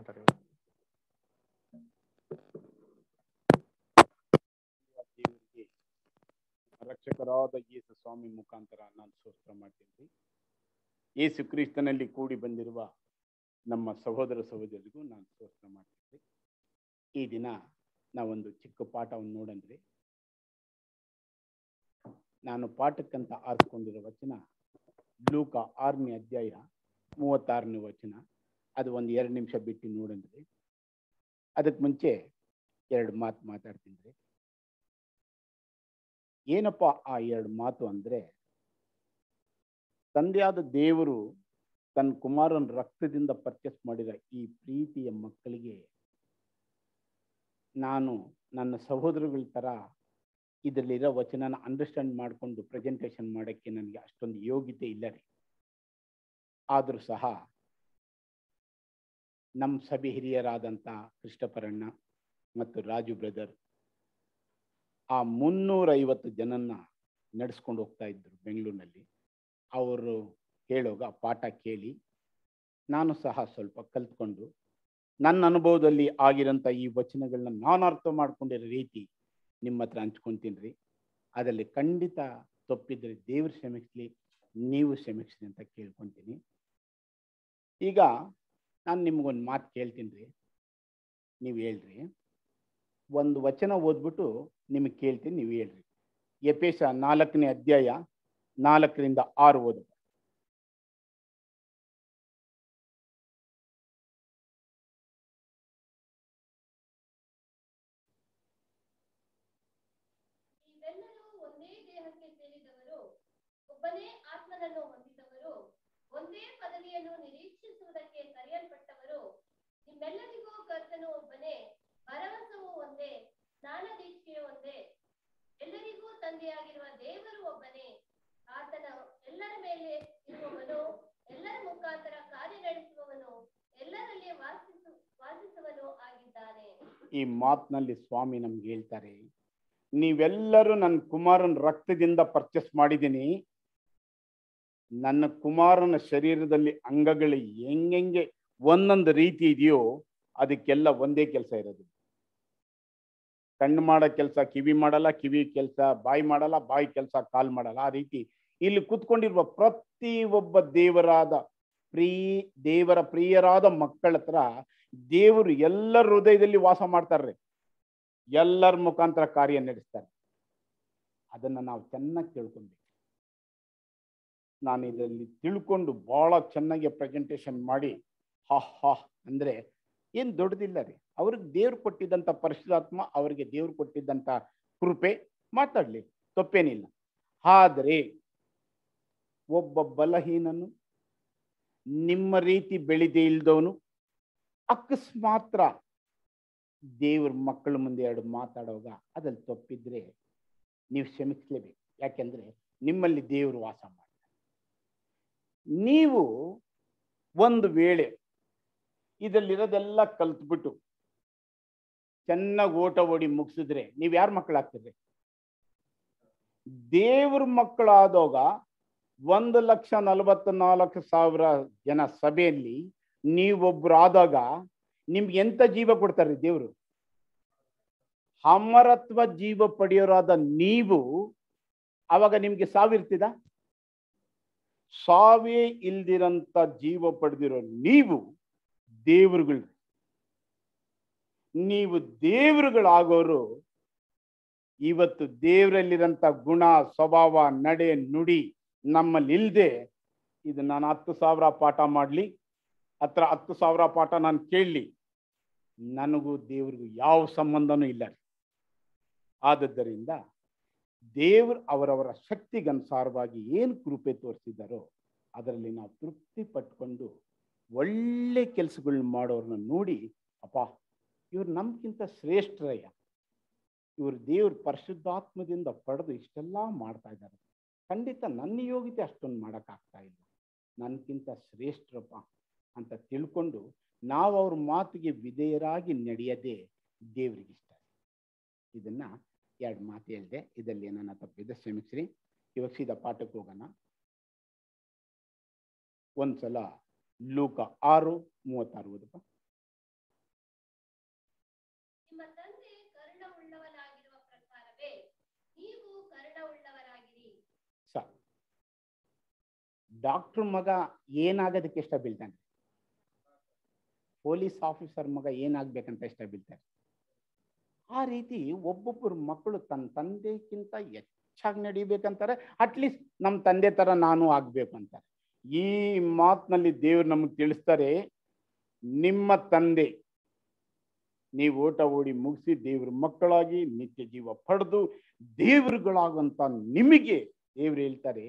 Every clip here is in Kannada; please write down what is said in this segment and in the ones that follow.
ಮಾತಾಡಿ ದೇವರಿಗೆ ರಕ್ಷಕರಾದ ಯೇಸು ಸ್ವಾಮಿ ಮುಖಾಂತರ ನಾನು ಸ್ತೋತ್ರ ಮಾಡ್ತೀನಿ ಯೇಸು ಕ್ರಿಸ್ತನಲ್ಲಿ ಕೂಡಿ ಬಂದಿರುವ ನಮ್ಮ ಸಹೋದರ ಸಹೋದರಿಗೂ ನಾನು ಸ್ತೋತ್ರ ಮಾಡ್ತೀನಿ ಈ ದಿನ ನಾವೊಂದು ಚಿಕ್ಕ ಪಾಠವನ್ನು ನೋಡಂದ್ರೆ ನಾನು ಪಾಠಕ್ಕಂತ ಆರಿಸ್ಕೊಂಡಿರೋ ವಚನ ಲೂಕ ಆರನೇ ಅಧ್ಯಾಯ ಮೂವತ್ತಾರನೇ ವಚನ ಅದು ಒಂದು ಎರಡು ನಿಮಿಷ ಬಿಟ್ಟು ನೋಡಂದ್ರೆ ಅದಕ್ಕೆ ಮುಂಚೆ ಎರಡು ಮಾತು ಮಾತಾಡ್ತೀನಿ ಏನಪ್ಪ ಆ ಎರಡು ಮಾತು ಅಂದ್ರೆ ತಂದೆಯಾದ ದೇವರು ತನ್ನ ಕುಮಾರನ ರಕ್ತದಿಂದ ಪರ್ಚೇಸ್ ಮಾಡಿದ ಈ ಪ್ರೀತಿಯ ಮಕ್ಕಳಿಗೆ ನಾನು ನನ್ನ ಸಹೋದರಗಳ ತರ ಇದರಲ್ಲಿರೋ ವಚನನ ಅಂಡರ್ಸ್ಟ್ಯಾಂಡ್ ಮಾಡಿಕೊಂಡು ಪ್ರೆಸೆಂಟೇಷನ್ ಮಾಡೋಕ್ಕೆ ನನಗೆ ಅಷ್ಟೊಂದು ಯೋಗ್ಯತೆ ಇಲ್ಲ ರೀ ಆದರೂ ಸಹ ನಮ್ಮ ಸಭೆ ಹಿರಿಯರಾದಂಥ ಕೃಷ್ಣಪರಣ್ಣ ಮತ್ತು ರಾಜು ಬ್ರದರ್ ಆ ಮುನ್ನೂರೈವತ್ತು ಜನನ್ನ ನಡೆಸ್ಕೊಂಡು ಹೋಗ್ತಾ ಇದ್ರು ಬೆಂಗಳೂರಿನಲ್ಲಿ ಅವರು ಹೇಳೋಗ ಪಾಠ ಕೇಳಿ ನಾನು ಸಹ ಸ್ವಲ್ಪ ಕಲ್ತ್ಕೊಂಡು ನನ್ನ ಅನುಭವದಲ್ಲಿ ಆಗಿರೋಂಥ ಈ ವಚನಗಳನ್ನ ನಾನು ಅರ್ಥ ಮಾಡ್ಕೊಂಡಿರೋ ರೀತಿ ನಿಮ್ಮ ಹತ್ರ ಹಂಚ್ಕೊಂತೀನಿ ರೀ ಅದರಲ್ಲಿ ಖಂಡಿತ ತಪ್ಪಿದ್ರೆ ದೇವ್ರು ಕ್ಷಮಿಸ್ಲಿ ನೀವು ಕ್ಷಮಿಸ್ಲಿ ಅಂತ ಕೇಳ್ಕೊತೀನಿ ಈಗ ನಾನು ನಿಮ್ಗೊಂದು ಮಾತು ಕೇಳ್ತೀನಿ ರೀ ನೀವು ಹೇಳ್ರಿ ಒಂದು ವಚನ ಓದ್ಬಿಟ್ಟು ನಿಮಗೆ ಕೇಳ್ತೀನಿ ನೀವು ಹೇಳ್ರಿ ಎಪೇಶ ನಾಲ್ಕನೇ ಅಧ್ಯಾಯ ನಾಲ್ಕರಿಂದ ಆರು ಓದು ನೀವೆಲ್ಲರೂ ಒಂದೇ ದೇಹಕ್ಕೆ ಸೇರಿದವರು ಒಬ್ಬನೇ ಆತ್ಮನನ್ನು ಹೊಂದಿದವರು ಒಂದೇ ಪದವಿಯನ್ನು ನಿರೀಕ್ಷಿಸುವುದಕ್ಕೆ ಕರೆಯಲ್ಪಟ್ಟವರು ನಿಮ್ಮೆಲ್ಲರಿಗೂ ಕರ್ತನು ಒಬ್ಬನೇ ಭರವಸವು ಒಂದೇ ಜ್ಞಾನದೀಕ್ಷೆಯು ಒಂದೇ ಎಲ್ಲರಿಗೂ ತಂದೆಯಾಗಿರುವ ದೇವರು ಒಬ್ಬನೇ ಆತನ ಎಲ್ಲರ ಮೇಲೆ ಇರುವವನು ಎಲ್ಲರ ಮುಖಾಂತರ ಕಾರ್ಯ ನಡೆಸುವವನು ಎಲ್ಲರಲ್ಲಿ ವಾಸಿಸು ವಾಸಿಸುವನು ಆಗಿದ್ದಾನೆ ಈ ಮಾತಿನಲ್ಲಿ ಸ್ವಾಮಿ ನಮ್ಗೆ ಹೇಳ್ತಾರೆ ನೀವೆಲ್ಲರೂ ನನ್ನ ಕುಮಾರನ ರಕ್ತದಿಂದ ಪರ್ಚೇಸ್ ಮಾಡಿದ್ದೀನಿ ನನ್ನ ಕುಮಾರನ ಶರೀರದಲ್ಲಿ ಅಂಗಗಳು ಹೆಂಗೆಂಗೆ ಒಂದೊಂದು ರೀತಿ ಇದೆಯೋ ಅದಕ್ಕೆಲ್ಲ ಒಂದೇ ಕೆಲಸ ಇರೋದು ಕಣ್ಣು ಮಾಡೋ ಕೆಲಸ ಕಿವಿ ಮಾಡಲ್ಲ ಕಿವಿ ಕೆಲಸ ಬಾಯಿ ಮಾಡಲ್ಲ ಬಾಯಿ ಕೆಲಸ ಕಾಲ್ ಮಾಡಲ್ಲ ಆ ರೀತಿ ಇಲ್ಲಿ ಕೂತ್ಕೊಂಡಿರುವ ಪ್ರತಿ ಒಬ್ಬ ದೇವರಾದ ಪ್ರೀ ದೇವರ ಪ್ರಿಯರಾದ ಮಕ್ಕಳ ಹತ್ರ ದೇವರು ಎಲ್ಲರ ಹೃದಯದಲ್ಲಿ ವಾಸ ಮಾಡ್ತಾರ್ರಿ ಎಲ್ಲರ ಮುಖಾಂತರ ಕಾರ್ಯ ನಡೆಸ್ತಾರೆ ಅದನ್ನ ನಾವು ಚೆನ್ನಾಗಿ ತಿಳ್ಕೊಬೇಕು ನಾನು ಇದರಲ್ಲಿ ತಿಳ್ಕೊಂಡು ಬಹಳ ಚೆನ್ನಾಗಿ ಪ್ರೆಸೆಂಟೇಷನ್ ಮಾಡಿ ಹಾ ಹಾ ಅಂದ್ರೆ ಏನ್ ದೊಡ್ಡದಿಲ್ಲ ರೀ ಅವ್ರಿಗೆ ದೇವ್ರು ಕೊಟ್ಟಿದ್ದಂಥ ಪರಿಶುದ್ಧಾತ್ಮ ಅವರಿಗೆ ದೇವ್ರು ಕೊಟ್ಟಿದ್ದಂಥ ಕೃಪೆ ಮಾತಾಡ್ಲಿ ತಪ್ಪೇನಿಲ್ಲ ಆದ್ರೆ ಒಬ್ಬ ಬಲಹೀನನು ನಿಮ್ಮ ರೀತಿ ಬೆಳೆದೇ ಇಲ್ದವನು ಅಕಸ್ಮಾತ್ರ ದೇವ್ರ ಮಕ್ಕಳ ಮುಂದೆ ಎರಡು ಮಾತಾಡುವಾಗ ಅದ್ರಲ್ಲಿ ತಪ್ಪಿದ್ರೆ ನೀವು ಕ್ಷಮಿಸಲೇಬೇಕು ಯಾಕೆಂದ್ರೆ ನಿಮ್ಮಲ್ಲಿ ದೇವರು ವಾಸ ಮಾಡ್ತಾರೆ ನೀವು ಒಂದು ವೇಳೆ ಇದರಲ್ಲಿರೋದೆಲ್ಲ ಕಲ್ತ್ಬಿಟ್ಟು ಚೆನ್ನಾಗಿ ಓಟ ಓಡಿ ಮುಗಿಸಿದ್ರೆ ನೀವು ಯಾರ ಮಕ್ಕಳಾಗ್ತಿದ್ರಿ ದೇವ್ರ ಮಕ್ಕಳಾದಾಗ ಒಂದು ಲಕ್ಷ ನಲವತ್ತ ನಾಲ್ಕು ಸಾವಿರ ಜನ ಸಭೆಯಲ್ಲಿ ನೀವೊಬ್ರು ಆದಾಗ ನಿಮ್ಗೆ ಎಂತ ಜೀವ ಕೊಡ್ತಾರೆ ದೇವರು ಅಮರತ್ವ ಜೀವ ಪಡೆಯೋರಾದ ನೀವು ಅವಾಗ ನಿಮ್ಗೆ ಸಾವಿರ್ತಿದ ಸಾವೇ ಇಲ್ದಿರಂತ ಜೀವ ಪಡೆದಿರೋ ನೀವು ದೇವರುಗಳು ನೀವು ದೇವರುಗಳಾಗೋರು ಇವತ್ತು ದೇವರಲ್ಲಿರಂತ ಗುಣ ಸ್ವಭಾವ ನಡೆ ನುಡಿ ನಮ್ಮಲ್ಲಿ ಇಲ್ದೆ ಇದು ನಾನು ಹತ್ತು ಸಾವಿರ ಪಾಠ ಮಾಡಲಿ ಹತ್ರ ಹತ್ತು ಸಾವಿರ ಪಾಠ ನಾನು ಕೇಳಲಿ ನನಗೂ ದೇವ್ರಿಗೂ ಯಾವ ಸಂಬಂಧನೂ ಇಲ್ಲ ಆದದ್ದರಿಂದ ದೇವ್ರು ಅವರವರ ಶಕ್ತಿಗನುಸಾರವಾಗಿ ಏನು ಕೃಪೆ ತೋರಿಸಿದ್ದಾರೋ ಅದರಲ್ಲಿ ನಾವು ತೃಪ್ತಿ ಪಟ್ಕೊಂಡು ಒಳ್ಳೆ ಕೆಲಸಗಳನ್ನ ಮಾಡೋರನ್ನ ನೋಡಿ ಅಪ್ಪ ಇವ್ರು ನಮ್ಗಿಂತ ಶ್ರೇಷ್ಠರಯ್ಯ ಇವರು ದೇವ್ರ ಪರಿಶುದ್ಧಾತ್ಮದಿಂದ ಪಡೆದು ಇಷ್ಟೆಲ್ಲ ಮಾಡ್ತಾ ಇದ್ದಾರೆ ಖಂಡಿತ ನನ್ನ ಯೋಗ್ಯತೆ ಅಷ್ಟೊಂದು ಮಾಡೋಕ್ಕಾಗ್ತಾ ಇಲ್ಲ ನನಗಿಂತ ಶ್ರೇಷ್ಠರಪ್ಪ ಅಂತ ತಿಳ್ಕೊಂಡು ನಾವು ಅವ್ರ ಮಾತಿಗೆ ವಿಧೇಯರಾಗಿ ನಡೆಯದೆ ದೇವ್ರಿಗಿಷ್ಟ ಇದನ್ನ ಎರಡು ಮಾತು ಹೇಳಿದೆ ಇದರಲ್ಲಿ ಏನನ್ನ ತಪ್ಪಿದೆ ಕ್ಷಮಿಸ್ರಿ ಇವಾಗ ಸೀದಾ ಪಾಠಕ್ಕೆ ಹೋಗೋಣ ಒಂದ್ಸಲ ಲೂಕ ಆರು ಮೂವತ್ತಾರು ಓದಪ್ಪ ಡಾಕ್ಟರ್ ಮಗ ಏನಾಗೋದಕ್ಕೆ ಇಷ್ಟ ಬೀಳ್ತಾನೆ ಪೊಲೀಸ್ ಆಫೀಸರ್ ಮಗ ಏನಾಗ್ಬೇಕಂತ ಇಷ್ಟ ಬೀಳ್ತಾರೆ ಆ ರೀತಿ ಒಬ್ಬೊಬ್ಬರು ಮಕ್ಕಳು ತನ್ನ ತಂದೆಗಿಂತ ಹೆಚ್ಚಾಗಿ ನಡಿಬೇಕಂತಾರೆ ಅಟ್ಲೀಸ್ಟ್ ನಮ್ಮ ತಂದೆ ತರ ನಾನು ಆಗ್ಬೇಕು ಅಂತಾರೆ ಈ ಮಾತಿನಲ್ಲಿ ದೇವ್ರು ನಮಗೆ ತಿಳಿಸ್ತಾರೆ ನಿಮ್ಮ ತಂದೆ ನೀವು ಓಟ ಓಡಿ ಮುಗಿಸಿ ದೇವ್ರ ಮಕ್ಕಳಾಗಿ ನಿತ್ಯ ಜೀವ ಪಡೆದು ದೇವರುಗಳಾಗಂತ ನಿಮಗೆ ದೇವ್ರು ಹೇಳ್ತಾರೆ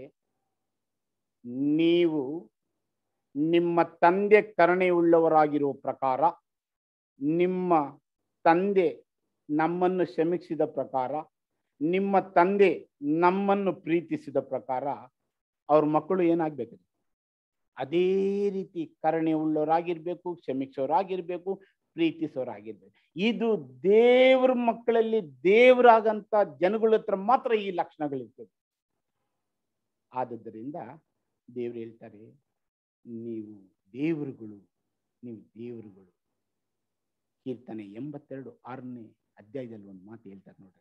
ನೀವು ನಿಮ್ಮ ತಂದೆ ಕರುಣೆ ಉಳ್ಳವರಾಗಿರುವ ಪ್ರಕಾರ ನಿಮ್ಮ ತಂದೆ ನಮ್ಮನ್ನು ಕ್ಷಮಿಸಿದ ಪ್ರಕಾರ ನಿಮ್ಮ ತಂದೆ ನಮ್ಮನ್ನು ಪ್ರೀತಿಸಿದ ಪ್ರಕಾರ ಅವ್ರ ಮಕ್ಕಳು ಏನಾಗ್ಬೇಕು ಅದೇ ರೀತಿ ಕರುಣೆ ಉಳ್ಳವರಾಗಿರ್ಬೇಕು ಕ್ಷಮಿಸೋರಾಗಿರ್ಬೇಕು ಪ್ರೀತಿಸೋರಾಗಿರ್ಬೇಕು ಇದು ದೇವ್ರ ಮಕ್ಕಳಲ್ಲಿ ದೇವರಾಗಂತ ಜನಗಳ ಹತ್ರ ಮಾತ್ರ ಈ ಲಕ್ಷಣಗಳಿರ್ತದೆ ಆದದ್ದರಿಂದ ದೇವ್ರು ಹೇಳ್ತಾರೆ ನೀವು ದೇವರುಗಳು ನೀವು ದೇವರುಗಳು ಕೀರ್ತನೆ ಎಂಬತ್ತೆರಡು ಆರನೇ ಅಧ್ಯಾಯದಲ್ಲಿ ಒಂದು ಮಾತು ಹೇಳ್ತಾರೆ ನೋಡ್ರಿ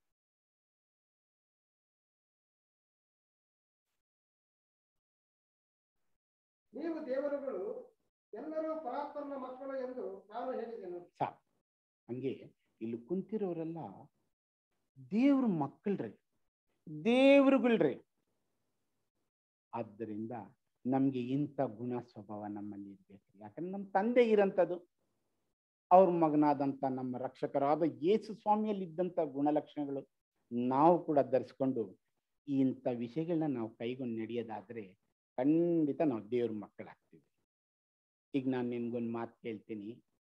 ನೀವು ದೇವರುಗಳು ಎಲ್ಲರೂ ಪರಾತ್ಮನ ಮಕ್ಕಳು ಎಂದು ನಾನು ಹೇಳಿದೆನು ಸಾಕು ಹಂಗೆ ಇಲ್ಲಿ ಕುಂತಿರೋರೆಲ್ಲ ದೇವ್ರ ಮಕ್ಕಳ್ರಿ ದೇವ್ರುಗಳ್ರಿ ಆದ್ದರಿಂದ ನಮ್ಗೆ ಇಂಥ ಗುಣ ಸ್ವಭಾವ ನಮ್ಮಲ್ಲಿ ಇರ್ಬೇಕು ಯಾಕಂದ್ರೆ ನಮ್ಮ ತಂದೆ ಇರಂಥದ್ದು ಅವ್ರ ಮಗನಾದಂಥ ನಮ್ಮ ರಕ್ಷಕರಾದ ಯೇಸು ಸ್ವಾಮಿಯಲ್ಲಿ ಇದ್ದಂಥ ಗುಣಲಕ್ಷಣಗಳು ನಾವು ಕೂಡ ಧರಿಸ್ಕೊಂಡು ಇಂಥ ವಿಷಯಗಳನ್ನ ನಾವು ಕೈಗೊಂಡು ನಡೆಯೋದಾದ್ರೆ ಖಂಡಿತ ನಾವು ದೇವ್ರ ಮಕ್ಕಳಾಗ್ತೀವಿ ಈಗ ನಾನು ನಿನ್ಗೊಂದು ಮಾತು ಕೇಳ್ತೀನಿ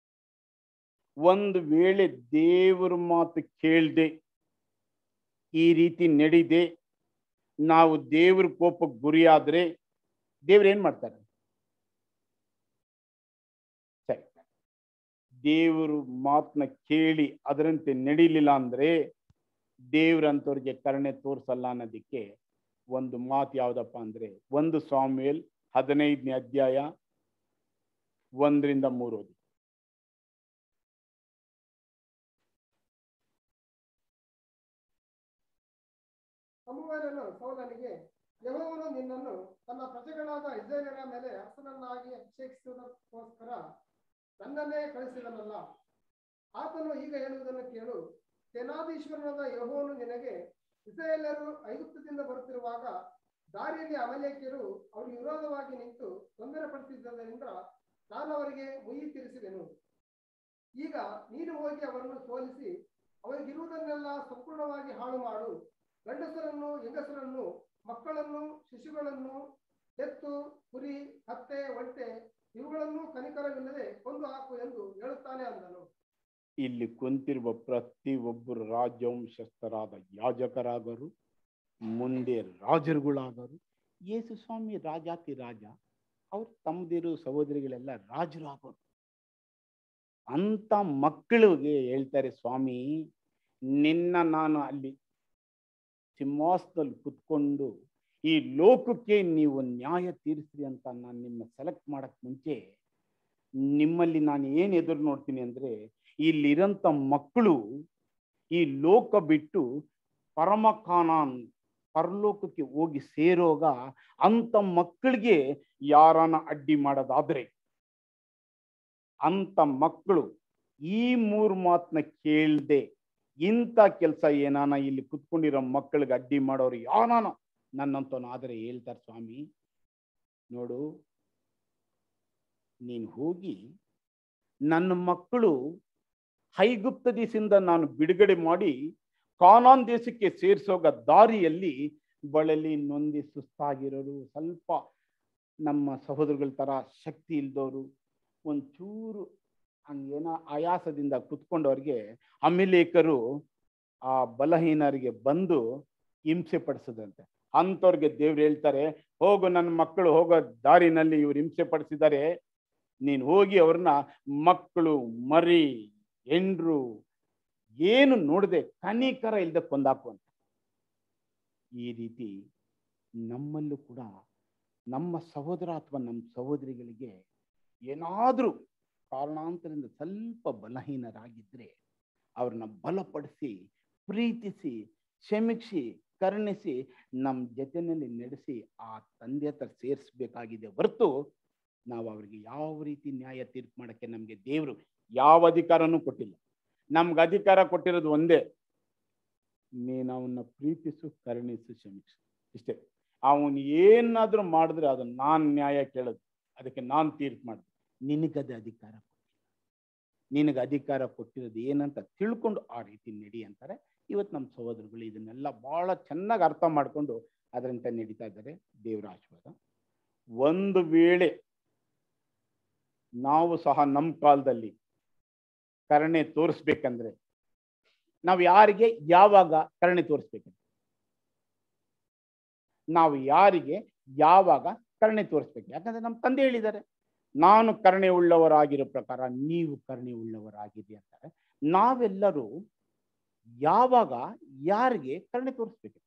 ಒಂದು ವೇಳೆ ದೇವ್ರ ಮಾತು ಕೇಳ್ದೆ ಈ ರೀತಿ ನಡಿದೆ ನಾವು ದೇವ್ರ ಕೋಪಕ್ಕೆ ಗುರಿಯಾದ್ರೆ ದೇವ್ರು ಏನ್ ಮಾಡ್ತಾರೆ ಸರಿ ದೇವರು ಮಾತನ್ನ ಕೇಳಿ ಅದರಂತೆ ನಡಿಲಿಲ್ಲ ಅಂದ್ರೆ ದೇವ್ರಂತವ್ರಿಗೆ ಕರುಣೆ ತೋರ್ಸಲ್ಲ ಅನ್ನೋದಕ್ಕೆ ಒಂದು ಮಾತು ಯಾವ್ದಪ್ಪ ಅಂದ್ರೆ ಒಂದು ಸ್ವಾಮಿಯಲ್ ಹದಿನೈದನೇ ಅಧ್ಯಾಯ ಒಂದರಿಂದ ಮೂರು ಓದಿ. ಸಮುವೇಲನು ಸೌಲನಿಗೆ ಯೆಹೋವನು ನಿನ್ನನ್ನು ತನ್ನ ಪ್ರಜೆಗಳಾದ ಇಸ್ರೇಲರ ಮೇಲೆ ಅರಸನನ್ನಾಗಿ ಅಭಿಷೇಕಿಸುವುದಕ್ಕೋಸ್ಕರ ನನ್ನನ್ನೇ ಕಳಿಸಿದನಲ್ಲ ಆತನು ಈಗ ಹೇಳುವುದನ್ನು ಕೇಳು ಸೇನಾಧೀಶ್ವರನಾದ ಯೆಹೋವನು ನಿನಗೆ ಇಸ್ರೇಲರು ಐಗುಪ್ತದಿಂದ ಬರುತ್ತಿರುವಾಗ ದಾರಿಯಲ್ಲಿ ಅಮಲೇಕ್ಯರು ಅವರಿಗೆ ವಿರೋಧವಾಗಿ ನಿಂತು ತೊಂದರೆ ಪಡಿಸಿದ್ದರಿಂದ ನಾನು ಅವರಿಗೆ ಮುಯಿ ತೀರಿಸಿದೆನು ಈಗ ನೀನು ಹೋಗಿ ಅವರನ್ನು ಸೋಲಿಸಿ ಅವರಿಗಿರುವುದನ್ನೆಲ್ಲ ಸಂಪೂರ್ಣವಾಗಿ ಹಾಳು ಮಾಡು ಗಂಡಸರನ್ನು ಹೆಂಗಸರನ್ನು ಮಕ್ಕಳನ್ನು ಶಿಶುಗಳನ್ನು ಎತ್ತು ಕುರಿ ಹತ್ತೆ ಒಂಟೆ ಇವುಗಳನ್ನು ಕನಿಕರವಿಲ್ಲದೆ ಕೊಂದು ಹಾಕು ಎಂದು ಹೇಳುತ್ತಾನೆ ಅಂದನು ಇಲ್ಲಿ ಕುಂತಿರುವ ಪ್ರತಿ ಒಬ್ಬರು ರಾಜವಂಶಸ್ಥರಾದ ಯಾಜಕರಾಗರು ಮುಂದೆ ರಾಜರುಗಳಾಗರು ಯೇಸು ಸ್ವಾಮಿ ರಾಜಾತಿ ರಾಜ ಅವ್ರು ತಮ್ಮದಿರು ಸಹೋದರಿಗಳೆಲ್ಲ ರಾಜರಾಗರು ಅಂತ ಮಕ್ಕಳಿಗೆ ಹೇಳ್ತಾರೆ ಸ್ವಾಮಿ ನಿನ್ನ ನಾನು ಅಲ್ಲಿ ಸಿಂಹಾಸನದಲ್ಲಿ ಕುತ್ಕೊಂಡು ಈ ಲೋಕಕ್ಕೆ ನೀವು ನ್ಯಾಯ ತೀರಿಸ್ರಿ ಅಂತ ನಾನು ನಿಮ್ಮ ಸೆಲೆಕ್ಟ್ ಮಾಡಕ್ ಮುಂಚೆ ನಿಮ್ಮಲ್ಲಿ ನಾನು ಏನು ಎದುರು ನೋಡ್ತೀನಿ ಅಂದ್ರೆ ಇಲ್ಲಿರಂತ ಮಕ್ಕಳು ಈ ಲೋಕ ಬಿಟ್ಟು ಪರಮಕಾನಾನ್ ಪರಲೋಕಕ್ಕೆ ಹೋಗಿ ಸೇರೋಗ ಅಂತ ಮಕ್ಕಳಿಗೆ ಯಾರನ್ನ ಅಡ್ಡಿ ಮಾಡೋದಾದ್ರೆ ಅಂತ ಮಕ್ಕಳು ಈ ಮೂರು ಮಾತನ್ನ ಕೇಳ್ದೆ ಇಂಥ ಕೆಲಸ ಏನಾನ ಇಲ್ಲಿ ಕುತ್ಕೊಂಡಿರೋ ಮಕ್ಕಳಿಗೆ ಅಡ್ಡಿ ಮಾಡೋರು ಯಾರಾನ ನನ್ನಂತವನು ಆದರೆ ಹೇಳ್ತಾರೆ ಸ್ವಾಮಿ ನೋಡು ನೀನು ಹೋಗಿ ನನ್ನ ಮಕ್ಕಳು ಹೈಗುಪ್ತ ದೇಶದಿಂದ ನಾನು ಬಿಡುಗಡೆ ಮಾಡಿ ಕಾನಾನ್ ದೇಶಕ್ಕೆ ಸೇರಿಸೋಗ ದಾರಿಯಲ್ಲಿ ಬಳಲಿ ನೊಂದಿ ಸುಸ್ತಾಗಿರೋರು ಸ್ವಲ್ಪ ನಮ್ಮ ಸಹೋದರಗಳ ತರ ಶಕ್ತಿ ಇಲ್ದವರು ಒಂಚೂರು ಹಂಗೇನೋ ಆಯಾಸದಿಂದ ಕುತ್ಕೊಂಡವ್ರಿಗೆ ಅಮಿಲೇಕರು ಆ ಬಲಹೀನರಿಗೆ ಬಂದು ಹಿಂಸೆ ಪಡಿಸದಂತೆ ಅಂಥವ್ರಿಗೆ ದೇವ್ರು ಹೇಳ್ತಾರೆ ಹೋಗು ನನ್ನ ಮಕ್ಕಳು ಹೋಗೋ ದಾರಿನಲ್ಲಿ ಇವ್ರು ಹಿಂಸೆ ಪಡಿಸಿದ್ದಾರೆ ನೀನು ಹೋಗಿ ಅವ್ರನ್ನ ಮಕ್ಕಳು ಮರಿ ಹೆಂಡ್ರು ಏನು ನೋಡದೆ ಕನಿಕರ ಇಲ್ದೆ ಕೊಂದಾಕು ಅಂತ ಈ ರೀತಿ ನಮ್ಮಲ್ಲೂ ಕೂಡ ನಮ್ಮ ಸಹೋದರ ಅಥವಾ ನಮ್ಮ ಸಹೋದರಿಗಳಿಗೆ ಏನಾದರೂ ಕಾರಣಾಂತರದಿಂದ ಸ್ವಲ್ಪ ಬಲಹೀನರಾಗಿದ್ರೆ ಅವ್ರನ್ನ ಬಲಪಡಿಸಿ ಪ್ರೀತಿಸಿ ಕ್ಷಮಿಸಿ ಕರುಣಿಸಿ ನಮ್ಮ ಜೊತೆಯಲ್ಲಿ ನಡೆಸಿ ಆ ತಂದೆ ಹತ್ರ ಸೇರಿಸ್ಬೇಕಾಗಿದೆ ಹೊರತು ನಾವು ಅವರಿಗೆ ಯಾವ ರೀತಿ ನ್ಯಾಯ ತೀರ್ಪು ಮಾಡೋಕ್ಕೆ ನಮಗೆ ದೇವರು ಯಾವ ಅಧಿಕಾರನೂ ಕೊಟ್ಟಿಲ್ಲ ನಮ್ಗೆ ಅಧಿಕಾರ ಕೊಟ್ಟಿರೋದು ಒಂದೇ ನೀನು ಅವನ್ನ ಪ್ರೀತಿಸು ಕರುಣಿಸು ಕ್ಷಮಿಸು ಇಷ್ಟೇ ಅವನು ಏನಾದರೂ ಮಾಡಿದ್ರೆ ಅದನ್ನು ನಾನು ನ್ಯಾಯ ಕೇಳೋದು ಅದಕ್ಕೆ ನಾನು ತೀರ್ಪು ಮಾಡಿದೆ ನಿನಗದು ಅಧಿಕಾರ ಕೊಟ್ಟಿಲ್ಲ ನಿನಗೆ ಅಧಿಕಾರ ಕೊಟ್ಟಿರೋದು ಏನಂತ ತಿಳ್ಕೊಂಡು ಆ ರೀತಿ ನಡಿ ಅಂತಾರೆ ಇವತ್ತು ನಮ್ಮ ಸಹೋದರಗಳು ಇದನ್ನೆಲ್ಲ ಭಾಳ ಚೆನ್ನಾಗಿ ಅರ್ಥ ಮಾಡಿಕೊಂಡು ಅದರಂತೆ ನಡೀತಾ ಇದ್ದಾರೆ ದೇವರ ಆಶೀರ್ವಾದ ಒಂದು ವೇಳೆ ನಾವು ಸಹ ನಮ್ಮ ಕಾಲದಲ್ಲಿ ಕರುಣೆ ತೋರಿಸ್ಬೇಕಂದ್ರೆ ನಾವು ಯಾರಿಗೆ ಯಾವಾಗ ಕರುಣೆ ತೋರಿಸ್ಬೇಕು ನಾವು ಯಾರಿಗೆ ಯಾವಾಗ ಕರುಣೆ ತೋರಿಸ್ಬೇಕು ಯಾಕಂದ್ರೆ ನಮ್ಮ ತಂದೆ ಹೇಳಿದ್ದಾರೆ ನಾನು ಕರುಣೆ ಉಳ್ಳವರಾಗಿರೋ ಪ್ರಕಾರ ನೀವು ಕರುಣೆ ಉಳ್ಳವರಾಗಿದೆ ಅಂತಾರೆ ನಾವೆಲ್ಲರೂ ಯಾವಾಗ ಯಾರಿಗೆ ಕರುಣೆ ತೋರಿಸ್ಬೇಕು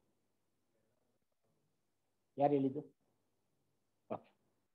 ಯಾರು ಹೇಳಿದ್ದು ಓಕೆ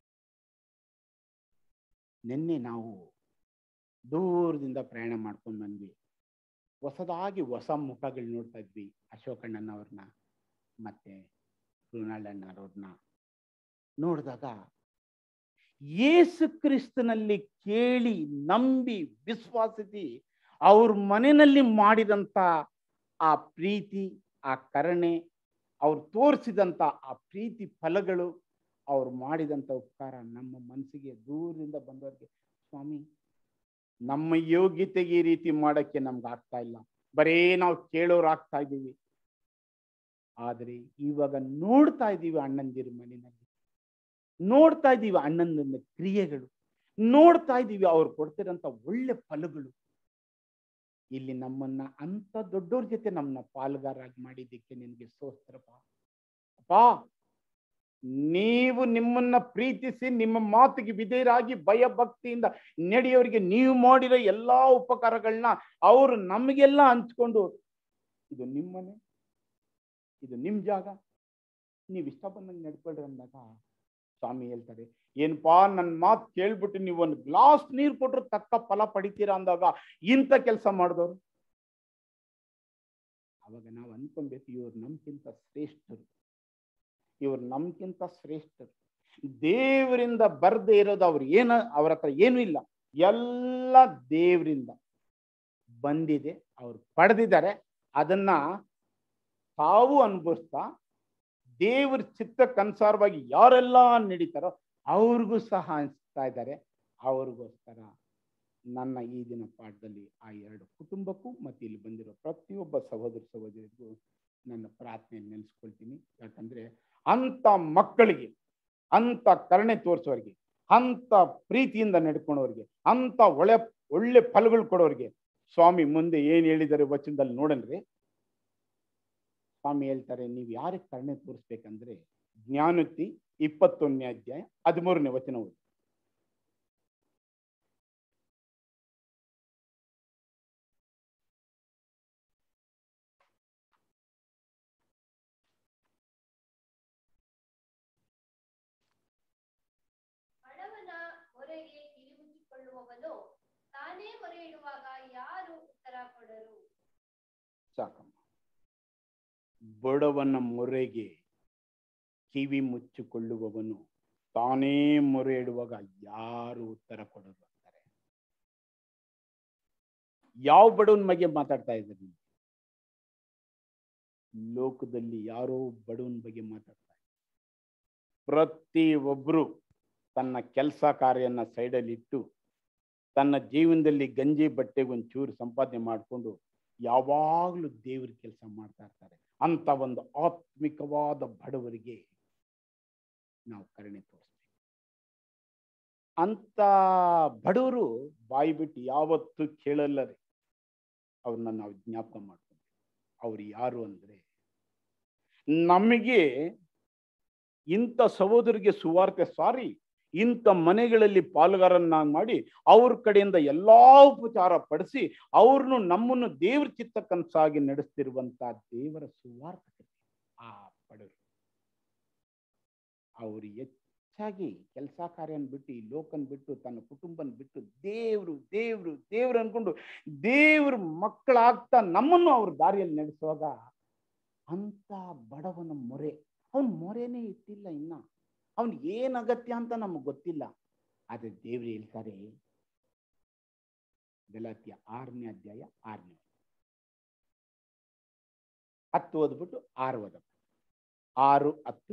ನಿನ್ನೆ ನಾವು ದೂರದಿಂದ ಪ್ರಯಾಣ ಮಾಡ್ಕೊಂಡು ಬಂದ್ವಿ ಹೊಸದಾಗಿ ಹೊಸ ಮುಖಗಳು ನೋಡ್ತಾ ಇದ್ವಿ ಅಶೋಕಣ್ಣನವ್ರನ್ನ ಮತ್ತೆ ಅಣ್ಣವ್ರನ್ನ ನೋಡಿದಾಗ ಯೇಸು ಕ್ರಿಸ್ತನಲ್ಲಿ ಕೇಳಿ ನಂಬಿ ವಿಶ್ವಾಸಿಸಿ ಅವ್ರ ಮನೆಯಲ್ಲಿ ಮಾಡಿದಂಥ ಆ ಪ್ರೀತಿ ಆ ಕರುಣೆ ಅವ್ರು ತೋರಿಸಿದಂಥ ಆ ಪ್ರೀತಿ ಫಲಗಳು ಅವ್ರು ಮಾಡಿದಂಥ ಉಪಕಾರ ನಮ್ಮ ಮನಸ್ಸಿಗೆ ದೂರದಿಂದ ಬಂದವ್ರಿಗೆ ಸ್ವಾಮಿ ನಮ್ಮ ಯೋಗ್ಯತೆಗೆ ಈ ರೀತಿ ಮಾಡಕ್ಕೆ ನಮ್ಗೆ ಆಗ್ತಾ ಇಲ್ಲ ಬರೇ ನಾವು ಕೇಳೋರು ಆಗ್ತಾ ಇದ್ದೀವಿ ಆದರೆ ಇವಾಗ ನೋಡ್ತಾ ಇದ್ದೀವಿ ಅಣ್ಣಂದಿರ ಮನೆಯಲ್ಲಿ ನೋಡ್ತಾ ಇದ್ದೀವಿ ಅಣ್ಣನ ಕ್ರಿಯೆಗಳು ನೋಡ್ತಾ ಇದ್ದೀವಿ ಅವ್ರು ಕೊಡ್ತಿರೋಂಥ ಒಳ್ಳೆ ಫಲಗಳು ಇಲ್ಲಿ ನಮ್ಮನ್ನ ಅಂತ ದೊಡ್ಡವ್ರ ಜೊತೆ ನಮ್ಮನ್ನ ಪಾಲ್ಗಾರಾಗಿ ಮಾಡಿದ್ದಕ್ಕೆ ನಿನಗೆ ಸೋಸ್ತ್ರಪ್ಪ ಅಪ್ಪಾ ನೀವು ನಿಮ್ಮನ್ನ ಪ್ರೀತಿಸಿ ನಿಮ್ಮ ಮಾತಿಗೆ ವಿಧೇಯರಾಗಿ ಭಯ ಭಕ್ತಿಯಿಂದ ನಡೆಯೋರಿಗೆ ನೀವು ಮಾಡಿರೋ ಎಲ್ಲಾ ಉಪಕಾರಗಳನ್ನ ಅವರು ನಮಗೆಲ್ಲ ಹಂಚ್ಕೊಂಡು ಇದು ನಿಮ್ಮನೆ ಇದು ನಿಮ್ ಜಾಗ ನೀವು ಇಷ್ಟ ಬಂದಂಗೆ ನಡ್ಕೊಳ್ರಿ ಅಂದಾಗ ಸ್ವಾಮಿ ಹೇಳ್ತಾರೆ ಏನಪ್ಪಾ ನನ್ನ ಮಾತು ಕೇಳ್ಬಿಟ್ಟು ನೀವು ಒಂದು ಗ್ಲಾಸ್ ನೀರು ಕೊಟ್ರು ತಕ್ಕ ಫಲ ಪಡಿತೀರಾ ಅಂದಾಗ ಇಂಥ ಕೆಲಸ ಮಾಡಿದವರು ಅವಾಗ ನಾವು ಅನ್ಕೊಬೇಕು ಇವ್ರು ನಮ್ಗಿಂತ ಶ್ರೇಷ್ಠರು ಇವ್ರು ನಮ್ಗಿಂತ ಶ್ರೇಷ್ಠರು ದೇವರಿಂದ ಬರ್ದೇ ಇರೋದು ಅವ್ರು ಏನ ಅವ್ರ ಹತ್ರ ಏನೂ ಇಲ್ಲ ಎಲ್ಲ ದೇವರಿಂದ ಬಂದಿದೆ ಅವ್ರು ಪಡೆದಿದ್ದಾರೆ ಅದನ್ನ ತಾವು ಅನುಭವಿಸ್ತಾ ದೇವ್ರ ಚಿತ್ತಕ್ಕನುಸಾರವಾಗಿ ಯಾರೆಲ್ಲ ನಡೀತಾರೋ ಅವ್ರಿಗೂ ಸಹ ಅನಿಸ್ತಾ ಇದ್ದಾರೆ ಅವ್ರಿಗೋಸ್ಕರ ನನ್ನ ಈ ದಿನ ಪಾಠದಲ್ಲಿ ಆ ಎರಡು ಕುಟುಂಬಕ್ಕೂ ಮತ್ತು ಇಲ್ಲಿ ಬಂದಿರೋ ಪ್ರತಿಯೊಬ್ಬ ಸಹೋದರ ಸಹೋದರಿಗೂ ನನ್ನ ಪ್ರಾರ್ಥನೆ ನೆನೆಸ್ಕೊಳ್ತೀನಿ ಯಾಕಂದ್ರೆ ಅಂಥ ಮಕ್ಕಳಿಗೆ ಅಂಥ ಕರುಣೆ ತೋರಿಸೋರಿಗೆ ಅಂಥ ಪ್ರೀತಿಯಿಂದ ನಡ್ಕೊಳೋರಿಗೆ ಅಂಥ ಒಳ್ಳೆ ಒಳ್ಳೆ ಫಲಗಳು ಕೊಡೋರಿಗೆ ಸ್ವಾಮಿ ಮುಂದೆ ಏನು ಹೇಳಿದ್ದಾರೆ ವಚನದಲ್ಲಿ ನೋಡನ್ರಿ ಸ್ವಾಮಿ ಹೇಳ್ತಾರೆ ನೀವು ಯಾರಿಗೆ ಕರುಣೆ ತೋರಿಸ್ಬೇಕಂದ್ರೆ ಜ್ಞಾನೋಕ್ತಿ ಇಪ್ಪತ್ತೊಂದನೇ ಅಧ್ಯಾಯ ಹದಿಮೂರನೇ ವಚನ ಓದಿ ಬಡವನ ಮೊರೆಗೆ ಕಿವಿಮುಚ್ಚಿಕೊಳ್ಳುವವನು ತಾನೇ ಮೊರೆ ಇಡುವಾಗ ಯಾರು ಉತ್ತರ ಕೊಡರು ಸಾಕಮ್ಮ ಬಡವನ ಮೊರೆಗೆ ಕಿವಿ ಮುಚ್ಚಿಕೊಳ್ಳುವವನು ತಾನೇ ಮೊರೆ ಇಡುವಾಗ ಯಾರು ಉತ್ತರ ಕೊಡೋದು ಅಂತಾರೆ ಯಾವ ಬಡವನ ಬಗ್ಗೆ ಮಾತಾಡ್ತಾ ಇದ್ದಾರೆ ನೀವು ಲೋಕದಲ್ಲಿ ಯಾರೋ ಬಡವನ ಬಗ್ಗೆ ಮಾತಾಡ್ತಾ ಇದ್ದಾರೆ ಪ್ರತಿ ಒಬ್ರು ತನ್ನ ಕೆಲಸ ಕಾರ್ಯನ ಸೈಡಲ್ಲಿ ಇಟ್ಟು ತನ್ನ ಜೀವನದಲ್ಲಿ ಗಂಜಿ ಬಟ್ಟೆಗೆ ಒಂಚೂರು ಸಂಪಾದನೆ ಮಾಡಿಕೊಂಡು ಯಾವಾಗಲೂ ದೇವ್ರ ಕೆಲಸ ಮಾಡ್ತಾ ಇರ್ತಾರೆ ಅಂತ ಒಂದು ಆತ್ಮಿಕವಾದ ಬಡವರಿಗೆ ನಾವು ಕರುಣೆ ತೋರಿಸ್ಬೇಕು ಅಂತ ಬಡವರು ಬಾಯಿ ಬಿಟ್ಟು ಯಾವತ್ತೂ ಕೇಳಲ್ಲ ರೀ ಅವ್ರನ್ನ ನಾವು ಜ್ಞಾಪಕ ಮಾಡ್ಕೊಂಡು ಅವ್ರು ಯಾರು ಅಂದ್ರೆ ನಮಗೆ ಇಂಥ ಸಹೋದರಿಗೆ ಸುವಾರ್ತೆ ಸಾರಿ ಇಂಥ ಮನೆಗಳಲ್ಲಿ ಪಾಲುಗಾರನ್ನ ಮಾಡಿ ಅವ್ರ ಕಡೆಯಿಂದ ಎಲ್ಲಾ ಉಪಚಾರ ಪಡಿಸಿ ಅವ್ರನ್ನು ನಮ್ಮನ್ನು ದೇವ್ರ ಚಿತ್ತಕ್ಕನ್ಸಾಗಿ ನಡೆಸ್ತಿರುವಂತ ದೇವರ ಸುವಾರ್ಥ ಆ ಬಡವರು ಅವರು ಹೆಚ್ಚಾಗಿ ಕೆಲಸ ಕಾರ್ಯನ ಬಿಟ್ಟು ಈ ಲೋಕನ್ ಬಿಟ್ಟು ತನ್ನ ಕುಟುಂಬನ ಬಿಟ್ಟು ದೇವ್ರು ದೇವ್ರು ದೇವ್ರು ಅನ್ಕೊಂಡು ದೇವ್ರ ಮಕ್ಕಳಾಗ್ತಾ ನಮ್ಮನ್ನು ಅವ್ರ ದಾರಿಯಲ್ಲಿ ನಡೆಸುವಾಗ ಅಂತ ಬಡವನ ಮೊರೆ ಅವನ ಮೊರೆನೇ ಇಟ್ಟಿಲ್ಲ ಇನ್ನ ಅವನಿಗೆ ಏನ್ ಅಗತ್ಯ ಅಂತ ನಮಗೆ ಗೊತ್ತಿಲ್ಲ ಆದ್ರೆ ದೇವ್ರು ಹೇಳ್ತಾರೆ ಗಲಾತ್ಯ ಆರನೇ ಅಧ್ಯಾಯ ಆರನೇ ಹತ್ತು ಓದ್ಬಿಟ್ಟು ಆರು ಓದ ಆರು ಹತ್ತು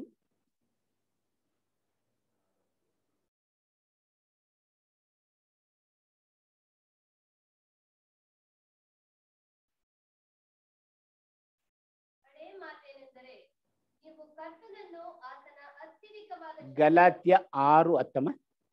ಹಳೆ ಮಾತೇನೆಂದರೆ ನೀವು ಕರ್ತನನ್ನು ಆತನ ಅತ್ಯಧಿಕವಾದ ಗಲಾತ್ಯ ಆರು ಹತ್ತಮ್ಮ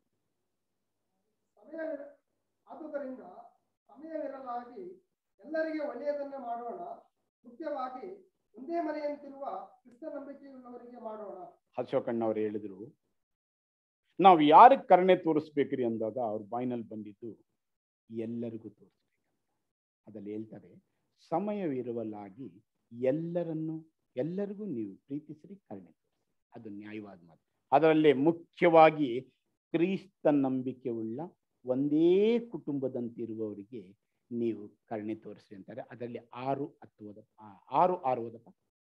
ಸಮಯವಿರ ಆದುದರಿಂದ ಸಮಯವಿರಲಾಗಿ ಎಲ್ಲರಿಗೆ ಒಳ್ಳೆಯದನ್ನು ಮಾಡೋಣ ಮುಖ್ಯವಾಗಿ ಒಂದೇ ಮನೆಯಂತಿರುವ ಕ್ರಿಸ್ತ ನಂಬಿಕೆಯುಳ್ಳವರಿಗೆ ಮಾಡೋಣ ಅಶೋಕಣ್ಣವ್ರು ಹೇಳಿದ್ರು ನಾವು ಯಾರಿಗೆ ಕರುಣೆ ತೋರಿಸ್ಬೇಕ್ರಿ ಅಂದಾಗ ಅವ್ರ ಬಾಯಿನಲ್ಲಿ ಬಂದಿದ್ದು ಎಲ್ಲರಿಗೂ ತೋರಿಸ್ಬೇಕು ಅದಲ್ಲಿ ಹೇಳ್ತಾರೆ ಸಮಯವಿರುವಲ್ಲಾಗಿ ಎಲ್ಲರನ್ನು ಎಲ್ಲರಿಗೂ ನೀವು ಪ್ರೀತಿಸ್ರಿ ಕರುಣೆ ತೋರಿಸಿ ಅದು ನ್ಯಾಯವಾದ ಮಾತು ಅದರಲ್ಲಿ ಮುಖ್ಯವಾಗಿ ಕ್ರಿಸ್ತ ನಂಬಿಕೆ ಉಳ್ಳ ಒಂದೇ ಕುಟುಂಬದಂತಿರುವವರಿಗೆ ನೀವು ಕರುಣೆ ತೋರಿಸ್ರಿ ಅಂತಾರೆ ಅದರಲ್ಲಿ ಆರು ಹತ್ತು ಓದ ಆ- ಆರು ಆರು ಓದಪ್ಪ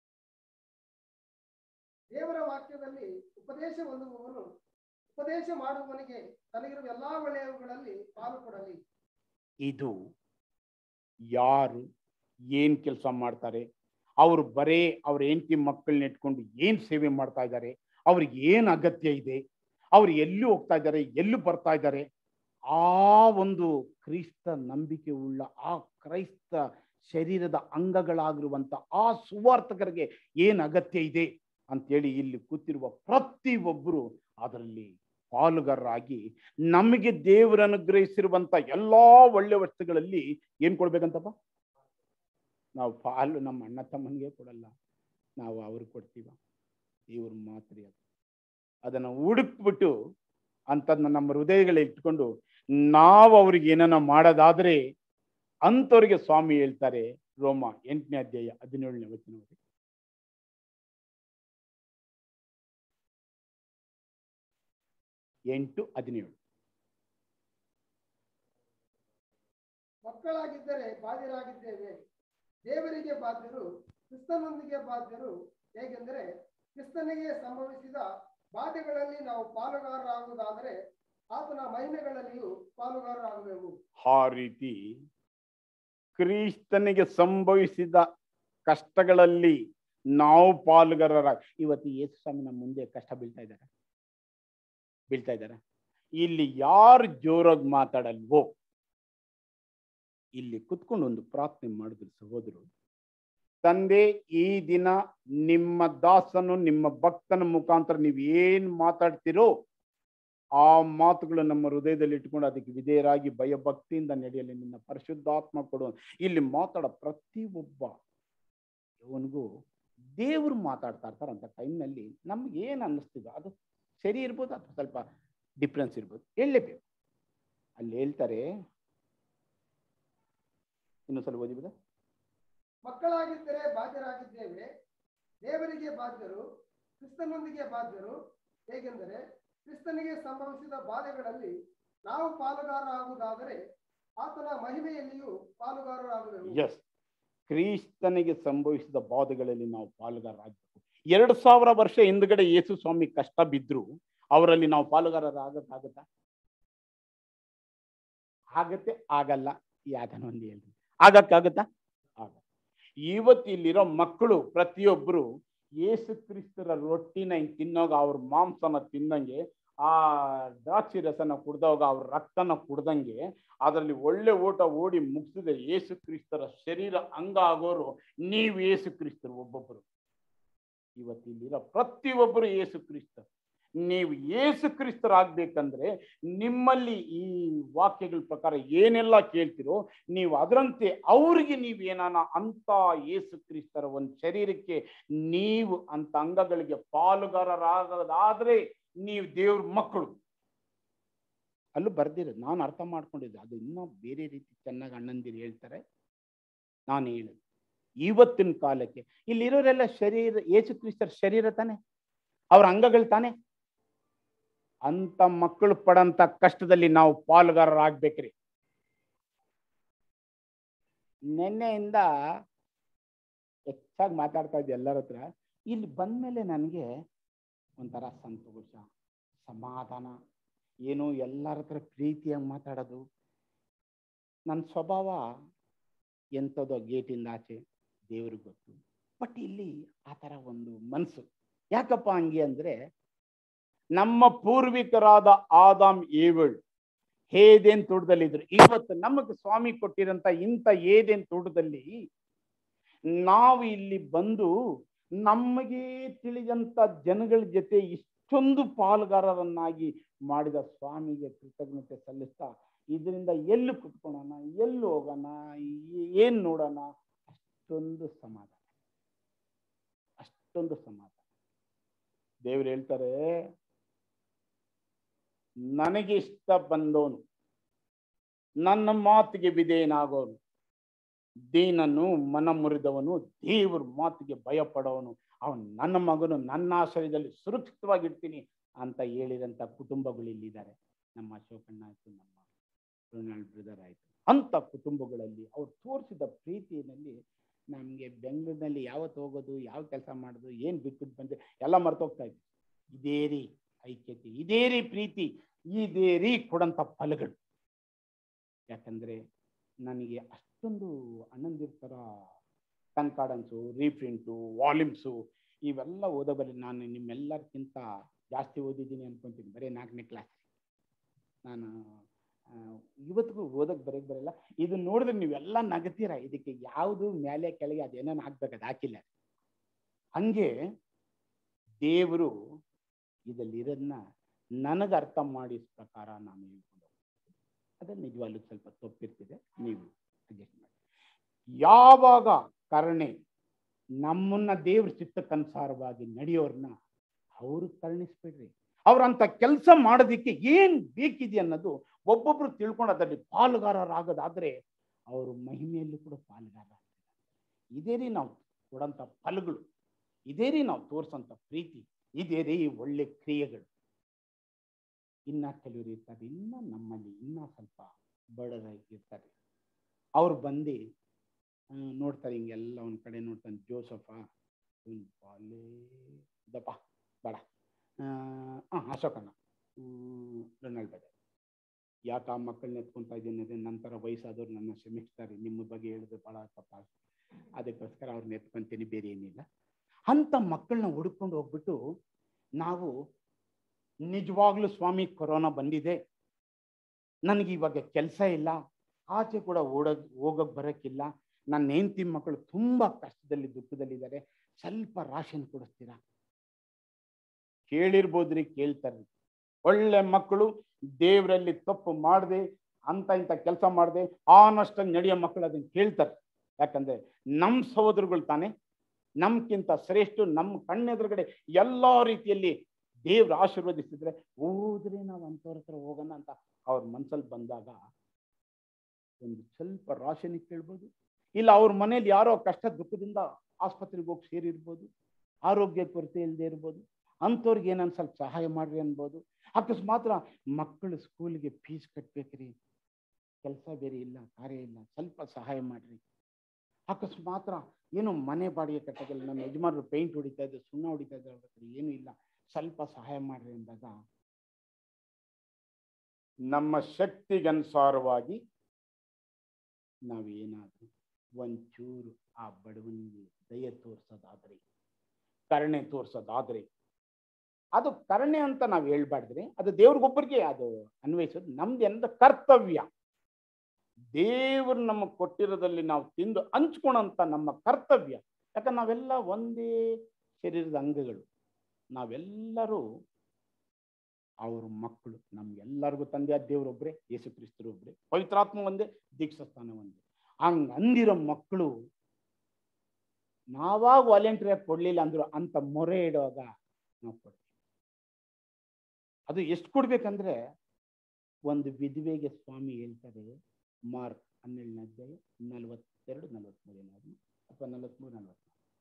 ದೇವರ ವಾಕ್ಯದಲ್ಲಿ ಉಪದೇಶ ಹೊಂದುವವನು ಉಪದೇಶ ಮಾಡುವವನಿಗೆ ತನಗಿರುವ ಎಲ್ಲಾ ಒಳ್ಳೆಯವುಗಳಲ್ಲಿ ಪಾಲು ಕೊಡಲಿ ಇದು ಯಾರು ಏನ್ ಕೆಲಸ ಮಾಡ್ತಾರೆ ಅವರು ಬರೇ ಅವ್ರ ಹೆಂಡತಿ ಮಕ್ಕಳನ್ನ ಇಟ್ಕೊಂಡು ಏನ್ ಸೇವೆ ಮಾಡ್ತಾ ಇದ್ದಾರೆ ಅವ್ರಿಗೆ ಏನ್ ಅಗತ್ಯ ಇದೆ ಅವ್ರು ಎಲ್ಲಿ ಹೋಗ್ತಾ ಇದ್ದಾರೆ ಎಲ್ಲಿ ಬರ್ತಾ ಇದ್ದಾರೆ ಆ ಒಂದು ಕ್ರೈಸ್ತ ನಂಬಿಕೆ ಉಳ್ಳ ಆ ಕ್ರೈಸ್ತ ಶರೀರದ ಅಂಗಗಳಾಗಿರುವಂತ ಆ ಸುವಾರ್ತಕರಿಗೆ ಏನ್ ಅಗತ್ಯ ಇದೆ ಅಂತೇಳಿ ಇಲ್ಲಿ ಕೂತಿರುವ ಪ್ರತಿಯೊಬ್ಬರು ಅದರಲ್ಲಿ ಪಾಲುಗಾರರಾಗಿ ನಮಗೆ ದೇವರು ಅನುಗ್ರಹಿಸಿರುವಂತ ಎಲ್ಲಾ ಒಳ್ಳೆ ವಸ್ತುಗಳಲ್ಲಿ ಏನ್ ಕೊಡ್ಬೇಕಂತಪ್ಪ ನಾವು ಪಾಲು ನಮ್ಮ ಅಣ್ಣ ತಮ್ಮನಿಗೆ ಕೊಡಲ್ಲ ನಾವು ಅವ್ರಿಗೆ ಕೊಡ್ತೀವ ದೇವ್ರ ಮಾತ್ರ ಅದು ಅದನ್ನ ಹುಡುಕ್ಬಿಟ್ಟು ಅಂತದ್ನ ನಮ್ಮ ಹೃದಯಗಳಲ್ಲಿ ಇಟ್ಕೊಂಡು ನಾವು ಅವ್ರಿಗೆ ಏನನ್ನ ಮಾಡೋದಾದ್ರೆ ಅಂಥವ್ರಿಗೆ ಸ್ವಾಮಿ ಹೇಳ್ತಾರೆ ರೋಮ ಎಂಟನೇ ಅಧ್ಯಾಯ ಹದಿನೇಳನೇ ವಚನ ಓದಿ. ಎಂಟು ಹದಿನೇಳು ಮಕ್ಕಳಾಗಿದ್ದರೆ ಬಾಧ್ಯರಾಗಿದ್ದೇವೆ ದೇವರಿಗೆ ಬಾಧ್ಯರು ಕ್ರಿಸ್ತನೊಂದಿಗೆ ಬಾಧ್ಯರು ಹೇಗೆಂದರೆ ಕ್ರಿಸ್ತನಿಗೆ ಸಂಭವಿಸಿದ ಬಾಧೆಗಳಲ್ಲಿ ನಾವು ಪಾಲುಗಾರರಾಗುವುದಾದರೆ ಆತನ ಮಹಿಮೆಗಳಲ್ಲಿಯೂ ಪಾಲುಗಾರರಾಗುವೆವು ಆ ರೀತಿ ಕ್ರಿಸ್ತನಿಗೆ ಸಂಭವಿಸಿದ ಕಷ್ಟಗಳಲ್ಲಿ ನಾವು ಪಾಲುಗಾರರ ಇವತ್ತು ಯೇಸು ಸ್ವಾಮಿ ನಮ್ಮ ಮುಂದೆ ಕಷ್ಟ ಬೀಳ್ತಾ ಇದ್ದಾರೆ ಬೀಳ್ತಾ ಇದ್ದಾರೆ ಇಲ್ಲಿ ಯಾರು ಜೋರಾಗಿ ಮಾತಾಡಲ್ವೋ ಇಲ್ಲಿ ಕುತ್ಕೊಂಡು ಒಂದು ಪ್ರಾರ್ಥನೆ ಮಾಡಿದ್ರು ಸಹೋದರು ತಂದೆ ಈ ದಿನ ನಿಮ್ಮ ದಾಸನು ನಿಮ್ಮ ಭಕ್ತನ ಮುಖಾಂತರ ನೀವು ಏನ್ ಮಾತಾಡ್ತಿರೋ ಆ ಮಾತುಗಳು ನಮ್ಮ ಹೃದಯದಲ್ಲಿ ಇಟ್ಕೊಂಡು ಅದಕ್ಕೆ ವಿಧೇಯರಾಗಿ ಭಯಭಕ್ತಿಯಿಂದ ನಡೆಯಲಿ ನಿನ್ನ ಪರಿಶುದ್ಧಾತ್ಮ ಕೊಡು ಇಲ್ಲಿ ಮಾತಾಡೋ ಪ್ರತಿಯೊಬ್ಬ ಇವನಿಗೂ ದೇವ್ರು ಮಾತಾಡ್ತಾ ಇರ್ತಾರಂತ ಟೈಮ್ನಲ್ಲಿ ನಮ್ಗೆ ಏನು ಅನ್ನಿಸ್ತಿದೋ ಅದು ಸರಿ ಇರ್ಬೋದು ಅಥವಾ ಸ್ವಲ್ಪ ಡಿಫ್ರೆನ್ಸ್ ಇರ್ಬೋದು ಹೇಳಲೇಬೇಕು ಅಲ್ಲಿ ಹೇಳ್ತಾರೆ ಇನ್ನೊಂದ್ಸಲ ಓದಿಬೋದ ಮಕ್ಕಳಾಗಿದ್ದರೆ ಬಾಧ್ಯರಾಗಿದ್ದೇವೆ ದೇವರಿಗೆ ಬಾಧ್ಯರು ಕ್ರಿಸ್ತನೊಂದಿಗೆ ಬಾಧ್ಯರು ಹೇಗೆಂದರೆ ಕ್ರಿಸ್ತನಿಗೆ ಸಂಭವಿಸಿದ ಬಾಧೆಗಳಲ್ಲಿ ನಾವು ಪಾಲುಗಾರರಾಗುವುದಾದರೆ ಆತನ ಮಹಿಮೆಯಲ್ಲಿಯೂ ಪಾಲುಗಾರರಾಗುವೆವು ಎಸ್ ಕ್ರಿಸ್ತನಿಗೆ ಸಂಭವಿಸಿದ ಬಾಧೆಗಳಲ್ಲಿ ನಾವು ಪಾಲುಗಾರರಾಗಬೇಕು ಎರಡು ಸಾವಿರ ವರ್ಷ ಹಿಂದ್ಗಡೆ ಯೇಸು ಸ್ವಾಮಿ ಕಷ್ಟ ಬಿದ್ರು ಅವರಲ್ಲಿ ನಾವು ಪಾಲುಗಾರರಾಗಕ್ಕಾಗತ್ತಾ ಆಗತ್ತೆ ಆಗಲ್ಲ ಯಾವ್ದನ್ನ ಒಂದು ಹೇಳ್ರಿ ಆಗಕ್ಕಾಗತ್ತಾ ಆಗ ಇವತ್ತು ಇಲ್ಲಿರೋ ಮಕ್ಕಳು ಪ್ರತಿಯೊಬ್ಬರು ಯೇಸು ಕ್ರಿಸ್ತರ ರೊಟ್ಟಿನ ಹಿಂಗ್ ತಿನ್ನೋಗ ಅವ್ರ ಮಾಂಸನ ತಿನ್ನಂಗೆ ಆ ದ್ರಾಕ್ಷಿ ರಸನ ಕುಡ್ದವಾಗ ಅವ್ರ ರಕ್ತನ ಕುಡ್ದಂಗೆ ಅದರಲ್ಲಿ ಒಳ್ಳೆ ಓಟ ಓಡಿ ಮುಗಿಸಿದ ಯೇಸು ಕ್ರಿಸ್ತರ ಶರೀರ ಅಂಗ ಆಗೋರು ನೀವು ಯೇಸು ಕ್ರಿಸ್ತರು ಒಬ್ಬೊಬ್ಬರು ಇವತ್ತು ಇಲ್ಲಿರೋ ಪ್ರತಿಯೊಬ್ಬರು ಯೇಸು ಕ್ರಿಸ್ತ ನೀವು ಯೇಸು ಕ್ರಿಸ್ತರಾಗ್ಬೇಕಂದ್ರೆ ನಿಮ್ಮಲ್ಲಿ ಈ ವಾಕ್ಯಗಳ ಪ್ರಕಾರ ಏನೆಲ್ಲ ಕೇಳ್ತಿರೋ ನೀವು ಅದರಂತೆ ಅವ್ರಿಗೆ ನೀವು ಏನಾನ ಅಂತ ಯೇಸು ಕ್ರಿಸ್ತರ ಒಂದು ಶರೀರಕ್ಕೆ ನೀವು ಅಂತ ಅಂಗಗಳಿಗೆ ಪಾಲುಗಾರರಾಗದಾದ್ರೆ ನೀವು ದೇವ್ರ ಮಕ್ಕಳು ಅಲ್ಲೂ ಬರ್ದಿರೋದು ನಾನು ಅರ್ಥ ಮಾಡ್ಕೊಂಡಿದ್ದೆ ಅದು ಇನ್ನೂ ಬೇರೆ ರೀತಿ ಚೆನ್ನಾಗಿ ಅಣ್ಣಂದಿರು ಹೇಳ್ತಾರೆ ನಾನು ಹೇಳಿದೆ ಇವತ್ತಿನ ಕಾಲಕ್ಕೆ ಇಲ್ಲಿರೋರೆಲ್ಲ ಶರೀರ ಯೇಸು ಕ್ರಿಸ್ತರ ಶರೀರ ತಾನೆ ಅವ್ರ ಅಂಗಗಳು ತಾನೆ ಅಂತ ಮಕ್ಕಳು ಪಡಂತ ಕಷ್ಟದಲ್ಲಿ ನಾವು ಪಾಲುಗಾರರಾಗ್ಬೇಕ್ರಿ ಹೆಚ್ಚಾಗಿ ಮಾತಾಡ್ತಾ ಇದ್ದೆ ಎಲ್ಲರ ಹತ್ರ ಇಲ್ಲಿ ಬಂದಮೇಲೆ ನನಗೆ ಒಂಥರ ಸಂತೋಷ ಸಮಾಧಾನ ಏನು ಎಲ್ಲರ ಹತ್ರ ಪ್ರೀತಿಯಾಗಿ ಮಾತಾಡೋದು ನನ್ನ ಸ್ವಭಾವ ಎಂಥದೋ ಗೇಟಿಂದ ಆಚೆ ದೇವ್ರಿಗೆ ಗೊತ್ತು ಬಟ್ ಇಲ್ಲಿ ಆ ಥರ ಒಂದು ಮನಸ್ಸು ಯಾಕಪ್ಪ ಹಂಗೆ ಅಂದರೆ ನಮ್ಮ ಪೂರ್ವಿಕರಾದ ಆದಾಮ್ ಏವಳ್ ಹೇದೇನ್ ತೋಟದಲ್ಲಿದ್ರು ಇವತ್ತು ನಮಗೆ ಸ್ವಾಮಿ ಕೊಟ್ಟಿರಂತ ಇಂಥ ಏದೇನ್ ತೋಟದಲ್ಲಿ ನಾವು ಇಲ್ಲಿ ಬಂದು ನಮಗೆ ತಿಳಿದಂತ ಜನಗಳ ಜೊತೆ ಇಷ್ಟೊಂದು ಪಾಲುಗಾರರನ್ನಾಗಿ ಮಾಡಿದ ಸ್ವಾಮಿಗೆ ಕೃತಜ್ಞತೆ ಸಲ್ಲಿಸ್ತಾ ಇದರಿಂದ ಎಲ್ಲಿ ಕುತ್ಕೊಳ್ಳೋಣ ಎಲ್ಲಿ ಹೋಗೋಣ ಏ- ಏನ್ ನೋಡೋಣ ಅಷ್ಟೊಂದು ಸಮಾಧಾನ ಅಷ್ಟೊಂದು ಸಮಾಧಾನ ದೇವ್ರು ಹೇಳ್ತಾರೆ ನನಗೆ ಇಷ್ಟ ಬಂದವನು ನನ್ನ ಮಾತಿಗೆ ವಿಧೇಯನಾಗೋನು ದೀನನು ಮನ ಮುರಿದವನು ದೇವ್ರ ಮಾತಿಗೆ ಭಯಪಡೋನು ಅವನು ನನ್ನ ಮಗನು ನನ್ನ ಆಶ್ರಯದಲ್ಲಿ ಸುರಕ್ಷಿತವಾಗಿರ್ತೀನಿ ಅಂತ ಹೇಳಿದಂಥ ಕುಟುಂಬಗಳು ಇಲ್ಲಿದ್ದಾರೆ ನಮ್ಮ ಅಶೋಕಣ್ಣ ಆಯ್ತು ನಮ್ಮ ರೊನಾಲ್ಡ್ ಬ್ರದರ್ ಆಯ್ತು ಅಂತ ಕುಟುಂಬಗಳಲ್ಲಿ ಅವ್ರು ತೋರಿಸಿದ ಪ್ರೀತಿಯಲ್ಲಿ ನಮಗೆ ಬೆಂಗಳೂರಿನಲ್ಲಿ ಯಾವತ್ತು ಹೋಗೋದು ಯಾವ ಕೆಲಸ ಮಾಡೋದು ಏನು ಬಿಟ್ಟು ಬಂದೆ ಎಲ್ಲ ಮರ್ತೋಗ್ತಾ ಇದ್ವಿ ಇದೇ ರೀ ಐಕ್ಯತೆ ಇದೇ ರೀ ಪ್ರೀತಿ ಇದೇ ರೀ ಕೊಡಂತ ಫಲಗಳು ಯಾಕಂದ್ರೆ ನನಗೆ ಅಷ್ಟೊಂದು ಅಣ್ಣಂದಿರ್ತರ ಕನ್ಕಾರ್ಡೆನ್ಸು ರೀಪ್ರಿಂಟು ವಾಲ್ಯೂಮ್ಸು ಇವೆಲ್ಲ ಓದೋಬಲ್ಲಿ ನಾನು ನಿಮ್ಮೆಲ್ಲರಿಗಿಂತ ಜಾಸ್ತಿ ಓದಿದ್ದೀನಿ ಅನ್ಕೊಂತೀನಿ ಬರೀ ನಾಲ್ಕನೇ ಕ್ಲಾಸ್ ನಾನು ಆ, ಇವತ್ತಿಗೂ ಓದಕ್ಕೆ ಬರೋಕ್ಕೆ ಬರಲ್ಲ ಇದು ನೋಡಿದ್ರೆ ನೀವೆಲ್ಲ ನಗತೀರ ಇದಕ್ಕೆ ಯಾವುದು ಮೇಲೆ ಕೆಳಗೆ ಅದೇನೇನು ಹಾಕ್ಬೇಕು ಅದು ಹಾಕಿಲ್ಲ ಹಂಗೆ ದೇವರು ಇದಲ್ಲಿರೋದನ್ನ ನನಗೆ ಅರ್ಥ ಮಾಡಿದ ಪ್ರಕಾರ ನಾನು ಹೇಳ್ಕೊಂಡು ಹೋಗ್ತೀನಿ. ಅದು ನಿಜವಾಗ್ಲೂ ಸ್ವಲ್ಪ ತಪ್ಪಿರ್ತಿದೆ ನೀವು ಅಡ್ಜಸ್ಟ್ ಮಾಡಿ ಯಾವಾಗ ಕರುಣೆ ನಮ್ಮನ್ನ ದೇವ್ರ ಚಿತ್ತಕ್ಕನುಸಾರವಾಗಿ ನಡೆಯೋರ್ನ ಅವರು ಕರುಣಿಸ್ಬಿಡ್ರಿ ಅವ್ರಂತ ಕೆಲಸ ಮಾಡೋದಿಕ್ಕೆ ಏನ್ ಬೇಕಿದೆ ಅನ್ನೋದು ಒಬ್ಬೊಬ್ರು ತಿಳ್ಕೊಂಡು ಅದರಲ್ಲಿ ಪಾಲುಗಾರರಾಗೋದಾದ್ರೆ ಅವರು ಮಹಿಮೆಯಲ್ಲೂ ಕೂಡ ಪಾಲುಗಾರ ಇದೇ ರೀ ನಾವು ಕೊಡಂತ ಫಲಗಳು ಇದೇ ರೀ ನಾವು ತೋರ್ಸಂತ ಪ್ರೀತಿ ಇದೇ ರೀ ಒಳ್ಳೆ ಕ್ರಿಯೆಗಳು ಇನ್ನ ಕೆಲವರು ಇರ್ತಾರೆ ಇನ್ನ ನಮ್ಮಲ್ಲಿ ಇನ್ನ ಸ್ವಲ್ಪ ಬಡದಾಗಿರ್ತಾರೆ ಅವ್ರು ಬಂದು ಆ, ನೋಡ್ತಾರೆ ಹಿಂಗೆಲ್ಲ ಒಂದ್ ಕಡೆ ನೋಡ್ತಾನೆ ಜೋಸಫ ಇವ್ನ್ ಬಾಲೇ ದಪ್ಪ ಬೇಡ ಹಾಂ ಅಶೋಕಣ್ಣ ರೊನಾಲ್ಡ್ ಬೇಡ ಯಾಕೆ ಆ ಮಕ್ಕಳನ್ನ ಎತ್ಕೊಂತ ಇದ್ದೀನಿ ಅದೇ ನಂತರ ವಯಸ್ಸಾದವ್ರು ನನ್ನ ಕ್ಷಮಿಸ್ತಾರೆ ನಿಮ್ಮ ಬಗ್ಗೆ ಹೇಳಿದ್ರೆ ಭಾಳ ತಪ್ಪ ಅದಕ್ಕೋಸ್ಕರ ಅವ್ರನ್ನ ಎತ್ಕೊಂತೀನಿ ಬೇರೆ ಏನಿಲ್ಲ ಅಂತ ಮಕ್ಕಳನ್ನ ಹುಡ್ಕೊಂಡು ಹೋಗ್ಬಿಟ್ಟು ನಾವು ನಿಜವಾಗ್ಲೂ ಸ್ವಾಮಿ ಕೊರೋನಾ ಬಂದಿದೆ ನನಗೆ ಇವಾಗ ಕೆಲಸ ಇಲ್ಲ ಆಚೆ ಕೂಡ ಓಡೋಕ್ ಹೋಗಕ್ ಬರೋಕ್ಕಿಲ್ಲ ನನ್ನ ಹೆಂಡತಿ ಮಕ್ಕಳು ತುಂಬಾ ಕಷ್ಟದಲ್ಲಿ ದುಃಖದಲ್ಲಿದ್ದಾರೆ ಸ್ವಲ್ಪ ರಾಶನ್ ಕೊಡಿಸ್ತೀರಾ ಕೇಳಿರ್ಬೋದ್ರಿ ಕೇಳ್ತಾರ್ರಿ ಒಳ್ಳೆ ಮಕ್ಕಳು ದೇವರಲ್ಲಿ ತಪ್ಪು ಮಾಡದೆ ಅಂತ ಇಂಥ ಕೆಲಸ ಮಾಡದೆ ಆನಷ್ಟಾಗಿ ನಡೆಯೋ ಮಕ್ಕಳು ಅದನ್ನ ಕೇಳ್ತಾರೆ ಯಾಕಂದ್ರೆ ನಮ್ಮ ಸಹೋದರಗಳು ತಾನೆ ನಮ್ಗಿಂತ ಶ್ರೇಷ್ಠ ನಮ್ಮ ಕಣ್ಣೆದುರುಗಡೆ ಎಲ್ಲಾ ರೀತಿಯಲ್ಲಿ ದೇವ್ರು ಆಶೀರ್ವದಿಸಿದ್ರೆ ಹೋದ್ರೆ ನಾವು ಅಂಥವ್ರ ಹತ್ರ ಹೋಗೋಣ ಅಂತ ಅವ್ರ ಮನ್ಸಲ್ಲಿ ಬಂದಾಗ ಒಂದು ಸ್ವಲ್ಪ ರಾಶನಿ ಕೇಳ್ಬೋದು ಇಲ್ಲ ಅವ್ರ ಮನೇಲಿ ಯಾರೋ ಕಷ್ಟ ದುಃಖದಿಂದ ಆಸ್ಪತ್ರೆಗೆ ಹೋಗಿ ಸೇರಿರ್ಬೋದು ಆರೋಗ್ಯ ಕೊರತೆ ಇಲ್ಲದೆ ಇರ್ಬೋದು ಅಂಥವ್ರಿಗೆ ಏನನ್ನ ಸ್ವಲ್ಪ ಸಹಾಯ ಮಾಡ್ರಿ ಅನ್ಬೋದು ಅಕಸ್ಮಾತ್ರ ಮಕ್ಕಳು ಸ್ಕೂಲ್ಗೆ ಫೀಸ್ ಕಟ್ಬೇಕ್ರಿ ಕೆಲಸ ಬೇರೆ ಇಲ್ಲ ಕಾರ್ಯ ಇಲ್ಲ ಸ್ವಲ್ಪ ಸಹಾಯ ಮಾಡ್ರಿ ಅಕಸ್ಮಾತ್ರ ಏನು ಮನೆ ಬಾಡಿಗೆ ಕಟ್ಟೋದಿಲ್ಲ ನಮ್ಮ ಯಜಮಾನರು ಪೇಂಟ್ ಹೊಡಿತಾ ಇದ್ರು ಸುಣ್ಣ ಹೊಡಿತಾ ಇದ್ರು ಅವ್ರ ಹತ್ರ ಏನೂ ಇಲ್ಲ ಸ್ವಲ್ಪ ಸಹಾಯ ಮಾಡ್ರಿ ಅಂದಾಗ ನಮ್ಮ ಶಕ್ತಿಗನುಸಾರವಾಗಿ ನಾವೇನಾದ್ರೂ ಒಂಚೂರು ಆ ಬಡವನಿಗೆ ದಯ ತೋರ್ಸೋದಾದ್ರೆ ಕರುಣೆ ತೋರ್ಸೋದಾದ್ರೆ ಅದು ಕರುಣೆ ಅಂತ ನಾವು ಹೇಳ್ಬಾರ್ದ್ರಿ ಅದು ದೇವ್ರಿಗೊಬ್ಬರಿಗೆ ಅದು ಅನ್ವಯಿಸೋದು ನಮ್ದು ಎಂದ ಕರ್ತವ್ಯ ದೇವರು ನಮಗೆ ಕೊಟ್ಟಿರೋದಲ್ಲಿ ನಾವು ತಿಂದು ಹಂಚ್ಕೊಳಂತ ನಮ್ಮ ಕರ್ತವ್ಯ ಯಾಕಂದ್ರೆ ನಾವೆಲ್ಲ ಒಂದೇ ಶರೀರದ ಅಂಗಗಳು ನಾವೆಲ್ಲರೂ ಅವ್ರ ಮಕ್ಕಳು ನಮ್ಗೆಲ್ಲರಿಗೂ ತಂದೆ ದೇವರೊಬ್ಬರೇ ಯೇಸು ಕ್ರಿಸ್ತರು ಒಬ್ಬರೇ ಪವಿತ್ರಾತ್ಮ ಒಂದೇ ದೀಕ್ಷಾಸ್ಥಾನ ಒಂದೇ ಹಂಗ ಅಂದಿರೋ ಮಕ್ಕಳು ನಾವಾಗ ವಾಲಂಟಿಯರ್ ಕೊಡ್ಲಿಲ್ಲ ಅಂದ್ರು ಅಂತ ಮೊರೆ ಇಡುವಾಗ ನಾವು ಕೊಡ್ತೀವಿ ಅದು ಎಷ್ಟು ಕೊಡ್ಬೇಕಂದ್ರೆ ಒಂದು ವಿಧವೆಗೆ ಸ್ವಾಮಿ ಹೇಳ್ತಾರೆ ಮಾರ್ಕ್ ಹನ್ನೆರಡನೇ ಅಧ್ಯಾಯ ನಲವತ್ತೆರಡು ನಲವತ್ಮೂರನೇ ಅಥವಾ ನಲವತ್ಮೂರು ನಲವತ್ನಾಲ್ಕು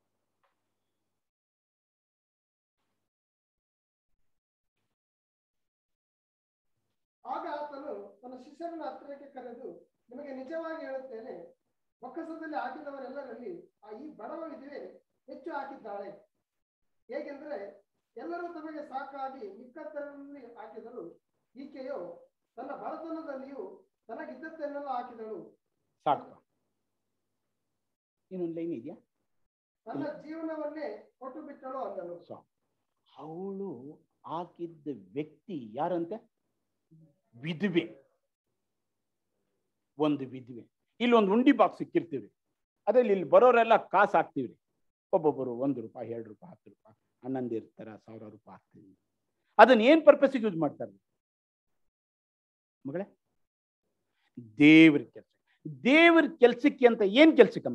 ಆಗ ಆತನು ತನ್ನ ಶಿಷ್ಯರನ್ನು ಹತ್ತಿರಕ್ಕೆ ಕರೆದು ನಿಮಗೆ ನಿಜವಾಗಿ ಹೇಳುತ್ತೇನೆ ಬೊಕ್ಕಸದಲ್ಲಿ ಹಾಕಿದವರೆಲ್ಲರಲ್ಲಿ ಆ ಈ ಬಡವ ವಿಧವೆ ಹೆಚ್ಚು ಹಾಕಿದ್ದಾಳೆ ಹೇಗೆಂದರೆ ಎಲ್ಲರೂ ತಮಗೆ ಸಾಕಾಗಿ ಮಿಕ್ಕತ್ತರಲ್ಲಿ ಹಾಕಿದರು ಈಕೆಯು ತನ್ನ ಬಡತನದಲ್ಲಿಯೂ ತನಗಿದ್ದದ್ದನ್ನೆಲ್ಲ ಹಾಕಿದಳು ಸಾಕು ಇನ್ನೊಂದು ಲೈನ್ ಇದೆಯಾ ತನ್ನ ಜೀವನವನ್ನೇ ಕೊಟ್ಟು ಬಿಟ್ಟಳು ಅಂದನು ಸಾಕು ಅವಳು ಹಾಕಿದ್ದ ವ್ಯಕ್ತಿ ಯಾರಂತೆ ವಿಧವೆ ಒಂದು ವಿಧವೆ ಇಲ್ಲಿ ಒಂದು ಉಂಡಿ ಬಾಕ್ಸ್ ಸಿಕ್ಕಿರ್ತೀವಿ ಅದ್ರಲ್ಲಿ ಇಲ್ಲಿ ಬರೋರೆಲ್ಲ ಕಾಸು ಹಾಕ್ತೀವಿ ಒಬ್ಬೊಬ್ಬರು ಒಂದು ರೂಪಾಯಿ ಎರಡು ರೂಪಾಯಿ ಹತ್ತು ರೂಪಾಯಿ ಹನ್ನೊಂದು ಇರ್ತಾರ ಸಾವಿರ ರೂಪಾಯಿ ಹಾಕ್ತೀವಿ ಅದನ್ನ ಏನ್ ಪರ್ಪಸ್ಗೆ ಯೂಸ್ ಮಾಡ್ತಾರೆ ಮಗಳೇ ದೇವ್ರ ಕೆಲಸ ದೇವ್ರ ಕೆಲ್ಸಕ್ಕೆ ಅಂತ ಏನ್ ಕೆಲ್ಸಕ್ಕಮ್ಮ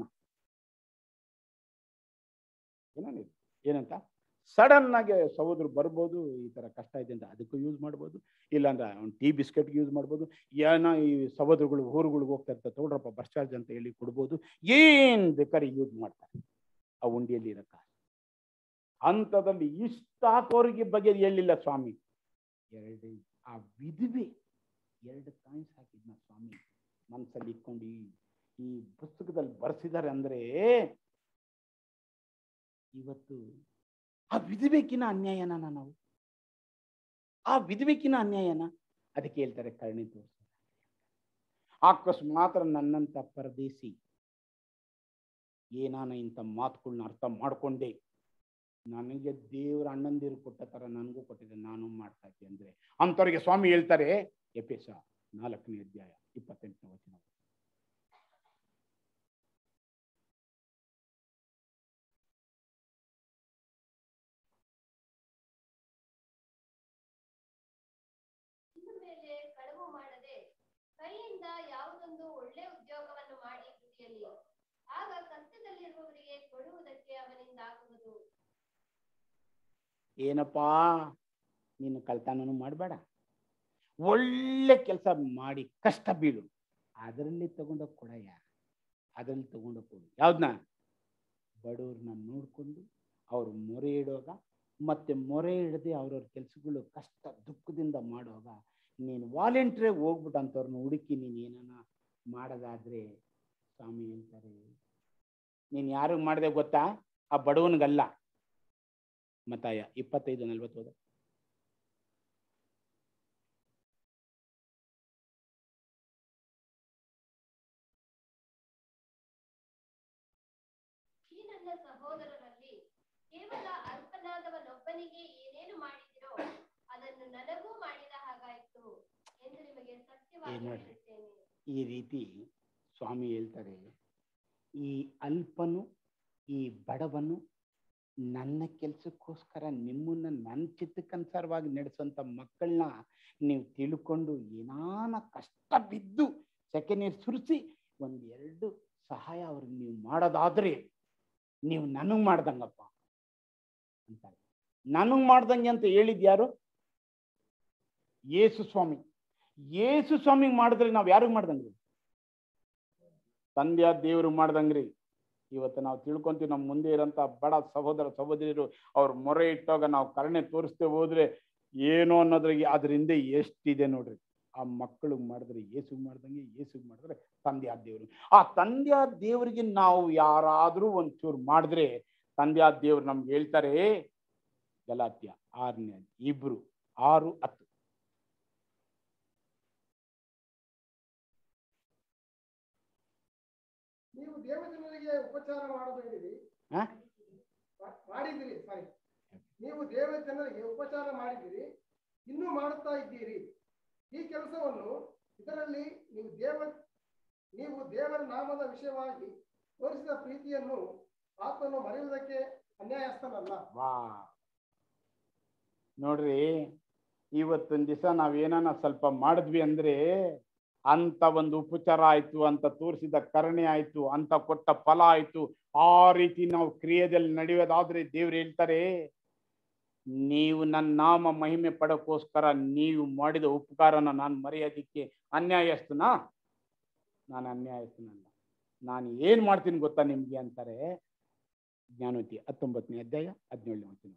ಏನೋ ಏನಂತ ಸಡನ್ ಆಗಿ ಸಹೋದ್ರು ಬರ್ಬೋದು ಈ ತರ ಕಷ್ಟ ಇದೆ ಅಂತ ಅದಕ್ಕೂ ಯೂಸ್ ಮಾಡ್ಬೋದು ಇಲ್ಲಾಂದ್ರೆ ಅವ್ನು ಟೀ ಬಿಸ್ಕೆಟ್ಗೆ ಯೂಸ್ ಮಾಡ್ಬೋದು ಏನೋ ಈ ಸಹೋದರಗಳು ಊರುಗಳಿಗೆ ಹೋಗ್ತಾ ಇರ್ತಾರೆ ತಗೊಳ್ರಪ್ಪ ಬಸ್ ಚಾರ್ಜ್ ಅಂತ ಹೇಳಿ ಕೊಡ್ಬೋದು ಏನ್ ಬೇಕಾದ್ರೆ ಯೂಸ್ ಮಾಡ್ತಾರೆ ಆ ಉಂಡಿಯಲ್ಲಿ ಇರೋ ಕಾಸು ಅಂಥದ್ರಲ್ಲಿ ಇಷ್ಟ ಹಾಕೋರಿಗೆ ಬಗ್ಗೆ ಹೇಳಿಲ್ಲ ಸ್ವಾಮಿ ಎರಡು ಆ ವಿಧವೆ ಎರಡು ಕಾಯಿನ್ಸ್ ಹಾಕಿದ್ನ ಸ್ವಾಮಿ ಮನಸ್ಸಲ್ಲಿ ಇಟ್ಕೊಂಡು ಈ- ಈ ಪುಸ್ತಕದಲ್ಲಿ ಬರ್ಸಿದ್ದಾರೆ ಅಂದ್ರೆ ಇವತ್ತು ಆ ವಿಧವೆಕಿನ ಅನ್ಯಾಯನ ನಾವು ಆ ವಿಧವೆಕಿನ ಅನ್ಯಾಯನ ಅದಕ್ಕೆ ಹೇಳ್ತಾರೆ ಕರುಣೆ ತೋರಿಸ ಅಕಸ್ಮಾತ್ರ ನನ್ನಂತ ಪರದೇಸಿ ಏನಾನ ಇಂಥ ಮಾತುಗಳನ್ನ ಅರ್ಥ ಮಾಡ್ಕೊಂಡೆ ನನಗೆ ದೇವ್ರ ಅಣ್ಣಂದಿರು ಕೊಟ್ಟ ತರ ನನಗೂ ಕೊಟ್ಟಿದೆ ನಾನು ಮಾಡ್ತಾ ಇದ್ದೆ ಅಂದ್ರೆ ಅಂಥವ್ರಿಗೆ ಸ್ವಾಮಿ ಹೇಳ್ತಾರೆ ಎಪೇಸ ನಾಲ್ಕನೇ ಅಧ್ಯಾಯ ಇಪ್ಪತ್ತೆಂಟನೇ ವಚನ ಇನ್ನು ಮೇಲೆ ಕಳವು ಮಾಡದೆ ಕೈಯಿಂದ ಯಾವುದೊಂದು ಒಳ್ಳೆ ಉದ್ಯೋಗವನ್ನು ಮಾಡಿ ದುಡಿಯಲಿ ಆಗ ಕಷ್ಟದಲ್ಲಿರುವವರಿಗೆ ಕೊಡುವುದಕ್ಕೆ ಅವನಿಂದ ಆಗುವುದು ಏನಪ್ಪಾ ನೀನು ಕಳ್ತನೂ ಮಾಡಬೇಡ ಒಳ್ಳೆ ಕೆಲಸ ಮಾಡಿ ಕಷ್ಟ ಬೀಳು ಅದರಲ್ಲಿ ತಗೊಂಡೋಗಿ ಕೊಡಯ್ಯ ಅದರಲ್ಲಿ ತಗೊಂಡೋಗಿ ಕೊಡು ಯಾವ್ದನ್ನ ಬಡವ್ರನ್ನ ನೋಡ್ಕೊಂಡು ಅವ್ರು ಮೊರೆ ಇಡುವಾಗ ಮತ್ತೆ ಮೊರೆ ಹಿಡದೆ ಅವ್ರವ್ರ ಕೆಲಸಗಳು ಕಷ್ಟ ದುಃಖದಿಂದ ಮಾಡುವಾಗ ನೀನು ವಾಲೆಂಟ್ರೇ ಹೋಗ್ಬಿಟ್ಟು ಅಂಥವ್ರನ್ನ ಹುಡುಕಿ ನೀನು ಏನಾನ ಮಾಡೋದಾದ್ರೆ ಸ್ವಾಮಿ ಹೇಳ್ತಾರೆ ನೀನು ಯಾರಿಗೆ ಮಾಡಿದೆ ಗೊತ್ತಾ ಆ ಬಡವನಿಗಲ್ಲ ಮತ್ತಾಯ ಇಪ್ಪತ್ತೈದು ನಲ್ವತ್ತು ಹೋದ ಈ ನನ್ನ ಸಹೋದರರಲ್ಲಿ ಕೇವಲ ಅಲ್ಪನಾದವನೊಬ್ಬನಿಗೆ ಏನೇನು ಮಾಡಿದಿರೋ ಅದನ್ನು ನನಗೂ ಮಾಡಿದ ಹಾಗಾಯಿತು ಎಂದು ನಿಮಗೆ ಸತ್ಯವಾಗಿ ಏನ್ ಮಾಡ್ರಿ? ಹೇಳುತ್ತೇನೆ ಈ ರೀತಿ ಸ್ವಾಮಿ ಹೇಳ್ತಾರೆ ಈ ಅಲ್ಪನು ಈ ಬಡವನು ನನ್ನ ಕೆಲಸಕ್ಕೋಸ್ಕರ ನಿಮ್ಮನ್ನ ನನ್ನ ಚಿತ್ತಕ್ಕನುಸಾರವಾಗಿ ನಡೆಸೋಂಥ ಮಕ್ಕಳನ್ನ ನೀವು ತಿಳ್ಕೊಂಡು ಏನಾನ ಕಷ್ಟ ಬಿದ್ದು ಸೆಕೆ ನೀರು ಸುರಿಸಿ ಒಂದೆರಡು ಸಹಾಯ ಅವ್ರಿಗೆ ನೀವು ಮಾಡೋದಾದ್ರೆ ನೀವು ನನಗೆ ಮಾಡ್ದಂಗಪ್ಪ ಅಂತಾರೆ ನನಗೆ ಮಾಡ್ದಂಗೆ ಅಂತ ಹೇಳಿದ್ ಯಾರು ಯೇಸು ಸ್ವಾಮಿ ಯೇಸು ಸ್ವಾಮಿಗೆ ಮಾಡಿದ್ರೆ ನಾವು ಯಾರಿಗೆ ಮಾಡ್ದಂಗ್ರಿ ತಂದೆಯ ದೇವ್ರಿಗೆ ಮಾಡ್ದಂಗ್ರಿ ಇವತ್ತು ನಾವು ತಿಳ್ಕೊಂತೀವಿ ನಮ್ಮ ಮುಂದೆ ಇರೋಂಥ ಬಡ ಸಹೋದರ ಸಹೋದರಿಯರು ಅವ್ರ ಮೊರೆ ಇಟ್ಟಾಗ ನಾವು ಕರುಣೆ ತೋರಿಸ್ತೇ ಹೋದ್ರೆ ಏನು ಅನ್ನೋದ್ರಿಗೆ ಅದ್ರ ಹಿಂದೆ ಎಷ್ಟಿದೆ ನೋಡ್ರಿ ಆ ಮಕ್ಕಳಿಗೆ ಮಾಡಿದ್ರೆ ಯೇಸುಗ್ ಮಾಡ್ದಂಗೆ ಯೇಸುಗ್ ಮಾಡಿದ್ರೆ ತಂದೆಯ ದೇವರು ಆ ತಂದೆಯ ದೇವರಿಗೆ ನಾವು ಯಾರಾದರೂ ಒಂಚೂರು ಮಾಡಿದ್ರೆ ತಂದೆಯ ದೇವ್ರು ನಮ್ಗೆ ಹೇಳ್ತಾರೆ ಗಲಾತ್ಯ ಆರನೇ ಇಬ್ರು ಆರು ಹತ್ತು ನೀವು ದೇವಜನರಿಗೆ ಉಪಚಾರ ಮಾಡಬೇಡಿರಿ ಹಾ? ಮಾ- ಮಾಡಿದಿರಿ ಸಾರಿ ನೀವು ದೇವಜನರಿಗೆ ಉಪಚಾರ ಮಾಡಿದಿರಿ ಇನ್ನೂ ಮಾಡುತ್ತಾ ಇದ್ದೀರಿ ಈ ಕೆಲಸವನ್ನು ಇದರಲ್ಲಿ ನೀವು ದೇವ ನೀವು ದೇವರ ನಾಮದ ವಿಷಯವಾಗಿ ತೋರಿಸಿದ ಪ್ರೀತಿಯನ್ನು ಆತನು ಮರೆಯುವುದಕ್ಕೆ ಅನ್ಯಾಯಸ್ಥನಲ್ಲ ವಾ ನೋಡ್ರಿ ಇವತ್ತೊಂದ್ ದಿವಸ ನಾವೇನಾನ ಸ್ವಲ್ಪ ಮಾಡಿದ್ವಿ ಅಂದ್ರೆ ಅಂತ ಒಂದು ಉಪಚಾರ ಆಯ್ತು ಅಂತ ತೋರಿಸಿದ ಕರುಣೆ ಆಯ್ತು ಅಂತ ಕೊಟ್ಟ ಫಲ ಆಯ್ತು ಆ ರೀತಿ ನಾವು ಕ್ರಿಯೆಯಲ್ಲಿ ನಡೆಯೋದಾದ್ರೆ ದೇವ್ರು ಹೇಳ್ತಾರೆ ನೀವು ನನ್ನ ನಾಮ ಮಹಿಮೆ ಪಡೋಕ್ಕೋಸ್ಕರ ನೀವು ಮಾಡಿದ ಉಪಕಾರನ ನಾನು ಮರೆಯೋದಿಕ್ಕೆ ಅನ್ಯಾಯಸ್ಥನಾ ನಾನು ಅನ್ಯಾಯಸ್ಥನಲ್ಲ ನಾನು ಏನ್ ಮಾಡ್ತೀನಿ ಗೊತ್ತಾ ನಿಮ್ಗೆ ಅಂತಾರೆ ಜ್ಞಾನೋತಿ ಹತ್ತೊಂಬತ್ತನೇ ಅಧ್ಯಾಯ ಹದಿನೇಳನೇ ವಚನ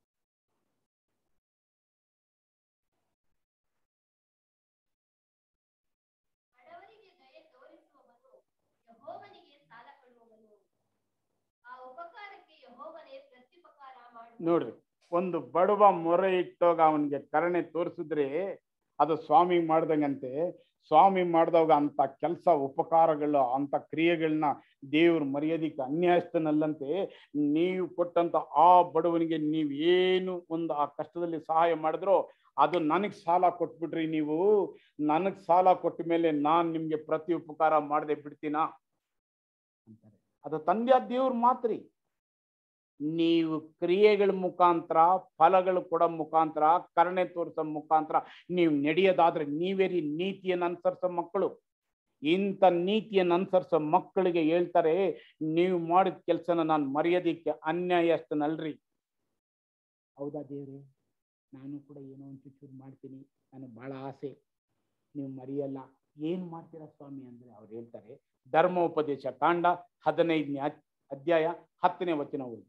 ಬಡವರಿಗೆ ದಯೆ ತೋರಿಸುವವನು ಯಹೋವನಿಗೆ ಸಾಲ ಕೊಡುವವನು ಆ ಉಪಕಾರಕ್ಕೆ ಯೆಹೋವನೇ ಪ್ರತ್ಯುಪಕಾರ ಮಾಡುವನು ನೋಡ್ರಿ ಒಂದು ಬಡವ ಮೊರೆ ಇಟ್ಟೋಗ ಅವನಿಗೆ ಕರುಣೆ ತೋರಿಸಿದ್ರೆ ಅದು ಸ್ವಾಮಿ ಮಾಡ್ದಂಗಂತೆ ಸ್ವಾಮಿ ಮಾಡಿದಾಗ ಅಂತ ಕೆಲಸ ಉಪಕಾರಗಳು ಅಂತ ಕ್ರಿಯೆಗಳನ್ನ ದೇವ್ರ ಮರ್ಯಾದಿಕ್ಕೆ ಅನ್ಯಾಯಸ್ತನಲ್ಲಂತೆ ನೀವು ಕೊಟ್ಟಂತ ಆ ಬಡವನಿಗೆ ನೀವು ಏನು ಒಂದು ಆ ಕಷ್ಟದಲ್ಲಿ ಸಹಾಯ ಮಾಡಿದ್ರೋ ಅದು ನನಗ್ ಸಾಲ ಕೊಟ್ಬಿಟ್ರಿ ನೀವು ನನಗ್ ಸಾಲ ಕೊಟ್ಟ ಮೇಲೆ ನಾನ್ ನಿಮ್ಗೆ ಪ್ರತಿ ಉಪಕಾರ ಮಾಡದೆ ಬಿಡ್ತೀನಾ ಅಂತಾರೆ ಅದು ತಂದೆಯ ದೇವ್ರ ಮಾತ್ರಿ ನೀವು ಕ್ರಿಯೆಗಳ ಮುಖಾಂತರ ಫಲಗಳು ಕೊಡೋ ಮುಖಾಂತರ ಕರುಣೆ ತೋರಿಸೋ ಮುಖಾಂತರ ನೀವು ನಡೆಯೋದಾದ್ರೆ ನೀವೇ ರೀ ನೀತಿಯನ್ನು ಅನುಸರಿಸೋ ಮಕ್ಕಳು ಇಂಥ ನೀತಿಯನ್ನು ಅನುಸರಿಸೋ ಮಕ್ಕಳಿಗೆ ಹೇಳ್ತಾರೆ ನೀವು ಮಾಡಿದ ಕೆಲಸನ ನಾನು ಮರೆಯೋದಿಕ್ಕೆ ಅನ್ಯಾಯ ಅಷ್ಟನಲ್ರಿ ಹೌದಾ ದೇವ್ರೆ ನಾನು ಕೂಡ ಏನೋ ಒಂದು ಚೂರು ಮಾಡ್ತೀನಿ ನನಗೆ ಬಹಳ ಆಸೆ ನೀವು ಮರೆಯಲ್ಲ ಏನ್ ಮಾಡ್ತೀರಾ ಸ್ವಾಮಿ ಅಂದ್ರೆ ಅವ್ರು ಹೇಳ್ತಾರೆ ಧರ್ಮೋಪದೇಶ ಕಾಂಡ ಹದಿನೈದನೇ ಅದ್- ಅಧ್ಯಾಯ ಹತ್ತನೇ ವಚನ ಓದಿ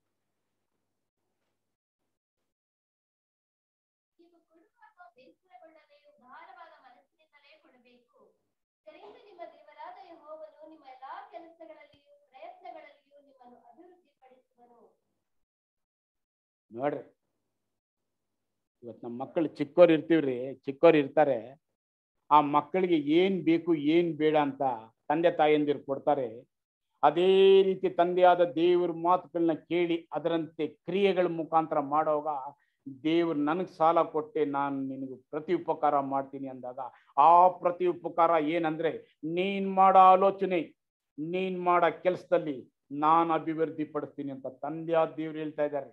ನೀವು ಕೊಡುವಾಗ ಬೇಸರಗೊಳ್ಳದೆ ಉದಾರವಾದ ಮನಸ್ಸಿನಿಂದಲೇ ಕೊಡಬೇಕು ಇದರಿಂದ ನಿಮ್ಮ ದೇವರಾದ ಯೆಹೋವನು ನಿಮ್ಮ ಎಲ್ಲಾ ಕೆಲಸಗಳಲ್ಲಿಯೂ ಪ್ರಯತ್ನಗಳಲ್ಲಿಯೂ ನಿಮ್ಮನ್ನು ಅಭಿವೃದ್ಧಿಪಡಿಸುವನು ನೋಡ್ರಿ ಇವತ್ತು ನಮ್ಮ ಮಕ್ಕಳು ಚಿಕ್ಕವ್ರು ಇರ್ತೀವ್ರಿ ಚಿಕ್ಕವ್ರು ಇರ್ತಾರೆ ಆ ಮಕ್ಕಳಿಗೆ ಏನ್ ಬೇಕು ಏನ್ ಬೇಡ ಅಂತ ತಂದೆ ತಾಯಂದಿರು ಕೊಡ್ತಾರೆ ಅದೇ ರೀತಿ ತಂದೆಯಾದ ದೇವ್ರ ಮಾತುಗಳನ್ನ ಕೇಳಿ ಅದರಂತೆ ಕ್ರಿಯೆಗಳ ಮುಖಾಂತರ ಮಾಡೋವಾಗ ದೇವ್ರು ನನಗೆ ಸಾಲ ಕೊಟ್ಟೆ ನಾನು ನಿನಗೆ ಪ್ರತಿ ಉಪಕಾರ ಮಾಡ್ತೀನಿ ಅಂದಾಗ ಆ ಪ್ರತಿ ಉಪಕಾರ ಏನಂದ್ರೆ ನೀನ್ ಮಾಡೋ ಆಲೋಚನೆ ನೀನ್ ಮಾಡೋ ಕೆಲಸದಲ್ಲಿ ನಾನು ಅಭಿವೃದ್ಧಿ ಪಡಿಸ್ತೀನಿ ಅಂತ ತಂದೆಯಾದ ದೇವ್ರು ಹೇಳ್ತಾ ಇದ್ದಾರೆ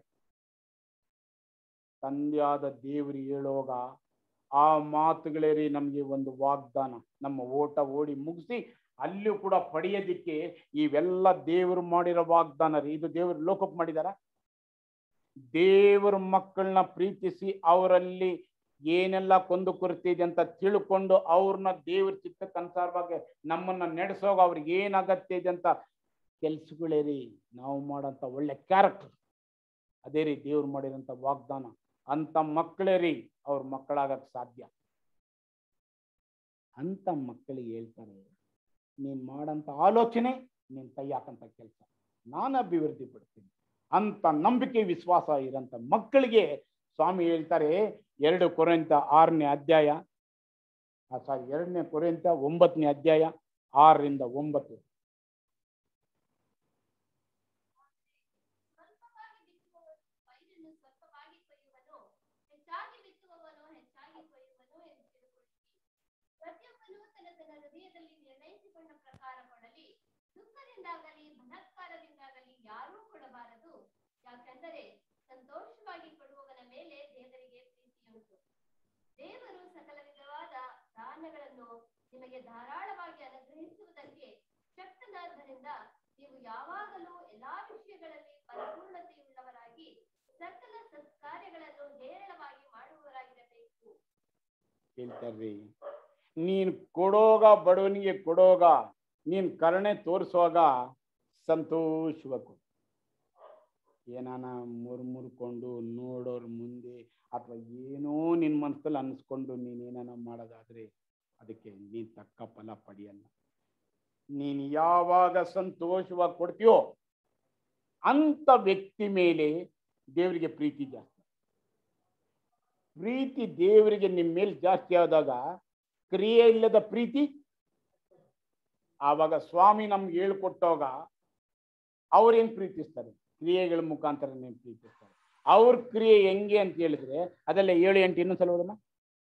ತಂದೆಯಾದ ದೇವರು ಹೇಳುವಾಗ ಆ ಮಾತುಗಳೇ ರೀ ನಮಗೆ ಒಂದು ವಾಗ್ದಾನ ನಮ್ಮ ಓಟ ಓಡಿ ಮುಗಿಸಿ ಅಲ್ಲಿಯೂ ಕೂಡ ಪಡೆಯೋದಿಕ್ಕೆ ಇವೆಲ್ಲ ದೇವರು ಮಾಡಿರೋ ವಾಗ್ದಾನ ರೀ ಇದು ದೇವರು ಲೋಕಕ್ಕೆ ಮಾಡಿದಾರ ದೇವರ ಮಕ್ಕಳನ್ನ ಪ್ರೀತಿಸಿ ಅವರಲ್ಲಿ ಏನೆಲ್ಲ ಕೊಂದು ಕೊರತೆ ಇದೆ ಅಂತ ತಿಳ್ಕೊಂಡು ಅವ್ರನ್ನ ದೇವ್ರ ಚಿತ್ತಕ್ಕನುಸಾರವಾಗಿ ನಮ್ಮನ್ನ ನಡೆಸೋಗ ಅವ್ರಿಗೆ ಏನ್ ಅಗತ್ಯ ಇದೆ ಅಂತ ಕೆಲ್ಸಗಳೇ ರೀ ನಾವು ಮಾಡೋಂಥ ಒಳ್ಳೆ ಕ್ಯಾರೆಕ್ಟರ್ ಅದೇ ರೀ ದೇವ್ರು ಮಾಡಿರೋಂಥ ವಾಗ್ದಾನ ಅಂತ ಮಕ್ಕಳೇ ರೀ ಅವ್ರ ಮಕ್ಕಳಾಗಕ್ಕೆ ಸಾಧ್ಯ ಅಂತ ಮಕ್ಕಳಿಗೆ ಹೇಳ್ತಾರೆ ನೀನ್ ಮಾಡಂತ ಆಲೋಚನೆ ನೀನ್ ಕೈ ಹಾಕಂತ ಕೆಲಸ ನಾನು ಅಭಿವೃದ್ಧಿ ಪಡ್ತೀನಿ ಅಂತ ನಂಬಿಕೆ ವಿಶ್ವಾಸ ಇರೋಂಥ ಮಕ್ಕಳಿಗೆ ಸ್ವಾಮಿ ಹೇಳ್ತಾರೆ ಎರಡು ಕೊರೆಂತ ಆರನೇ ಅಧ್ಯಾಯ ಸಾರಿ ಎರಡನೇ ಕೊರೆಂತ ಒಂಬತ್ತನೇ ಅಧ್ಯಾಯ ಆರರಿಂದ ಒಂಬತ್ತು ಸ್ವಲ್ಪವಾಗಿ ಬಿತ್ತುವವನು ಪೈರನ್ನು ಸ್ವಲ್ಪವಾಗಿ ಕೊಯ್ಯುವನು ಹೆಚ್ಚಾಗಿ ಬಿತ್ತುವವನು ಹೆಚ್ಚಾಗಿ ಕೊಯ್ಯುವನು ಎಂದು ತಿಳುಕೊಳ್ಳಿ ಪ್ರತಿಯೊಬ್ಬನು ತನ್ನ ತನ್ನ ಹೃದಯದಲ್ಲಿ ನಿರ್ಣಯಿಸಿಕೊಂಡ ಪ್ರಕಾರ ಕೊಡಲಿ ದುಃಖದಿಂದಾಗಲಿ ಬಲಾತ್ಕಾರದಿಂದಾಗಲಿ ಯಾರೂ ಕೊಡಬಾರದು ಯಾಕೆಂದರೆ ಸಂತೋಷವಾಗಿ ಕೊಡುವವನ ಮೇಲೆ ದೇವರಿಗೆ ಪ್ರೀತಿಯುಂಟು ದೇವರು ಸಕಲ ವಿಧವಾದ ದಾನಗಳನ್ನು ನಿಮಗೆ ಧಾರಾಳವಾಗಿ ಅನುಗ್ರಹಿಸುವುದಕ್ಕೆ ಶಕ್ತನಾದ್ದರಿಂದ ನೀವು ಯಾವಾಗಲೂ ಎಲ್ಲಾ ವಿಷಯಗಳಲ್ಲಿ ಪರಿಪೂರ್ಣತೆಯುಳ್ಳವರಾಗಿ ಸಕಲ ಸತ್ಕಾರ್ಯಗಳನ್ನು ಹೇರಳವಾಗಿ ಮಾಡುವವರಾಗಿರಬೇಕು ಹೇಳ್ತಾರ್ರಿ ನೀನ್ ಕೊಡೋಗ ಬಡವನಿಗೆ ಕೊಡೋಗ ನೀನ್ ಕರುಣೆ ತೋರಿಸುವಾಗ ಸಂತೋಷವಾಗಿ ಕೊಡು ಏನಾನ ಮುರ್ಮುರ್ಕೊಂಡು ನೋಡೋರ್ ಮುಂದೆ ಅಥವಾ ಏನೋ ನಿನ್ ಮನಸ್ಸಲ್ಲಿ ಅನ್ಸ್ಕೊಂಡು ನೀನ್ ಏನಾನ ಮಾಡೋದಾದ್ರೆ ಅದಕ್ಕೆ ನೀನ್ ತಕ್ಕ ಫಲ ಪಡೆಯಲ್ಲ ನೀನ್ ಯಾವಾಗ ಸಂತೋಷವಾಗಿ ಕೊಡ್ತೀಯೋ ಅಂತ ವ್ಯಕ್ತಿ ಮೇಲೆ ದೇವರಿಗೆ ಪ್ರೀತಿ ಜಾಸ್ತಿ ಪ್ರೀತಿ ದೇವರಿಗೆ ನಿಮ್ಮ ಮೇಲೆ ಜಾಸ್ತಿ ಆದಾಗ ಕ್ರಿಯೆ ಇಲ್ಲದ ಪ್ರೀತಿ ಆವಾಗ ಸ್ವಾಮಿ ನಮ್ಗೆ ಹೇಳ್ಕೊಟ್ಟಾಗ ಅವ್ರೇನ್ ಪ್ರೀತಿಸ್ತಾರೆ ಕ್ರಿಯೆಗಳ ಮುಖಾಂತರ ನೀವು ಪ್ರೀತಿಸ್ತಾರೆ ಅವ್ರ ಕ್ರಿಯೆ ಹೆಂಗೆ ಅಂತ ಹೇಳಿದ್ರೆ ಅದೆಲ್ಲ ಏಳು ಎಂಟು ಇನ್ನೊಂದ್ಸಲ ಓದಮ್ಮ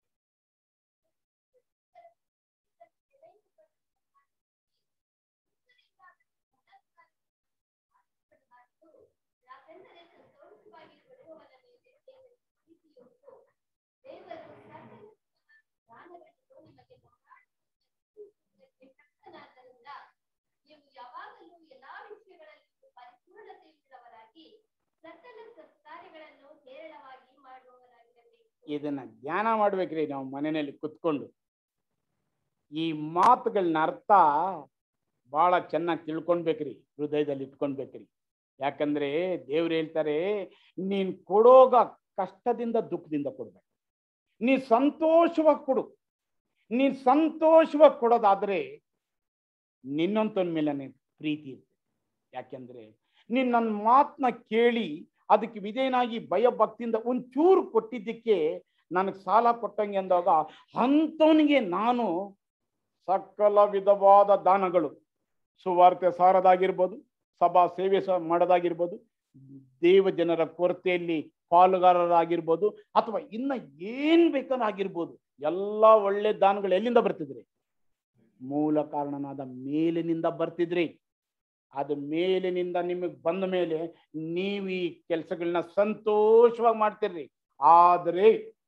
ಯಾಕೆಂದರೆ ಸಂತೋಷವಾಗಿ ಕೊಡುವವನ ಮೇಲೆ ದೇವರಿಗೆ ಪ್ರೀತಿಯುಂಟು ದೇವರು ಸಕಲ ದಾನಗಳನ್ನು ನಿಮಗೆ ಧಾರಾಳವಾಗಿ ಶಕ್ತನಾದ್ದರಿಂದ ನೀವು ಯಾವಾಗಲೂ ಎಲ್ಲಾ ವಿಷಯಗಳಲ್ಲಿ ಪರಿಪೂರ್ಣತೆಯುಳ್ಳವರಾಗಿ ಸಕಲ ಸತ್ಕಾರ್ಯಗಳನ್ನು ಹೇರಳವಾಗಿ ಮಾಡುವವರಾಗಿರಬೇಕು ಇದನ್ನ ಧ್ಯಾನ ಮಾಡ್ಬೇಕ್ರಿ ನಾವು ಮನೆಯಲ್ಲಿ ಕುತ್ಕೊಂಡು ಈ ಮಾತುಗಳನ್ನ ಅರ್ಥ ಬಹಳ ಚೆನ್ನಾಗಿ ತಿಳ್ಕೊಳ್ಬೇಕ್ರಿ ಹೃದಯದಲ್ಲಿ ಇಟ್ಕೊಳ್ಬೇಕ್ರಿ ಯಾಕಂದ್ರೆ ದೇವ್ರು ಹೇಳ್ತಾರೆ ನೀನ್ ಕೊಡೋಗ ಕಷ್ಟದಿಂದ ದುಃಖದಿಂದ ಕೊಡ್ಬೇಕು ನೀ ಸಂತೋಷವಾಗಿ ಕೊಡು ನೀನ್ ಸಂತೋಷವಾಗಿ ಕೊಡೋದಾದ್ರೆ ನಿನ್ನಂತನ ಮೇಲೆ ನೀನ್ ಪ್ರೀತಿ ಇರುತ್ತೆ ಯಾಕೆಂದ್ರೆ ನೀನ್ ನನ್ನ ಮಾತನ್ನ ಕೇಳಿ ಅದಕ್ಕೆ ವಿಧೇಯನಾಗಿ ಭಯ ಭಕ್ತಿಯಿಂದ ಒಂಚೂರು ಕೊಟ್ಟಿದ್ದಕ್ಕೆ ನನಗೆ ಸಾಲ ಕೊಟ್ಟಂಗೆ ಅಂದಾಗ ಅಂಥವನಿಗೆ ನಾನು ಸಕಲ ವಿಧವಾದ ದಾನಗಳು ಸುವಾರ್ತೆ ಸಾರದಾಗಿರ್ಬೋದು ಸಭಾ ಸೇವೆ ಸ ಮಾಡೋದಾಗಿರ್ಬೋದು ದೇವ ಜನರ ಕೊರತೆಯಲ್ಲಿ ಪಾಲುಗಾರರಾಗಿರ್ಬೋದು ಅಥವಾ ಇನ್ನ ಏನ್ ಬೇಕಾದ್ರೂ ಆಗಿರ್ಬೋದು ಎಲ್ಲ ಒಳ್ಳೆ ದಾನಗಳು ಎಲ್ಲಿಂದ ಬರ್ತಿದ್ರಿ ಮೂಲ ಕಾರಣನಾದ ಮೇಲಿನಿಂದ ಬರ್ತಿದ್ರಿ ಅದು ಮೇಲಿನಿಂದ ನಿಮಗೆ ಬಂದ ಮೇಲೆ ನೀವು ಈ ಕೆಲಸಗಳನ್ನ ಸಂತೋಷವಾಗಿ ಮಾಡ್ತಿರ್ರಿ ಆದರೆ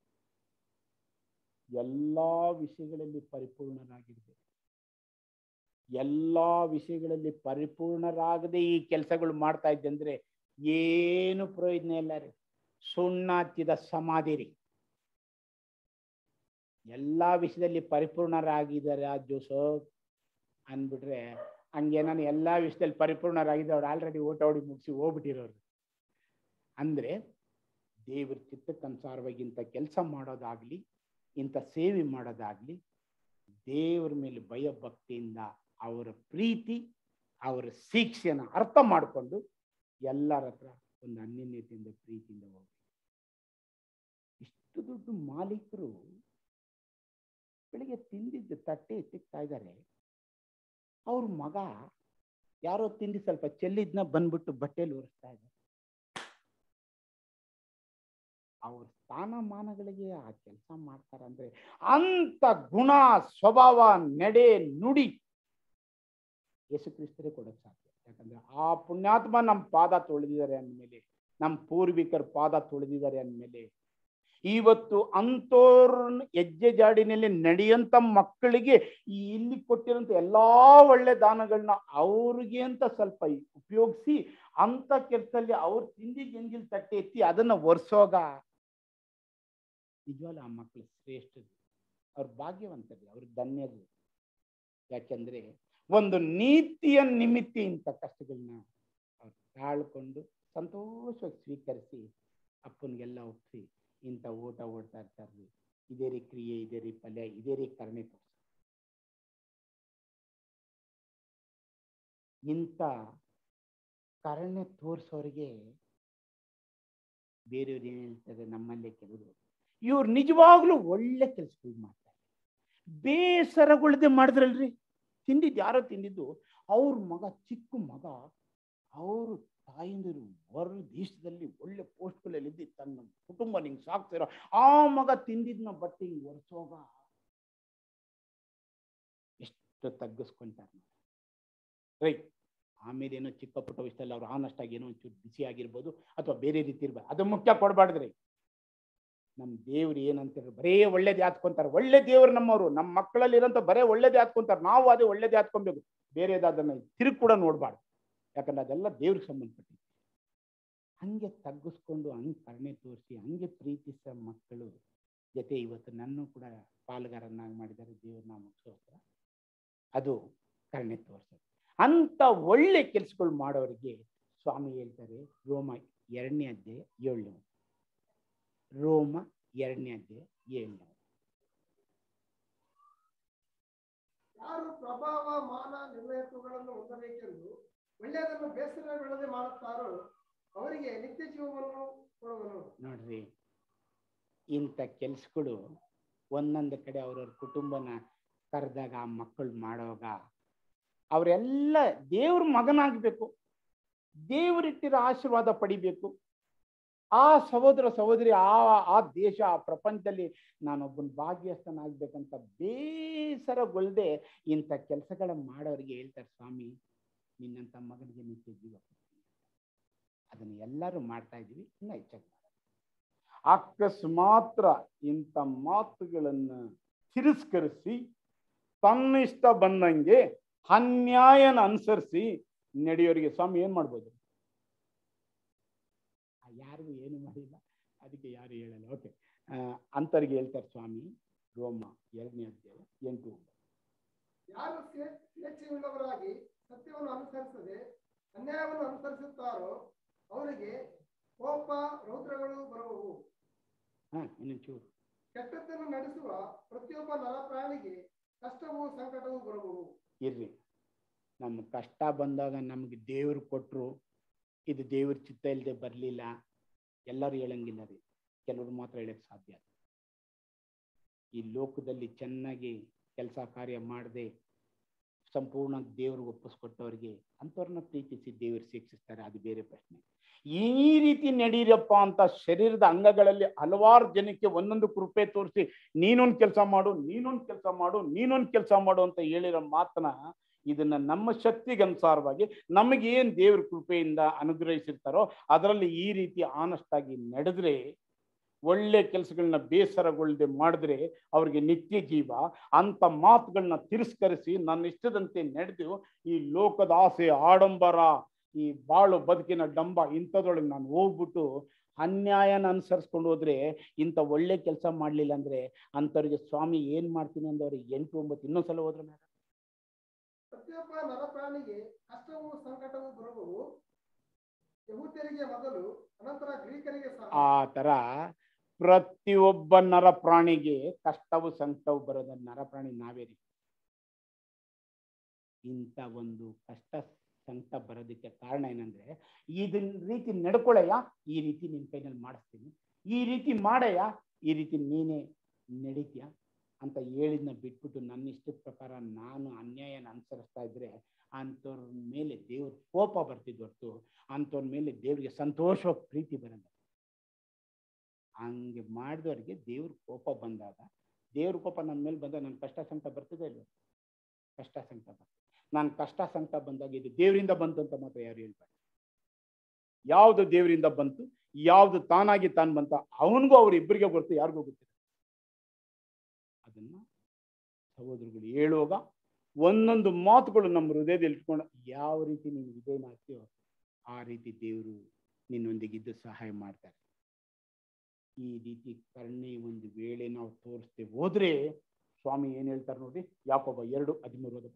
ಎಲ್ಲಾ ವಿಷಯಗಳಲ್ಲಿ ಪರಿಪೂರ್ಣರಾಗಿರ್ಬೇಕು ಎಲ್ಲಾ ವಿಷಯಗಳಲ್ಲಿ ಪರಿಪೂರ್ಣರಾಗದೆ ಈ ಕೆಲಸಗಳು ಮಾಡ್ತಾ ಇದ್ದೆ ಅಂದ್ರೆ ಏನು ಪ್ರಯೋಜನ ಇಲ್ಲ ರೀ ಸುಣ್ಣ ಹಚ್ಚಿದ ಸಮಾಧಿ ರೀ ಎಲ್ಲಾ ವಿಷಯದಲ್ಲಿ ಪರಿಪೂರ್ಣರಾಗಿದ್ದಾರೆ ಆ ಜೋಸಫ್ ಅಂದ್ಬಿಟ್ರೆ ಹಂಗೆ ನಾನು ಎಲ್ಲಾ ವಿಷಯದಲ್ಲಿ ಪರಿಪೂರ್ಣರಾಗಿದ್ದವ್ರು ಆಲ್ರೆಡಿ ಓಟ ಓಡಿ ಮುಗಿಸಿ ಹೋಗ್ಬಿಟ್ಟಿರೋರು ಅಂದ್ರೆ ದೇವ್ರ ಚಿತ್ತಕ್ಕನುಸಾರವಾಗಿ ಇಂಥ ಕೆಲಸ ಮಾಡೋದಾಗ್ಲಿ ಇಂಥ ಸೇವೆ ಮಾಡೋದಾಗ್ಲಿ ದೇವ್ರ ಮೇಲೆ ಭಯ ಭಕ್ತಿಯಿಂದ ಅವರ ಪ್ರೀತಿ ಅವರ ಶಿಕ್ಷೆನ ಅರ್ಥ ಮಾಡಿಕೊಂಡು ಎಲ್ಲರ ಹತ್ರ ಒಂದು ಅನ್ಯನ್ಯತೆಯಿಂದ ಪ್ರೀತಿಯಿಂದ ಹೋಗಿ ಇಷ್ಟು ದೊಡ್ಡ ಮಾಲೀಕರು ಬೆಳಿಗ್ಗೆ ತಿಂದಿದ್ದು ತಟ್ಟೆ ಎತ್ತಿಕ್ತಾ ಇದ್ದಾರೆ ಅವ್ರ ಮಗ ಯಾರೋ ತಿಂದು ಸ್ವಲ್ಪ ಚೆಲ್ಲಿದ್ನ ಬಂದ್ಬಿಟ್ಟು ಬಟ್ಟೆಲಿ ಒರೆಸ್ತಾ ಇದ್ದಾರೆ ಅವ್ರ ಸ್ಥಾನಮಾನಗಳಿಗೆ ಆ ಕೆಲಸ ಮಾಡ್ತಾರಂದ್ರೆ ಅಂತ ಗುಣ ಸ್ವಭಾವ ನಡೆ ನುಡಿ ಯೇಸು ಕ್ರಿಸ್ತರೇ ಕೊಡಕ್ ಸಾಧ್ಯ ಯಾಕಂದ್ರೆ ಆ ಪುಣ್ಯಾತ್ಮ ನಮ್ಮ ಪಾದ ತೊಳೆದಿದ್ದಾರೆ ಅಂದಮೇಲೆ ನಮ್ಮ ಪೂರ್ವಿಕರ ಪಾದ ತೊಳೆದಿದ್ದಾರೆ ಅಂದಮೇಲೆ ಇವತ್ತು ಅಂಥವ್ರ ಹೆಜ್ಜೆ ಜಾಡಿನಲ್ಲಿ ನಡೆಯಂತ ಮಕ್ಕಳಿಗೆ ಈ ಇಲ್ಲಿ ಕೊಟ್ಟಿರೋಂಥ ಎಲ್ಲಾ ಒಳ್ಳೆ ದಾನಗಳನ್ನ ಅವ್ರಿಗೆ ಅಂತ ಸ್ವಲ್ಪ ಉಪಯೋಗಿಸಿ ಅಂತ ಕೆಲಸದಲ್ಲಿ ಅವ್ರು ತಿಂದಿದ್ದ ಎಂಜಿಲ್ ತಟ್ಟೆ ಎತ್ತಿ ಅದನ್ನ ಒರೆಸೋಗ ನಿಜವಲ್ಲ ಆ ಮಕ್ಕಳು ಶ್ರೇಷ್ಠರು ಅವ್ರ ಭಾಗ್ಯವಂತರು ಅವ್ರ ಧನ್ಯರು ಯಾಕೆಂದ್ರೆ ಒಂದು ನೀತಿಯ ನಿಮಿತ್ತ ಇಂಥ ಕಷ್ಟಗಳನ್ನ ಅವ್ರು ತಾಳ್ಕೊಂಡು ಸಂತೋಷವಾಗಿ ಸ್ವೀಕರಿಸಿ ಅಪ್ಪನಿಗೆಲ್ಲ ಒಪ್ಪಿಸಿ ಇಂಥ ಊಟ ಓಡ್ತಾ ಇರ್ತಾರ್ರಿ ಇದೇ ರೀ ಕ್ರಿಯೆ ಇದೇ ರೀ ಪಲ್ಯ ಇದೇ ರೀ ಕರುಣೆ ತೋರ್ಸ ಇಂಥ ಕರುಣೆ ತೋರ್ಸೋರಿಗೆ ಬೇರೆಯವ್ರು ಏನ್ ಹೇಳ್ತಾರೆ ನಮ್ಮಲ್ಲೇ ಕೆಲವರು ಇವ್ರು ನಿಜವಾಗ್ಲೂ ಒಳ್ಳೆ ಕೆಲಸಗಳು ಮಾಡ್ತಾರೆ ಬೇಸರಗೊಳ್ಳದೆ ಮಾಡಿದ್ರಲ್ರಿ ತಿಂದಿದ್ದು ಯಾರೋ ತಿಂದಿದ್ದು ಅವ್ರ ಮಗ ಚಿಕ್ಕ ಮಗ ಅವರು ತಾಯಿಂದರು ಹೊರ ದೇಶದಲ್ಲಿ ಒಳ್ಳೆ ಪೋಸ್ಟ್ಗಳಲ್ಲಿ ಇದ್ದು ತನ್ನ ಕುಟುಂಬ ನಿಂಗೆ ಸಾಕ್ತಿರೋ ಆ ಮಗ ತಿಂದಿದ್ನ ಬಟ್ಟೆ ಹಿಂಗೆ ಒರೆಸೋಗ ಎಷ್ಟು ತಗ್ಗಿಸ್ಕೊಂತಾರೆ ರೈಟ್ ಆಮೇಲೆ ಏನೋ ಚಿಕ್ಕ ಪುಟ್ಟ ವಿಷಯದಲ್ಲಿ ಅವ್ರು ಆನಷ್ಟಾಗಿ ಏನೋ ಒಂಚೂರು ಬಿಸಿ ಆಗಿರ್ಬೋದು ಅಥವಾ ಬೇರೆ ರೀತಿ ಇರ್ಬೋದು ಅದು ಮುಖ್ಯ ಕೊಡಬಾರ್ದ್ರಿ ನಮ್ಮ ದೇವ್ರು ಏನಂತಾರೆ ಬರೇ ಒಳ್ಳೇದು ಯಾತ್ಕೊಂತಾರೆ ಒಳ್ಳೆ ದೇವ್ರು ನಮ್ಮವರು ನಮ್ಮ ಮಕ್ಕಳಲ್ಲಿ ಇರೋಂಥ ಬರೇ ಒಳ್ಳೇದು ಯಾತ್ಕೊಂತಾರೆ ನಾವು ಅದೇ ಒಳ್ಳೇದು ಯಾತ್ಕೊಬೇಕು ಬೇರೆದಾದನ್ನ ತಿರುಗಿ ಕೂಡ ನೋಡಬಾರ್ದು ಯಾಕಂದ್ರೆ ಅದೆಲ್ಲ ದೇವ್ರಿಗೆ ಸಂಬಂಧಪಟ್ಟಿದೆ ಹಂಗೆ ತಗ್ಗಿಸ್ಕೊಂಡು ಹಂಗೆ ಕರುಣೆ ತೋರಿಸಿ ಹಂಗೆ ಪ್ರೀತಿಸೋ ಮಕ್ಕಳು ಜೊತೆ ಇವತ್ತು ನನ್ನ ಕೂಡ ಪಾಲುಗಾರನ್ನಾಗಿ ಮಾಡಿದ್ದಾರೆ ದೇವ್ರ ನಾಮಕ್ಕೋಸ್ಕರ ಅದು ಕರುಣೆ ತೋರಿಸೋದು ಅಂತ ಒಳ್ಳೆ ಕೆಲಸಗಳು ಮಾಡೋರಿಗೆ ಸ್ವಾಮಿ ಹೇಳ್ತಾರೆ ರೋಮ ಎರಡನೇ ಅಧ್ಯಾಯ ಏಳನೇ ರೋಮ ಎರಡನೇ ಅಧ್ಯಾಯ ಏಳನೇ ಯಾರು ಪ್ರಭಾವ ಮಾನ ನಿರ್ಣಯತ್ವಗಳನ್ನು ಹೊಂದಬೇಕೆಂದು ಒಳ್ಳೆಯದನ್ನು ಬೇಸರವಿಲ್ಲದೆ ಮಾಡುತ್ತಾರೋ ಅವರಿಗೆ ನಿತ್ಯ ಜೀವವನ್ನು ಕೊಡುವನು ನೋಡ್ರಿ ಇಂಥ ಕೆಲ್ಸಗಳು ಒಂದೊಂದು ಕಡೆ ಅವ್ರವ್ರ ಕುಟುಂಬನ ಕರೆದಾಗ ಆ ಮಕ್ಕಳು ಮಾಡೋವಾಗ ಅವರೆಲ್ಲ ದೇವ್ರ ಮಗನಾಗಬೇಕು ದೇವರಿಟ್ಟಿರೋ ಆಶೀರ್ವಾದ ಪಡಿಬೇಕು ಆ ಸಹೋದರ ಸಹೋದರಿ ಆ ಆ ದೇಶ ಆ ಪ್ರಪಂಚದಲ್ಲಿ ನಾನೊಬ್ಬನ ಭಾಗ್ಯಸ್ಥನಾಗ್ಬೇಕಂತ ಬೇಸರಗೊಳ್ಳದೆ ಇಂಥ ಕೆಲಸಗಳ ಮಾಡೋರಿಗೆ ಹೇಳ್ತಾರೆ ಸ್ವಾಮಿ ನಿನ್ನಂಥ ಮಗನಿಗೆ ನಿತ್ಯ ಜೀವ ಕೊಡ್ತೀನಿ ಅದನ್ನು ಎಲ್ಲರೂ ಮಾಡ್ತಾ ಇದ್ದೀವಿ ಇನ್ನೂ ಹೆಚ್ಚಾಗಿ ಮಾಡೋಣ ಅಕಸ್ಮಾತ್ರ ಇಂಥ ಮಾತುಗಳನ್ನು ತಿರಸ್ಕರಿಸಿ ತನ್ನಿಷ್ಟ ಬಂದಂಗೆ ಅನ್ಯಾಯನ ಅನುಸರಿಸಿ ನಡೆಯೋರಿಗೆ ಸ್ವಾಮಿ ಏನ್ ಮಾಡ್ಬೋದು ಆ, ಯಾರಿಗೂ ಏನು ಮಾಡಿಲ್ಲ ಅದಕ್ಕೆ ಯಾರು ಹೇಳಲ್ಲ ಓಕೆ ಅಂತವ್ರಿಗೆ ಹೇಳ್ತಾರೆ ಸ್ವಾಮಿ ರೋಮ ಎರಡನೇ ಅಧ್ಯಾಯ ಎಂಟು ಒಂಬತ್ತು. ಯಾರು ಸ್ವೇ- ಸ್ವೇಚ್ಛೆಯುಳ್ಳವರಾಗಿ ಸತ್ಯವನ್ನು ಅನುಸರಿಸದೆ ಅನ್ಯಾಯವನ್ನು ಅನುಸರಿಸುತ್ತಾರೋ ಅವರಿಗೆ ಕೋಪ ರೌದ್ರಗಳು ಬರುವವು ಹಾ ಇನ್ನೊಂಚೂರು ಕೆಟ್ಟದ್ದನ್ನು ನಡೆಸುವ ಪ್ರತಿಯೊಬ್ಬ ನರಪ್ರಾಣಿಗೆ ಕಷ್ಟವೂ ಸಂಕಟವೂ ಬರುವವು ಇರ್ರಿ ನಮ್ಮ ಕಷ್ಟ ಬಂದಾಗ ನಮಗೆ ದೇವ್ರು ಕೊಟ್ಟರು ಇದು ದೇವ್ರ ಚಿತ್ತ ಇಲ್ಲದೆ ಬರಲಿಲ್ಲ ಎಲ್ಲರೂ ಹೇಳಂಗಿಲ್ಲ ರೀ ಕೆಲವರು ಮಾತ್ರ ಹೇಳಕ್ ಸಾಧ್ಯ ಈ ಲೋಕದಲ್ಲಿ ಚೆನ್ನಾಗಿ ಕೆಲಸ ಕಾರ್ಯ ಮಾಡದೆ ಸಂಪೂರ್ಣ ದೇವ್ರಿಗೆ ಒಪ್ಪಿಸ್ಕೊಟ್ಟವ್ರಿಗೆ ಅಂಥವ್ರನ್ನ ಪ್ರೀತಿಸಿ ದೇವರು ಶಿಕ್ಷಿಸ್ತಾರೆ ಅದು ಬೇರೆ ಪ್ರಶ್ನೆ ಈ ರೀತಿ ನಡೀರಪ್ಪ ಅಂತ ಶರೀರದ ಅಂಗಗಳಲ್ಲಿ ಹಲವಾರು ಜನಕ್ಕೆ ಒಂದೊಂದು ಕೃಪೆ ತೋರಿಸಿ ನೀನೊಂದು ಕೆಲಸ ಮಾಡು ನೀನೊಂದು ಕೆಲಸ ಮಾಡು ನೀನೊಂದು ಕೆಲಸ ಮಾಡು ಅಂತ ಹೇಳಿರೋ ಮಾತನ್ನ ಇದನ್ನ ನಮ್ಮ ಶಕ್ತಿಗೆ ಅನುಸಾರವಾಗಿ ನಮಗೆ ಏನ್ ದೇವ್ರ ಕೃಪೆಯಿಂದ ಅನುಗ್ರಹಿಸಿರ್ತಾರೋ ಅದರಲ್ಲಿ ಈ ರೀತಿ ಆನೆಸ್ಟ್ ಆಗಿ ನಡೆದ್ರೆ ಒಳ್ಳೆ ಕೆಲಸಗಳನ್ನ ಬೇಸರಗೊಳ್ಳದೆ ಮಾಡಿದ್ರೆ ಅವ್ರಿಗೆ ನಿತ್ಯ ಜೀವ ಅಂತ ಮಾತುಗಳನ್ನ ತಿರಸ್ಕರಿಸಿ ನನ್ನ ಇಷ್ಟದಂತೆ ನಡೆದು ಈ ಲೋಕದ ಆಸೆ ಆಡಂಬರ ಈ ಬಾಳು ಬದುಕಿನ ಡಂಬ ಇಂಥದ್ರೊಳಗೆ ನಾನು ಹೋಗ್ಬಿಟ್ಟು ಅನ್ಯಾಯನ ಅನುಸರಿಸ್ಕೊಂಡು ಹೋದ್ರೆ ಇಂಥ ಒಳ್ಳೆ ಕೆಲಸ ಮಾಡ್ಲಿಲ್ಲ ಅಂದ್ರೆ ಅಂಥವ್ರಿಗೆ ಸ್ವಾಮಿ ಏನ್ ಮಾಡ್ತೀನಿ ಅಂದವ್ರಿಗೆ ಎಂಟು ಒಂಬತ್ತು ಇನ್ನೊಂದ್ಸಲ ಹೋದ್ರೆ ಮೇಡಮ್ ಪ್ರತಿಯೊಬ್ಬ ನರಪ್ರಾಣಿಗೆ ಕಷ್ಟವೂ ಸಂಕಟವೂ ಬರುವವು ಯಹೂದ್ಯರಿಗೆ ಮೊದಲು ಅನಂತರ ಗ್ರೀಕರಿಗೆ ಸಹ ಆ ತರ ಪ್ರತಿಯೊಬ್ಬ ನರ ಪ್ರಾಣಿಗೆ ಕಷ್ಟವು ಸಂಕಟವು ಬರೋದ ನರ ಪ್ರಾಣಿ ನಾವೇ ರೀ ಇಂಥ ಒಂದು ಕಷ್ಟ ಸಂಕಟ ಬರೋದಕ್ಕೆ ಕಾರಣ ಏನಂದ್ರೆ ಇದನ್ ರೀತಿ ನಡ್ಕೊಳಯ್ಯ ಈ ರೀತಿ ನಿನ್ ಕೈನಲ್ಲಿ ಮಾಡಿಸ್ತೀನಿ ಈ ರೀತಿ ಮಾಡಯ್ಯ ಈ ರೀತಿ ನೀನೇ ನಡೀತೀಯ ಅಂತ ಹೇಳಿದ್ನ ಬಿಟ್ಬಿಟ್ಟು ನನ್ನ ಇಷ್ಟದ ಪ್ರಕಾರ ನಾನು ಅನ್ಯಾಯನ ಅನುಸರಿಸ್ತಾ ಇದ್ರೆ ಅಂಥವ್ರ ಮೇಲೆ ದೇವ್ರ ಕೋಪ ಬರ್ತಿದ್ದು ಹೊರ್ತು ಅಂಥವ್ರ ಮೇಲೆ ದೇವ್ರಿಗೆ ಸಂತೋಷ ಪ್ರೀತಿ ಬರಲ್ಲ ಹಂಗೆ ಮಾಡಿದವ್ರಿಗೆ ದೇವ್ರ ಕೋಪ ಬಂದಾಗ ದೇವ್ರ ಕೋಪ ನನ್ನ ಮೇಲೆ ಬಂದಾಗ ನನ್ನ ಕಷ್ಟ ಸಂಕಟ ಬರ್ತದೆ ಇಲ್ವ ಕಷ್ಟ ಸಂಕಟ ಬರ್ತದೆ ನಾನು ಕಷ್ಟ ಸಂಕಟ ಬಂದಾಗ ಇದು ದೇವರಿಂದ ಬಂತು ಅಂತ ಮಾತ್ರ ಯಾರು ಹೇಳ್ತಾರೆ ಯಾವುದು ದೇವರಿಂದ ಬಂತು ಯಾವುದು ತಾನಾಗಿ ತಾನು ಬಂತ ಅವನಿಗೂ ಅವ್ರಿಬ್ಬರಿಗೆ ಗೊತ್ತು ಯಾರಿಗೂ ಗೊತ್ತಿಲ್ಲ ಅದನ್ನ ಸಹೋದರಗಳು ಹೇಳುವಾಗ ಒಂದೊಂದು ಮಾತುಗಳು ನಮ್ಮ ಹೃದಯದಲ್ಲಿ ಇಟ್ಕೊಂಡು ಯಾವ ರೀತಿ ನೀನು ವಿಧೇಯನಾಗ್ತೀಯೋ ಆ ರೀತಿ ದೇವರು ನಿನ್ನೊಂದಿಗಿದ್ದು ಸಹಾಯ ಮಾಡ್ತಾರೆ ಈ ರೀತಿ ಕರುಣೆ ಒಂದು ವೇಳೆ ನಾವು ತೋರಿಸ್ತೇವೆ ಹೋದ್ರೆ ಸ್ವಾಮಿ ಏನ್ ಹೇಳ್ತಾರೆ ನೋಡ್ರಿ ಯಾಕೊಬ್ಬ ಎರಡು ಹದಿಮೂರು ಓದಪ್ಪ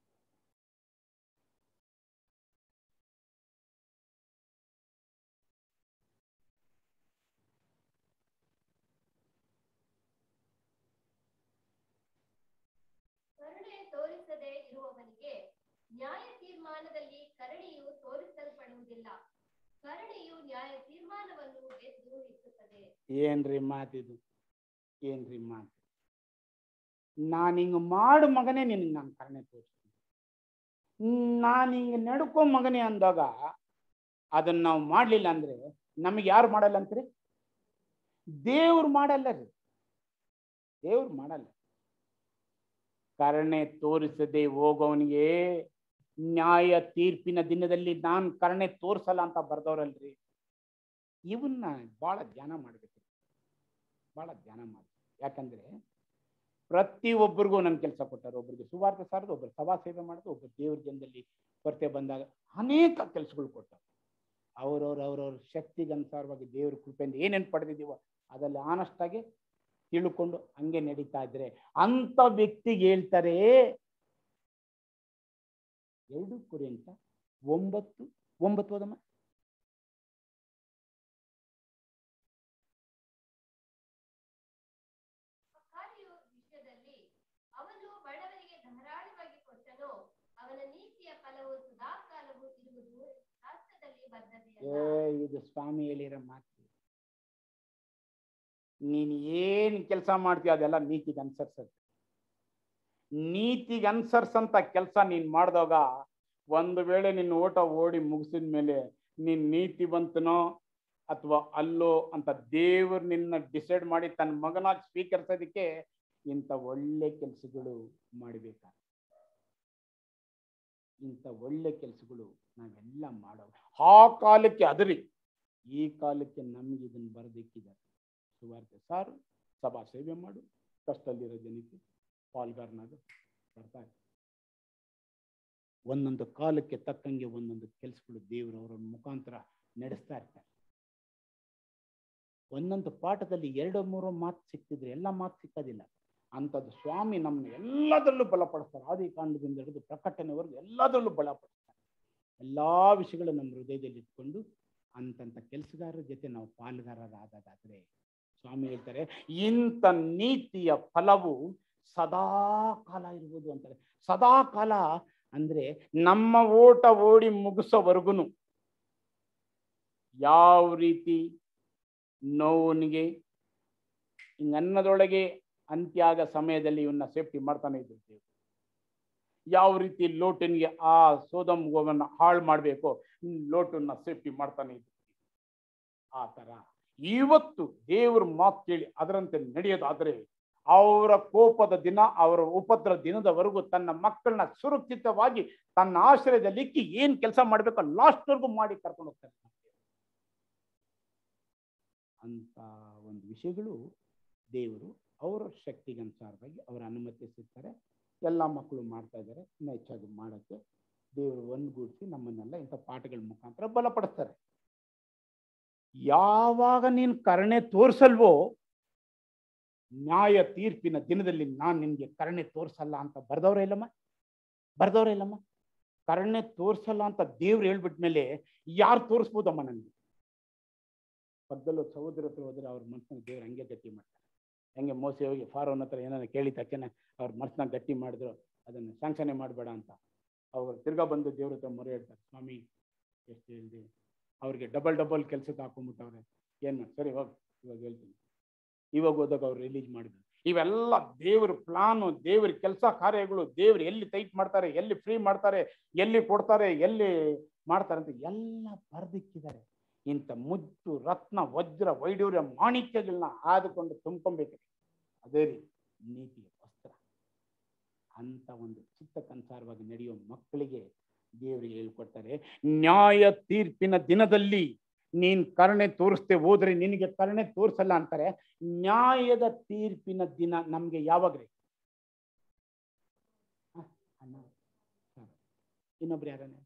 ಕರುಣೆ ತೋರಿಸದೆ ಇರುವವನಿಗೆ ನ್ಯಾಯ ತೀರ್ಮಾನದಲ್ಲಿ ಕರುಣೆಯು ತೋರಿಸಲ್ಪಡುವುದಿಲ್ಲ ಕರುಣೆಯು ನ್ಯಾಯ ತೀರ್ಮಾನವನ್ನು ಗೆದ್ದು ನಿಲ್ಲುತ್ತದೆ ಏನ್ರಿ ಮಾತಿದು ಏನ್ರಿ ಮಾತು ನಾನು ಹಿಂಗೆ ಮಾಡು ಮಗನೇ ನಿನಗೆ ನಾನು ಕರುಣೆ ತೋರಿಸ್ತೀನಿ ನಾನು ಹಿಂಗೆ ನಡ್ಕೊ ಮಗನೇ ಅಂದಾಗ ಅದನ್ನ ನಾವು ಮಾಡಲಿಲ್ಲ ಅಂದ್ರೆ ನಮಗೆ ಯಾರು ಮಾಡಲ್ಲ ಅಂತೀರಿ ದೇವ್ರು ಮಾಡಲ್ಲ ರೀ ದೇವ್ರು ಮಾಡಲ್ಲ ಕರುಣೆ ತೋರಿಸದೆ ಹೋಗೋವನಿಗೆ ನ್ಯಾಯ ತೀರ್ಪಿನ ದಿನದಲ್ಲಿ ನಾನು ಕರುಣೆ ತೋರಿಸಲ್ಲ ಅಂತ ಬರ್ದವ್ರಲ್ರಿ ಇವನ್ನ ಬಹಳ ಧ್ಯಾನ ಮಾಡ್ಬೇಕು ಬಹಳ ಧ್ಯಾನ ಮಾಡಿ ಯಾಕಂದ್ರೆ ಪ್ರತಿ ಒಬ್ಬರಿಗೂ ನನ್ನ ಕೆಲಸ ಕೊಟ್ಟಾರೆ ಒಬ್ಬರಿಗೆ ಸುವಾರ್ತೆ ಸಾರದು ಒಬ್ಬರು ಸಭಾ ಸೇವೆ ಮಾಡೋದು ಒಬ್ಬರು ದೇವ್ರ ಜನದಲ್ಲಿ ಕೊರತೆ ಬಂದಾಗ ಅನೇಕ ಕೆಲಸಗಳು ಕೊಟ್ಟರು ಅವ್ರವ್ರ ಅವ್ರವ್ರ ಶಕ್ತಿಗೆ ಅನುಸಾರವಾಗಿ ದೇವ್ರ ಕೃಪೆಯಿಂದ ಏನೇನು ಪಡೆದಿದ್ದೀವೋ ಅದರಲ್ಲಿ ಆನೆಸ್ಟ್ ಆಗಿ ತಿಳ್ಕೊಂಡು ಹಂಗೆ ನಡೀತಾ ಇದ್ರೆ ಅಂತ ವ್ಯಕ್ತಿಗೆ ಹೇಳ್ತಾರೆ ಎರಡು ಕುರಿ ಅಂತ ಒಂಬತ್ತು ಒಂಬತ್ತು ಓದಮ್ಮ ಕಾರ್ಯು ವಿಷಯದಲ್ಲಿ ಅವನು ಬಡವರಿಗೆ ಧಾರಾಳವಾಗಿ ಕೊಟ್ಟನು ಅವನ ನೀತಿಯ ಫಲವು ಸದಾಕಾಲವೂ ಇರುವುದು ಶಾಸ್ತ್ರದಲ್ಲಿ ಏ ಬದ್ಧತೆಯಲ್ಲ ಇದು ಸ್ವಾಮಿ ಹೇಳಿರೋ ಮಾತು ನೀನು ಏನು ಕೆಲಸ ಮಾಡ್ತೀಯ ಅದೆಲ್ಲ ನೀತಿಗೆ ಅನುಸರಿಸುತ್ತೆ ನೀತಿಗೆ ಅನುಸರಿಸಂತ ಕೆಲಸ ನೀನು ಮಾಡಿದಾಗ ಒಂದು ವೇಳೆ ನಿನ್ನ ಓಟ ಓಡಿ ಮುಗಿಸಿದ ಮೇಲೆ ನೀನ್ ನೀತಿವಂತನೋ ಅಥವಾ ಅಲ್ಲೋ ಅಂತ ದೇವ್ರು ನಿನ್ನ ಡಿಸೈಡ್ ಮಾಡಿ ತನ್ನ ಮಗನಾಗಿ ಸ್ವೀಕರಿಸೋದಕ್ಕೆ ಇಂಥ ಒಳ್ಳೆ ಕೆಲಸಗಳು ಮಾಡಬೇಕಾ ಇಂಥ ಒಳ್ಳೆ ಕೆಲಸಗಳು ನಾವೆಲ್ಲ ಮಾಡೋ ಆ ಕಾಲಕ್ಕೆ ಅದರಿ ಈ ಕಾಲಕ್ಕೆ ನಮ್ಗೆ ಇದನ್ನು ಬರದಿಕ್ಕಿದ್ದಾರೆ ಸುವಾರ್ತೆ ಸಾರು ಸಭಾ ಸೇವೆ ಮಾಡು ಕಷ್ಟದಲ್ಲಿರೋ ಜನಕ್ಕೆ ಪಾಲ್ಗಾರನಾಗ ಬರ್ತಾರೆ ಒಂದೊಂದು ಕಾಲಕ್ಕೆ ತಕ್ಕಂಗೆ ಒಂದೊಂದು ಕೆಲಸಗಳು ದೇವರು ಅವರ ಮುಖಾಂತರ ನಡೆಸ್ತಾ ಇರ್ತಾರೆ ಒಂದೊಂದು ಪಾಠದಲ್ಲಿ ಎರಡು ಮೂರು ಮಾತು ಸಿಕ್ತಿದ್ರೆ ಎಲ್ಲ ಮಾತು ಸಿಕ್ಕೋದಿಲ್ಲ ಅಂಥದ್ದು ಸ್ವಾಮಿ ನಮ್ಮನ್ನ ಎಲ್ಲದರಲ್ಲೂ ಬಲಪಡಿಸ್ತಾರೆ ಆದಿ ಕಾಂಡದಿಂದ ಹಿಡಿದು ಪ್ರಕಟಣೆವರೆಗೂ ಎಲ್ಲದರಲ್ಲೂ ಬಲಪಡಿಸ್ತಾರೆ ಎಲ್ಲ ವಿಷಯಗಳು ನಮ್ಮ ಹೃದಯದಲ್ಲಿ ಇಟ್ಕೊಂಡು ಅಂತಂಥ ಕೆಲಸಗಾರರ ಜೊತೆ ನಾವು ಪಾಲುಗಾರರಾದಾದ್ರೆ ಸ್ವಾಮಿ ಹೇಳ್ತಾರೆ ಇಂಥ ನೀತಿಯ ಫಲವು ಸದಾ ಕಾಲ ಇರ್ಬೋದು ಅಂತಾರೆ ಸದಾ ಕಾಲ ಅಂದ್ರೆ ನಮ್ಮ ಓಟ ಓಡಿ ಮುಗಿಸೋವರೆಗೂ ಯಾವ ರೀತಿ ನೋವನಿಗೆ ಹಿಂಗ ಅನ್ನದೊಳಗೆ ಅಂತ್ಯಾಗ ಸಮಯದಲ್ಲಿ ಇವನ್ನ ಸೇಫ್ಟಿ ಮಾಡ್ತಾನೆ ಇದ್ರು ದೇವ್ರು. ಯಾವ ರೀತಿ ಲೋಟನ್ಗೆ ಆ ಸೋದಮ್ ಗೋವನ್ನ ಹಾಳು ಮಾಡಬೇಕು ಲೋಟನ್ನ ಸೇಫ್ಟಿ ಮಾಡ್ತಾನೆ ಇದ್ರು ಆ ತರ ಇವತ್ತು ದೇವ್ರ ಮಾತು ಕೇಳಿ ಅದರಂತೆ ನಡೆಯೋದಾದ್ರೆ ಅವರ ಕೋಪದ ದಿನ ಅವರ ಉಪದ್ರ ದಿನದವರೆಗೂ ತನ್ನ ಮಕ್ಕಳನ್ನ ಸುರಕ್ಷಿತವಾಗಿ ತನ್ನ ಆಶ್ರಯದಲ್ಲಿ ಇಕ್ಕಿ ಏನ್ ಕೆಲಸ ಮಾಡ್ಬೇಕೋ ಲಾಸ್ಟ್ವರೆಗೂ ಮಾಡಿ ಕರ್ಕೊಂಡು ಹೋಗ್ತಾರೆ ಅಂತ ಒಂದು ವಿಷಯಗಳು ದೇವರು ಅವರ ಶಕ್ತಿಗೆ ಅನುಸಾರವಾಗಿ ಅವರ ಅನುಮತಿಸಿರ್ತಾರೆ ಎಲ್ಲ ಮಕ್ಕಳು ಮಾಡ್ತಾ ಇದ್ದಾರೆ ಇನ್ನು ಹೆಚ್ಚಾಗಿ ಮಾಡೋಕ್ಕೆ ದೇವರು ಒಂದುಗೂಡಿಸಿ ನಮ್ಮನ್ನೆಲ್ಲ ಇಂಥ ಪಾಠಗಳ ಮುಖಾಂತರ ಬಲಪಡಿಸ್ತಾರೆ ಯಾವಾಗ ನೀನು ಕರುಣೆ ತೋರಿಸಲ್ವೋ ನ್ಯಾಯ ತೀರ್ಪಿನ ದಿನದಲ್ಲಿ ನಾನು ನಿನ್ಗೆ ಕರುಣೆ ತೋರಿಸಲ್ಲ ಅಂತ ಬರ್ದವ್ರ ಇಲ್ಲಮ್ಮ ಬರ್ದವ್ರ ಇಲ್ಲಮ್ಮ ಕರುಣೆ ತೋರಿಸಲ್ಲ ಅಂತ ದೇವ್ರು ಹೇಳ್ಬಿಟ್ಮೇಲೆ ಯಾರು ತೋರಿಸ್ಬೋದಮ್ಮ ನನಗೆ ಪಕ್ಕದಲ್ಲೂ ಸಹೋದರ ಹತ್ರ ಹೋದ್ರೆ ಅವ್ರ ಮನಸ್ಸನ್ನ ದೇವ್ರು ಹಂಗೆ ಗಟ್ಟಿ ಮಾಡ್ತಾರೆ ಹೆಂಗೆ ಮೋಸ ಹೋಗಿ ಫಾರೋನ್ ಹತ್ರ ಏನಾರ ಕೇಳಿದ ತಕ್ಷಣ ಅವ್ರ ಮನಸ್ಸನ್ನ ಗಟ್ಟಿ ಮಾಡಿದ್ರು ಅದನ್ನು ಶಾಂಕ್ಷನೆ ಮಾಡಬೇಡ ಅಂತ ಅವ್ರು ತಿರ್ಗಾ ಬಂದು ದೇವ್ರ ಹತ್ರ ಮೊರೆ ಇಡ್ತಾರೆ ಸ್ವಾಮಿ ಎಷ್ಟು ಹೇಳಿದೆ ಅವ್ರಿಗೆ ಡಬಲ್ ಡಬಲ್ ಕೆಲ್ಸಕ್ಕೆ ಹಾಕೊಂಡ್ಬಿಟ್ಟವ್ರೆ ಏನು ಮಾಡಿ ಸರಿ ಹೋಗಿ ಇವಾಗ ಹೇಳ್ತೀನಿ ಇವಾಗ ಹೋದಾಗ ಅವ್ರು ರಿಲೀಸ್ ಮಾಡಿದ್ರು ಇವೆಲ್ಲ ದೇವ್ರ ಪ್ಲಾನು ದೇವ್ರ ಕೆಲಸ ಕಾರ್ಯಗಳು ದೇವ್ರು ಎಲ್ಲಿ ಟೈಟ್ ಮಾಡ್ತಾರೆ ಎಲ್ಲಿ ಫ್ರೀ ಮಾಡ್ತಾರೆ ಎಲ್ಲಿ ಕೊಡ್ತಾರೆ ಎಲ್ಲಿ ಮಾಡ್ತಾರೆ ಅಂತ ಎಲ್ಲ ಬರ್ದಿಕ್ಕಿದ್ದಾರೆ ಇಂಥ ಮುದ್ದು ರತ್ನ ವಜ್ರ ವೈಡೂರ್ಯ ಮಾಣಿಕ್ಯಗಳನ್ನ ಆದುಕೊಂಡು ತುಂಬ್ಕೊಬೇಕು ಅದೇ ರೀತಿ ನೀತಿಯ ವಸ್ತ್ರ ಅಂತ ಒಂದು ಚಿತ್ತಕ್ಕನುಸಾರವಾಗಿ ನಡೆಯೋ ಮಕ್ಕಳಿಗೆ ದೇವರಿಗೆ ಹೇಳ್ಕೊಡ್ತಾರೆ ನ್ಯಾಯ ತೀರ್ಪಿನ ದಿನದಲ್ಲಿ ನೀನ್ ಕರುಣೆ ತೋರಿಸ್ದೆ ಹೋದ್ರೆ ನಿನಗೆ ಕರುಣೆ ತೋರಿಸಲ್ಲ ಅಂತಾರೆ ನ್ಯಾಯದ ತೀರ್ಪಿನ ದಿನ ನಮ್ಗೆ ಯಾವಾಗ್ರಿ ಹ, ಅಣ್ಣ ಹ. ಇನ್ನೊಬ್ರು ಯಾರನ್ನ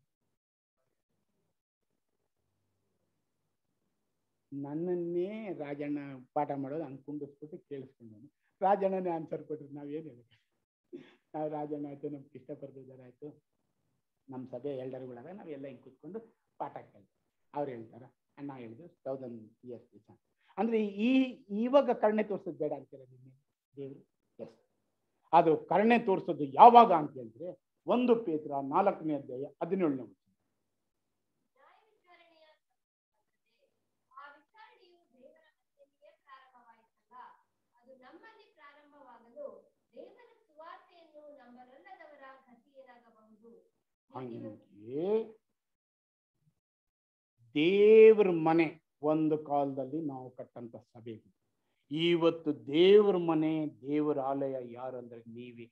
ನನ್ನನ್ನೇ ರಾಜಣ್ಣ ಪಾಠ ಮಾಡೋದು ಹಂಗೆ ಕುಂಡಿಸ್ಬಿಟ್ಟು ಕೇಳಿಸ್ಕೊಂಡವನು ರಾಜಣ್ಣನೇ ಆನ್ಸರ್ ಕೊಟ್ರು ನಾವೇನು ಹೇಳಬೇಕು ನಾವು ರಾಜಣ್ಣ ಆಯ್ತು ನಮ್ಮ ಕೃಷ್ಣ ಬರ್ದಿದ್ದಾರೆ ಆಯ್ತು ನಮ್ಮ ಸಭೆ ಎಲ್ಡರ್ಗಳಾಗ ನಾವೆಲ್ಲ ಹಿಂಗೆ ಕೂತ್ಕೊಂಡು ಪಾಠ ಕೇಳ್ತೀವಿ ಅವ್ರು ಹೇಳ್ತಾರ ಅಣ್ಣ ಹೇಳಿದ್ರು ತೌಸಂಡ್ ಇಯರ್ಸ್ ದಿವಸ ಅಂದ್ರೆ ಈ ಇವಾಗ ಕರುಣೆ ತೋರಿಸೋದು ಬೇಡ ಅಂತೀರ ನಿನ್ನೆ ದೇವರು ಎಸ್ ಅದು ಕರುಣೆ ತೋರಿಸೋದು ಯಾವಾಗ ಅಂತ ಹೇಳಿದ್ರೆ ಒಂದು ಪೇತ್ರ ನಾಲ್ಕನೇ ಅಧ್ಯಾಯ ಹದಿನೇಳನೇ ವಚನ. ನ್ಯಾಯ ವಿಚಾರಣೆಯ ಸಂದರ್ಭದಲ್ಲಿ ಆ ವಿಚಾರಣೆಯು ದೇವರ ಮಧ್ಯೆಯೇ ಪ್ರಾರಂಭವಾಯಿತಲ್ಲ ಅದು ನಮ್ಮಲ್ಲಿ ಪ್ರಾರಂಭವಾಗಲು ದೇವರ ಸುವಾರ್ತೆಯನ್ನು ನಂಬರಲ್ಲದವರ ಗತಿ ಏನಾಗಬಹುದು ಹಂಗೆ ದೇವ್ರ ಮನೆ ಒಂದು ಕಾಲದಲ್ಲಿ ನಾವು ಕಟ್ಟಂತ ಸಭೆ ಇವತ್ತು ದೇವ್ರ ಮನೆ ದೇವರ ಆಲಯ ಯಾರಂದ್ರೆ ನೀವೇ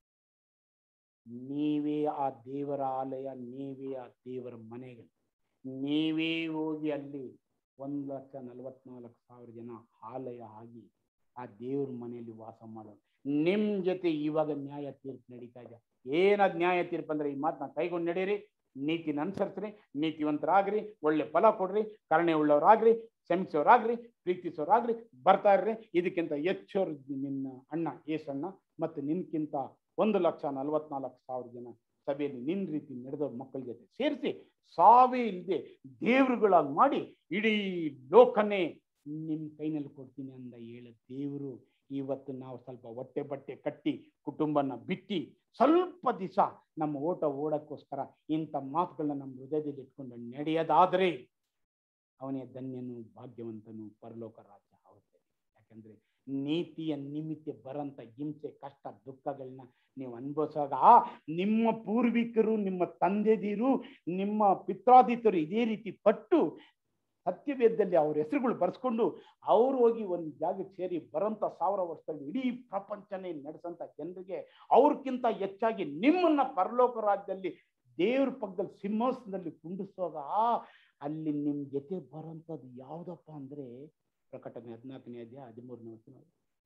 ನೀವೇ ಆ ದೇವರ ಆಲಯ ನೀವೇ ಆ ದೇವರ ಮನೆಗಳು ನೀವೇ ಹೋಗಿ ಅಲ್ಲಿ ಒಂದು ಲಕ್ಷ ನಲವತ್ನಾಲ್ಕು ಸಾವಿರ ಜನ ಆಲಯ ಆಗಿ ಆ ದೇವ್ರ ಮನೆಯಲ್ಲಿ ವಾಸ ಮಾಡೋದು ನಿಮ್ ಜೊತೆ ಇವಾಗ ನ್ಯಾಯ ತೀರ್ಪು ನಡೀತಾ ಇದೆ ಏನದ್ ನ್ಯಾಯ ತೀರ್ಪು ಅಂದ್ರೆ ಈ ಮಾತನ್ನ ಕೈಗೊಂಡು ನಡೀರಿ ನೀತಿನ ಅನುಸರಿಸ್ರಿ ನೀತಿವಂತರಾಗ್ರಿ ಒಳ್ಳೆ ಫಲ ಕೊಡ್ರಿ ಕರುಣೆ ಉಳ್ಳವರಾಗ್ರಿ ಕ್ಷಮಿಸೋರಾಗ್ರಿ ಪ್ರೀತಿಸೋರಾಗ್ರಿ ಬರ್ತಾ ಇರ್ರಿ ಇದಕ್ಕಿಂತ ಹೆಚ್ಚೋರ್ ನಿನ್ನ ಅಣ್ಣ ಏಸಣ್ಣ ಮತ್ತು ನಿನ್ಕಿಂತ ಒಂದು ಲಕ್ಷ ನಲವತ್ನಾಲ್ಕು ಸಾವಿರ ಜನ ಸಭೆಯಲ್ಲಿ ನಿನ್ ರೀತಿ ನಡೆದೋ ಮಕ್ಕಳ ಜೊತೆ ಸೇರಿಸಿ ಸಾವೇ ಇಲ್ಲದೆ ದೇವರುಗಳಾಗಿ ಮಾಡಿ ಇಡೀ ಲೋಕನೇ ನಿಮ್ ಕೈನಲ್ಲಿ ಕೊಡ್ತೀನಿ ಅಂದ ಹೇಳ ದೇವರು ಇವತ್ತು ನಾವು ಸ್ವಲ್ಪ ಹೊಟ್ಟೆ ಬಟ್ಟೆ ಕಟ್ಟಿ ಕುಟುಂಬನ ಬಿಟ್ಟು ಸ್ವಲ್ಪ ದಿವಸ ನಮ್ಮ ಓಟ ಓಡಕ್ಕೋಸ್ಕರ ಇಂಥ ಮಾತುಗಳನ್ನ ನಮ್ಮ ಹೃದಯದಲ್ಲಿ ಇಟ್ಕೊಂಡು ನಡೆಯೋದಾದ್ರೆ ಅವನೇ ಧನ್ಯನು ಭಾಗ್ಯವಂತನು ಪರಲೋಕ ರಾಜ್ಯ ಆಗುತ್ತೆ ಯಾಕಂದ್ರೆ ನೀತಿಯ ನಿಮಿತ್ತ ಬರಂತ ಹಿಂಸೆ ಕಷ್ಟ ದುಃಖಗಳನ್ನ ನೀವು ಅನುಭವಿಸುವಾಗ ನಿಮ್ಮ ಪೂರ್ವಿಕರು ನಿಮ್ಮ ತಂದೆದೀರು ನಿಮ್ಮ ಪಿತ್ರಾದಿತರು ಇದೇ ರೀತಿ ಪಟ್ಟು ಸತ್ಯವೇದದಲ್ಲಿ ಅವ್ರ ಹೆಸರುಗಳು ಬರ್ಸ್ಕೊಂಡು ಅವ್ರು ಹೋಗಿ ಒಂದು ಜಾಗಕ್ಕೆ ಸೇರಿ ಬರೋಂಥ ಸಾವಿರ ವರ್ಷದಲ್ಲಿ ಇಡೀ ಪ್ರಪಂಚನೇ ನಡೆಸಂತ ಜನರಿಗೆ ಅವ್ರಕ್ಕಿಂತ ಹೆಚ್ಚಾಗಿ ನಿಮ್ಮನ್ನ ಪರಲೋಕ ರಾಜ್ಯದಲ್ಲಿ ದೇವ್ರ ಪಕ್ಕದಲ್ಲಿ ಸಿಂಹಾಸನದಲ್ಲಿ ಕುಂಡಿಸುವಾಗ ಅಲ್ಲಿ ನಿಮ್ಮ ಜೊತೆ ಬರೋಂಥದ್ದು ಯಾವುದಪ್ಪ ಅಂದ್ರೆ ಪ್ರಕಟಣೆ ಹದಿನಾಲ್ಕನೇ ಅಧ್ಯಾಯ ಹದಿಮೂರನೇ ವಚನ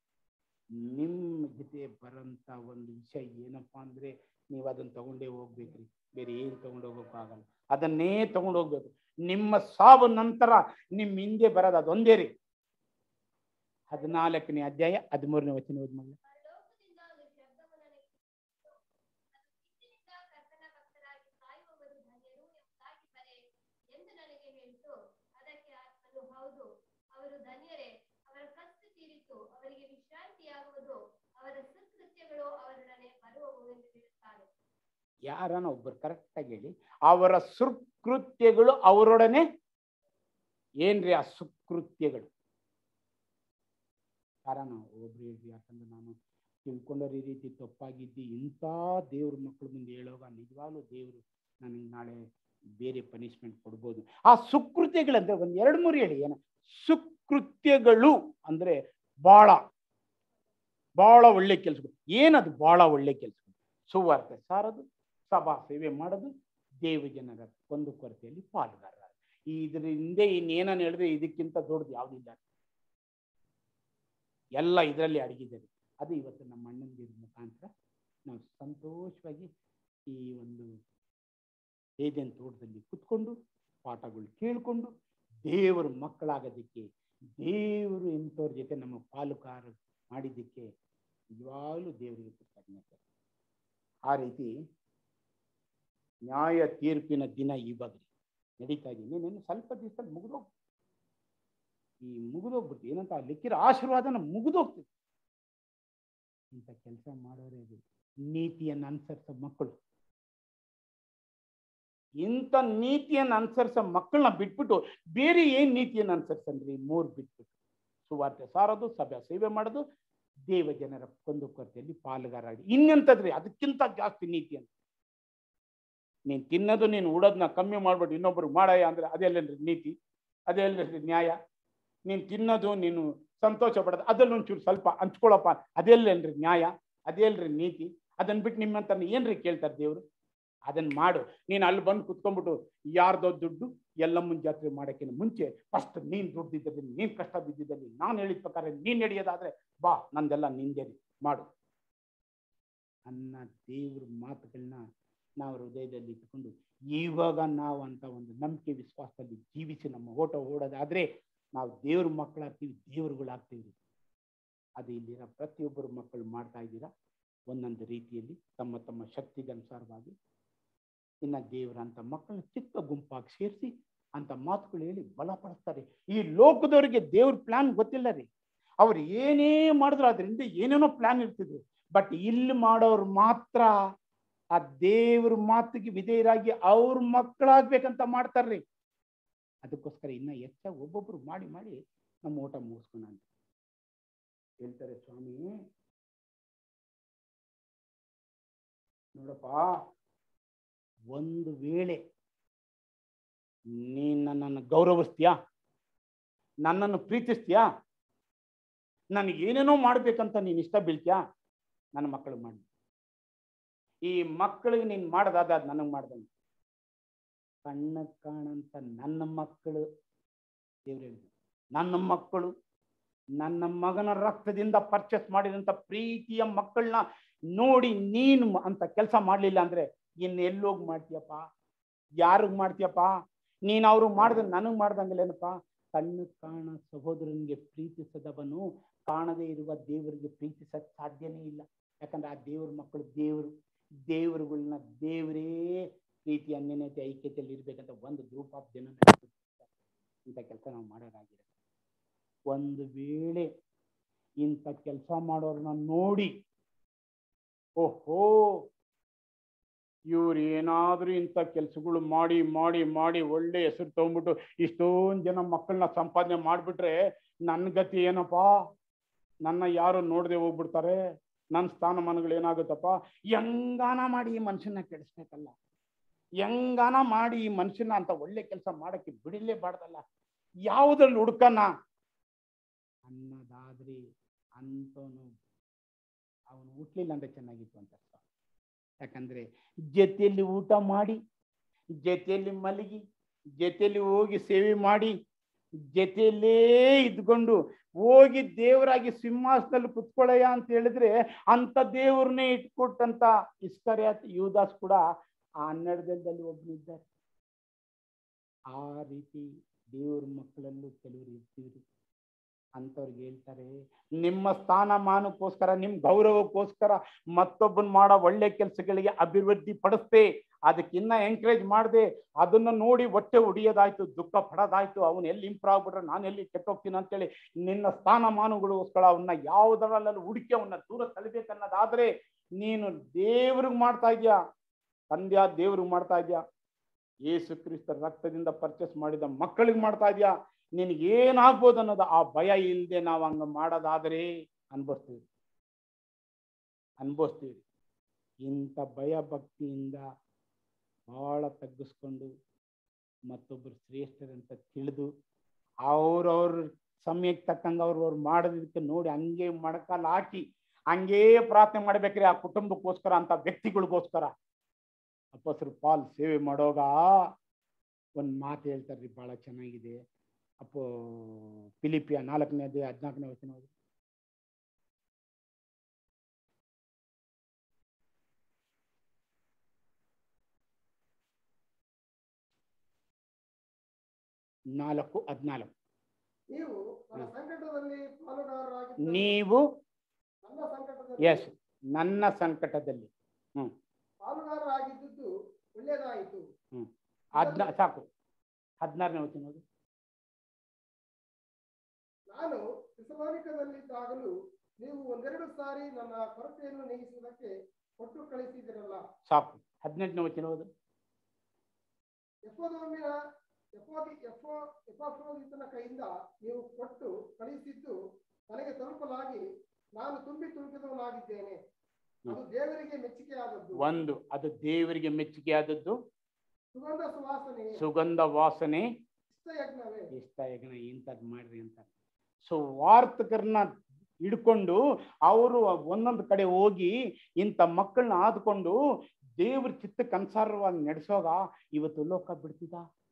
ನಿಮ್ಮ ಜೊತೆ ಬರೋಂಥ ಒಂದು ವಿಷಯ ಏನಪ್ಪ ಅಂದ್ರೆ ನೀವು ಅದನ್ನ ತಗೊಂಡೇ ಹೋಗ್ಬೇಕ್ರಿ ಬೇರೆ ಏನು ತಗೊಂಡು ಹೋಗೋಕ್ಕಾಗಲ್ಲ ಅದನ್ನೇ ತಗೊಂಡು ಹೋಗ್ಬೇಕು ನಿಮ್ಮ ಸಾವು ನಂತರ ನಿಮ್ಮ ಹಿಂದೆ ಬರೋದು ಅದೊಂದೇ ರೀ ಹದಿನಾಲ್ಕನೇ ಅಧ್ಯಾಯ ಹದಿಮೂರನೇ ವಚನ ಓದ್ಮಲ್ಲ ಪರಲೋಕದಿಂದ ಒಂದು ಶಬ್ದವು ನನಗೆ ಕೇಳಿಸಿತು. ಅದು ಇಂದಿನಿಂದ ಕರ್ತನ ಭಕ್ತರಾಗಿ ಕಾಯುವವರು ಧನ್ಯರು ಎಂಬುದಾಗಿ ಬರೆ ಎಂದು ನನಗೆ ಹೇಳಿತು ಅದಕ್ಕೆ ಆತ್ಮನು ಹೌದು ಅವರು ಧನ್ಯರೇ ಅವರ ಕಷ್ಟ ತೀರಿತು ಅವರಿಗೆ ವಿಶ್ರಾಂತಿಯಾಗುವುದು ಅವರ ಸುಕೃತ್ಯಗಳು ಅವರೊಡನೆ ಬರುವವು ಎಂದು ಹೇಳುತ್ತಾನೆ ಯಾರನ್ನ ಒಬ್ಬರು ಕರೆಕ್ಟಾಗಿ ಹೇಳಿ ಅವರ ಸುಕೃತ್ಯಗಳು ಅವರೊಡನೆ ಏನ್ರಿ ಆ ಸುಕೃತ್ಯಗಳು ಕಾರಣ ಒಬ್ರು ಹೇಳ್ರಿ ಯಾಕಂದ್ರೆ ನಾನು ತಿಳ್ಕೊಂಡವ್ರ ಈ ರೀತಿ ತಪ್ಪಾಗಿದ್ದಿ ಇಂಥ ದೇವ್ರ ಮಕ್ಕಳ ಮುಂದೆ ಹೇಳೋವಾಗ ನಿಜವಾಗ್ಲೂ ದೇವರು ನನಗೆ ನಾಳೆ ಬೇರೆ ಪನಿಷ್ಮೆಂಟ್ ಕೊಡ್ಬೋದು ಆ ಸುಕೃತ್ಯಗಳಂದ್ರೆ ಒಂದ್ ಎರಡು ಮೂರು ಹೇಳಿ ಏನ ಸುಕೃತ್ಯಗಳು ಅಂದ್ರೆ ಬಹಳ ಬಹಳ ಒಳ್ಳೆ ಕೆಲಸಗಳು ಏನದು ಬಹಳ ಒಳ್ಳೆ ಕೆಲಸಗಳು ಸುವಾರ್ತೆ ಸಾರದು ಸಭಾ ಸೇವೆ ಮಾಡೋದು ದೇವ ಜನರ ಒಂದು ಕೊರತೆಯಲ್ಲಿ ಪಾಲ್ಗಾರ ಇದ್ರ ಹಿಂದೆ ಇನ್ನೇನನ್ನು ಹೇಳಿದ್ರೆ ಇದಕ್ಕಿಂತ ದೊಡ್ಡದು ಯಾವುದಿಲ್ಲ ಎಲ್ಲ ಇದರಲ್ಲಿ ಅಡಗಿದ್ದಾರೆ ಅದು ಇವತ್ತು ನಮ್ಮ ಅಣ್ಣಂದಿರ ಮುಖಾಂತರ ನಾವು ಸಂತೋಷವಾಗಿ ಈ ಒಂದು ಏದೇನ್ ತೋಟದಲ್ಲಿ ಕುತ್ಕೊಂಡು ಪಾಠಗಳು ಕೇಳಿಕೊಂಡು ದೇವರ ಮಕ್ಕಳಾಗೋದಕ್ಕೆ ದೇವರು ಇಂಥವ್ರ ಜೊತೆ ನಮ್ಮ ಪಾಲುಕಾರ ಮಾಡಿದ್ದಕ್ಕೆ ನಿಜವಾಗ್ಲೂ ದೇವರಿಗೆ ಕೃತಜ್ಞತೆ ಆ ರೀತಿ ನ್ಯಾಯ ತೀರ್ಪಿನ ದಿನ ಇವಾಗ ನಡೀತಾ ಇದೆ ಇನ್ನೇನು ಸ್ವಲ್ಪ ದಿವಸದಲ್ಲಿ ಮುಗಿದೋಗ್ ಈ ಮುಗಿದೋಗ್ಬಿಡ್ತು ಏನಂತ ಆ ಲಿಕ್ಕಿರೋ ಆಶೀರ್ವಾದನ ಮುಗಿದೋಗ್ತದೆ ಇಂಥ ಕೆಲಸ ಮಾಡೋರೇ ಇದು ನೀತಿಯನ್ನು ಅನುಸರಿಸೋ ಮಕ್ಕಳು ಇಂಥ ನೀತಿಯನ್ನು ಅನುಸರಿಸೋ ಮಕ್ಕಳನ್ನ ಬಿಟ್ಬಿಟ್ಟು ಬೇರೆ ಏನ್ ನೀತಿಯನ್ನು ಅನುಸರಿಸನ್ರಿ ಮೂರು ಬಿಟ್ಬಿಟ್ಟು ಸುವಾರ್ತೆ ಸಾರೋದು ಸಭೆ ಸೇವೆ ಮಾಡೋದು ದೇವ ಜನರ ಕೊಂದು ಕೊರತೆಯಲ್ಲಿ ಪಾಲುಗಾರಾಗಿ ಇನ್ನೆಂತದ್ರಿ ಅದಕ್ಕಿಂತ ಜಾಸ್ತಿ ನೀತಿ ಅಂತ ನೀನ್ ತಿನ್ನೋದು ನೀನು ಉಡೋದನ್ನ ಕಮ್ಮಿ ಮಾಡ್ಬಿಟ್ಟು ಇನ್ನೊಬ್ರು ಮಾಡಯ್ಯ ಅಂದ್ರೆ ಅದೆಲ್ಲನ್ರಿ ನೀತಿ ಅದೆಲ್ಲರಿ ನ್ಯಾಯ ನೀನು ತಿನ್ನೋದು ನೀನು ಸಂತೋಷ ಪಡೋದು ಅದ್ರಲ್ಲಿ ಒಂಚೂರು ಸ್ವಲ್ಪ ಹಂಚ್ಕೊಳಪ್ಪ ಅದೆಲ್ಲನ್ರಿ ನ್ಯಾಯ ಅದೆಲ್ರಿ ನೀತಿ ಅದನ್ನ ಬಿಟ್ಟು ನಿಮ್ಮಂತ ಏನ್ರಿ ಕೇಳ್ತಾರೆ ದೇವ್ರು ಅದನ್ನ ಮಾಡು ನೀನು ಅಲ್ಲಿ ಬಂದು ಕುತ್ಕೊಂಡ್ಬಿಟ್ಟು ಯಾರ್ದೋ ದುಡ್ಡು ಎಲ್ಲಮ್ಮನ ಜಾತ್ರೆ ಮಾಡೋಕ್ಕಿಂತ ಮುಂಚೆ ಫಸ್ಟ್ ನೀನ್ ದುಡ್ದಿದ್ದಲ್ಲಿ ನೀನ್ ಕಷ್ಟ ಬಿದ್ದಿದ್ದಲ್ಲಿ ನಾನು ಹೇಳಿದ ಪ್ರಕಾರ ನೀನ್ ನಡೆಯೋದಾದ್ರೆ ಬಾ ನಂದೆಲ್ಲ ನಿಂದೇರಿ ಮಾಡು ಅನ್ನ ದೇವ್ರ ಮಾತುಗಳನ್ನ ನಾವು ಹೃದಯದಲ್ಲಿ ಇಟ್ಕೊಂಡು ಇವಾಗ ನಾವು ಅಂತ ಒಂದು ನಂಬಿಕೆ ವಿಶ್ವಾಸದಲ್ಲಿ ಜೀವಿಸಿ ನಮ್ಮ ಓಟ ಓಡೋದಾದ್ರೆ ನಾವು ದೇವ್ರ ಮಕ್ಕಳಾಗ್ತೀವಿ ದೇವ್ರುಗಳಾಗ್ತೀವಿ ಅದು ಇಲ್ಲಿರೋ ಪ್ರತಿಯೊಬ್ಬರು ಮಕ್ಕಳು ಮಾಡ್ತಾ ಇದ್ದೀರಾ ಒಂದೊಂದು ರೀತಿಯಲ್ಲಿ ತಮ್ಮ ತಮ್ಮ ಶಕ್ತಿಗೆ ಅನುಸಾರವಾಗಿ ಇನ್ನ ದೇವರ ಅಂತ ಮಕ್ಕಳನ್ನ ಚಿಕ್ಕ ಗುಂಪಾಗಿ ಸೇರಿಸಿ ಅಂತ ಮಾತುಗಳು ಹೇಳಿ ಬಲಪಡಿಸ್ತಾರೆ ಈ ಲೋಕದವರಿಗೆ ದೇವ್ರ ಪ್ಲಾನ್ ಗೊತ್ತಿಲ್ಲ ರೀ ಅವ್ರು ಏನೇ ಮಾಡಿದ್ರು ಅದರಿಂದ ಏನೇನೋ ಪ್ಲಾನ್ ಇರ್ತಿದ್ರು ಬಟ್ ಇಲ್ಲಿ ಮಾಡೋರು ಮಾತ್ರ ಆ ದೇವ್ರ ಮಾತಿಗೆ ವಿಧೇಯರಾಗಿ ಅವ್ರ ಮಕ್ಕಳಾಗ್ಬೇಕಂತ ಮಾಡ್ತಾರ್ರಿ ಅದಕ್ಕೋಸ್ಕರ ಇನ್ನ ಹೆಚ್ಚಾಗಿ ಒಬ್ಬೊಬ್ರು ಮಾಡಿ ಮಾಡಿ ನಮ್ಮ ಊಟ ಮುಗಿಸ್ಕೊಣ ಅಂತ ಹೇಳ್ತಾರೆ ಸ್ವಾಮಿ ನೋಡಪ್ಪ ಒಂದು ವೇಳೆ ನೀನ್ ನನ್ನನ್ನು ಗೌರವಿಸ್ತೀಯಾ ನನ್ನನ್ನು ಪ್ರೀತಿಸ್ತೀಯಾ ನನಗೆ ಏನೇನೋ ಮಾಡ್ಬೇಕಂತ ನೀನ್ ಇಷ್ಟ ಬೀಳ್ತೀಯಾ ನನ್ನ ಮಕ್ಕಳು ಮಾಡಿ ಈ ಮಕ್ಕಳಿಗೆ ನೀನ್ ಮಾಡದಾದ ಅದು ನನಗೆ ಮಾಡ್ದಂಗೆ ಕಣ್ಣ ಕಾಣಂತ ನನ್ನ ಮಕ್ಕಳು ದೇವ್ರು ಹೇಳಿದ್ರು ನನ್ನ ಮಕ್ಕಳು ನನ್ನ ಮಗನ ರಕ್ತದಿಂದ ಪರ್ಚೇಸ್ ಮಾಡಿದಂತ ಪ್ರೀತಿಯ ಮಕ್ಕಳನ್ನ ನೋಡಿ ನೀನು ಅಂತ ಕೆಲಸ ಮಾಡ್ಲಿಲ್ಲ ಅಂದ್ರೆ ಇನ್ನು ಎಲ್ಲೋಗಿ ಮಾಡ್ತೀಯಪ್ಪ ಯಾರಿಗ್ ಮಾಡ್ತೀಯಪ್ಪ ನೀನ್ ಅವ್ರಿಗೆ ಮಾಡ್ದೆ ನನಗ್ ಮಾಡ್ದಂಗಿಲ್ಲೇನಪ್ಪ ಕಣ್ಣು ಕಾಣ ಸಹೋದರನಿಗೆ ಪ್ರೀತಿಸದವನು ಕಾಣದೇ ಇರುವ ದೇವರಿಗೆ ಪ್ರೀತಿಸಕ್ ಸಾಧ್ಯನೇ ಇಲ್ಲ ಯಾಕಂದ್ರೆ ಆ ದೇವ್ರ ಮಕ್ಕಳು ದೇವರು ದೇವರುಗಳನ್ನ ದೇವರೇ ಪ್ರೀತಿ ಅನ್ಯನ್ಯತೆ ಐಕ್ಯತೆಯಲ್ಲಿ ಇರ್ಬೇಕಂತ ಒಂದು ಗ್ರೂಪ್ ಆಫ್ ಜನ ಇಂಥ ಕೆಲಸ ನಾವು ಮಾಡೋದಾಗಿದೆ ಒಂದು ವೇಳೆ ಇಂಥ ಕೆಲಸ ಮಾಡೋರನ್ನ ನೋಡಿ ಓಹೋ ಇವ್ರು ಏನಾದ್ರೂ ಇಂಥ ಕೆಲಸಗಳು ಮಾಡಿ ಮಾಡಿ ಮಾಡಿ ಒಳ್ಳೆ ಹೆಸರು ತಗೊಂಡ್ಬಿಟ್ಟು ಇಷ್ಟೊಂದು ಜನ ಮಕ್ಕಳನ್ನ ಸಂಪಾದನೆ ಮಾಡಿಬಿಟ್ರೆ ನನ್ನ ಗತಿ ಏನಪ್ಪಾ ನನ್ನ ಯಾರು ನೋಡದೆ ಹೋಗ್ಬಿಡ್ತಾರೆ ನನ್ನ ಸ್ಥಾನಮಾನಗಳು ಏನಾಗುತ್ತಪ್ಪ ಹೆಂಗಾನ ಮಾಡಿ ಈ ಮನುಷ್ಯನ ಕೆಡಿಸ್ಬೇಕಲ್ಲ ಹೆಂಗಾನ ಮಾಡಿ ಈ ಮನುಷ್ಯನ ಅಂತ ಒಳ್ಳೆ ಕೆಲಸ ಮಾಡಕ್ಕೆ ಬಿಡಲೇಬಾರ್ದಲ್ಲ ಯಾವುದ್ರಲ್ಲಿ ಹುಡ್ಕನ ಅನ್ನೋದಾದ್ರಿ ಅಂತವನು ಅವನು ಹುಟ್ಲಿಲ್ಲ ಅಂದ್ರೆ ಚೆನ್ನಾಗಿತ್ತು ಅಂತ ಅರ್ಥ ಯಾಕಂದ್ರೆ ಜೊತೆಯಲ್ಲಿ ಊಟ ಮಾಡಿ ಜೊತೆಯಲ್ಲಿ ಮಲಗಿ ಜೊತೆಯಲ್ಲಿ ಹೋಗಿ ಸೇವೆ ಮಾಡಿ ಜೊತೆಯಲ್ಲೇ ಇದ್ಕೊಂಡು ಹೋಗಿ ದೇವರಾಗಿ ಸಿಂಹಾಸನದಲ್ಲಿ ಕುತ್ಕೊಳ್ಳಯ್ಯ ಅಂತ ಹೇಳಿದ್ರೆ ಅಂತ ದೇವ್ರನ್ನೇ ಇಟ್ಕೊಟ್ಟಂತ ಇಸ್ಕರ್ಯಾತ್ ಯುವದಾಸ್ ಕೂಡ ಆ ಹನ್ನೆರಡದಲ್ಲಿ ಒಬ್ಬನಿದ್ದಾರೆ ಆ ರೀತಿ ದೇವ್ರ ಮಕ್ಕಳಲ್ಲೂ ಕೆಲವರು ಇರ್ತೀವ್ರಿ ಅಂತವ್ರಿಗೆ ಹೇಳ್ತಾರೆ ನಿಮ್ಮ ಸ್ಥಾನಮಾನಕ್ಕೋಸ್ಕರ ನಿಮ್ ಗೌರವಕ್ಕೋಸ್ಕರ ಮತ್ತೊಬ್ಬನ್ ಮಾಡೋ ಒಳ್ಳೆ ಕೆಲಸಗಳಿಗೆ ಅಭಿವೃದ್ಧಿ ಪಡಿಸ್ತೆ ಅದಕ್ಕಿನ್ನ ಎಂಕರೇಜ್ ಮಾಡದೆ ಅದನ್ನ ನೋಡಿ ಹೊಟ್ಟೆ ಹೊಡಿಯೋದಾಯ್ತು ದುಃಖ ಪಡೋದಾಯ್ತು ಅವನು ಎಲ್ಲಿ ಇಂಪ್ರೂವ್ ಆಗ್ಬಿಟ್ರೆ ನಾನು ಎಲ್ಲಿ ಕೆಟ್ಟೋಗ್ತೀನಿ ಅಂತೇಳಿ ನಿನ್ನ ಸ್ಥಾನಮಾನಗಳಿಗೋಸ್ಕರ ಅವನ್ನ ಯಾವುದರಲ್ಲೆಲ್ಲ ಹುಡುಕಿ ಅವನ್ನ ದೂರ ತಳಿಬೇಕನ್ನೋದಾದ್ರೆ ನೀನು ದೇವ್ರಿಗೆ ಮಾಡ್ತಾ ಇದ್ಯಾ ತಂದ್ಯಾ ದೇವ್ರಿಗೆ ಮಾಡ್ತಾ ಇದ್ಯಾ ಯೇಸು ಕ್ರಿಸ್ತ ರಕ್ತದಿಂದ ಪರ್ಚೇಸ್ ಮಾಡಿದ ಮಕ್ಕಳಿಗೆ ಮಾಡ್ತಾ ಇದ್ಯಾ ನಿನಗೇನಾಗ್ಬೋದು ಅನ್ನೋದು ಆ ಭಯ ಇಲ್ಲದೆ ನಾವು ಹಂಗ ಮಾಡೋದಾದ್ರೆ ಅನ್ಭವಿಸ್ತೀವಿ ಅನ್ಭವಿಸ್ತೀವಿ ಇಂಥ ಭಯ ಭಕ್ತಿಯಿಂದ ಬಹಳ ತಗ್ಗಿಸ್ಕೊಂಡು ಮತ್ತೊಬ್ಬರು ಶ್ರೇಷ್ಠರಂತ ತಿಳಿದು ಅವ್ರವ್ರ ಸಮಯಕ್ಕೆ ತಕ್ಕಂಗೆ ಅವ್ರು ಅವ್ರು ಮಾಡೋದಕ್ಕೆ ನೋಡಿ ಹಂಗೆ ಮೊಣಕಾಲು ಹಾಕಿ ಹಂಗೇ ಪ್ರಾರ್ಥನೆ ಮಾಡ್ಬೇಕ್ರಿ ಆ ಕುಟುಂಬಕ್ಕೋಸ್ಕರ ಅಂತ ವ್ಯಕ್ತಿಗಳಿಗೋಸ್ಕರ ಅಪ್ಪಸರು ಪಾಲ್ ಸೇವೆ ಮಾಡೋಗ ಒಂದು ಮಾತು ಹೇಳ್ತಾರ್ರಿ ಬಹಳ ಚೆನ್ನಾಗಿದೆ ಅಪ್ಪೋ ಫಿಲಿಪಿಯ ನಾಲ್ಕನೇ ಅದೇ ಹದಿನಾಲ್ಕನೇ ವಚನ ಓದಿ. ನಾಲ್ಕು ಹದಿನಾಲ್ಕು ನೀವು ನನ್ನ ಸಂಕಟದಲ್ಲಿ ಪಾಲುಗಾರರಾಗಿದ್ದ ನೀವು ನನ್ನ ಸಂಕಟದಲ್ಲಿ ಎಸ್ ನನ್ನ ಸಂಕಟದಲ್ಲಿ ಪಾಲುಗಾರರಾಗಿದ್ದುದು ಒಳ್ಳೆಯದಾಯಿತು ಹದ್ನಾ ಸಾಕು ಹದಿನಾರನೇ ವಚನ ಓದಿ. ನಾನು ಥೆಸಲೋನಿಕದಲ್ಲಿದ್ದಾಗಲೂ ನೀವು ಒಂದೆರಡು ಸಾರಿ ನನ್ನ ಕೊರತೆಯನ್ನು ನೀಗಿಸುವುದಕ್ಕೆ ಕೊಟ್ಟು ಕಳಿಸಿದಿರಲ್ಲ ಸಾಕು ಹದಿನೆಂಟನೇ ವಚನ ಓದು ಎಫೋದೋಮಿನ ಎಫೋದಿ ಎಫೋ ಎಫಾಫ್ರೋದಿತನ ಕೈಯಿಂದ ನೀವು ಕೊಟ್ಟು ಕಳಿಸಿದ್ದು ನನಗೆ ತಲುಪಲಾಗಿ ನಾನು ತುಂಬಿ ತುಳುಕಿದವನಾಗಿದ್ದೇನೆ ಅದು ದೇವರಿಗೆ ಮೆಚ್ಚುಗೆಯಾದದ್ದು ಒಂದು ಅದು ದೇವರಿಗೆ ಮೆಚ್ಚುಗೆಯಾದದ್ದು ಸುಗಂಧ ಸುವಾಸನೆ ಸುಗಂಧ ವಾಸನೆ ಇಷ್ಟ ಯಜ್ಞವೇ ಇಷ್ಟ ಯಜ್ಞ ಇಂಥದ್ದು ಮಾಡ್ರಿ ಅಂತ ಸೊ ವಾರ್ತಕರನ್ನ ಹಿಡ್ಕೊಂಡು ಅವರು ಒಂದೊಂದು ಕಡೆ ಹೋಗಿ ಇಂಥ ಮಕ್ಕಳನ್ನ ಆದ್ಕೊಂಡು ದೇವ್ರ ಚಿತ್ತಕ್ಕೆ ಅನುಸಾರವಾಗಿ ನಡೆಸೋಗ ಇವತ್ತು ಲೋಕ ಬಿಡ್ತಿದ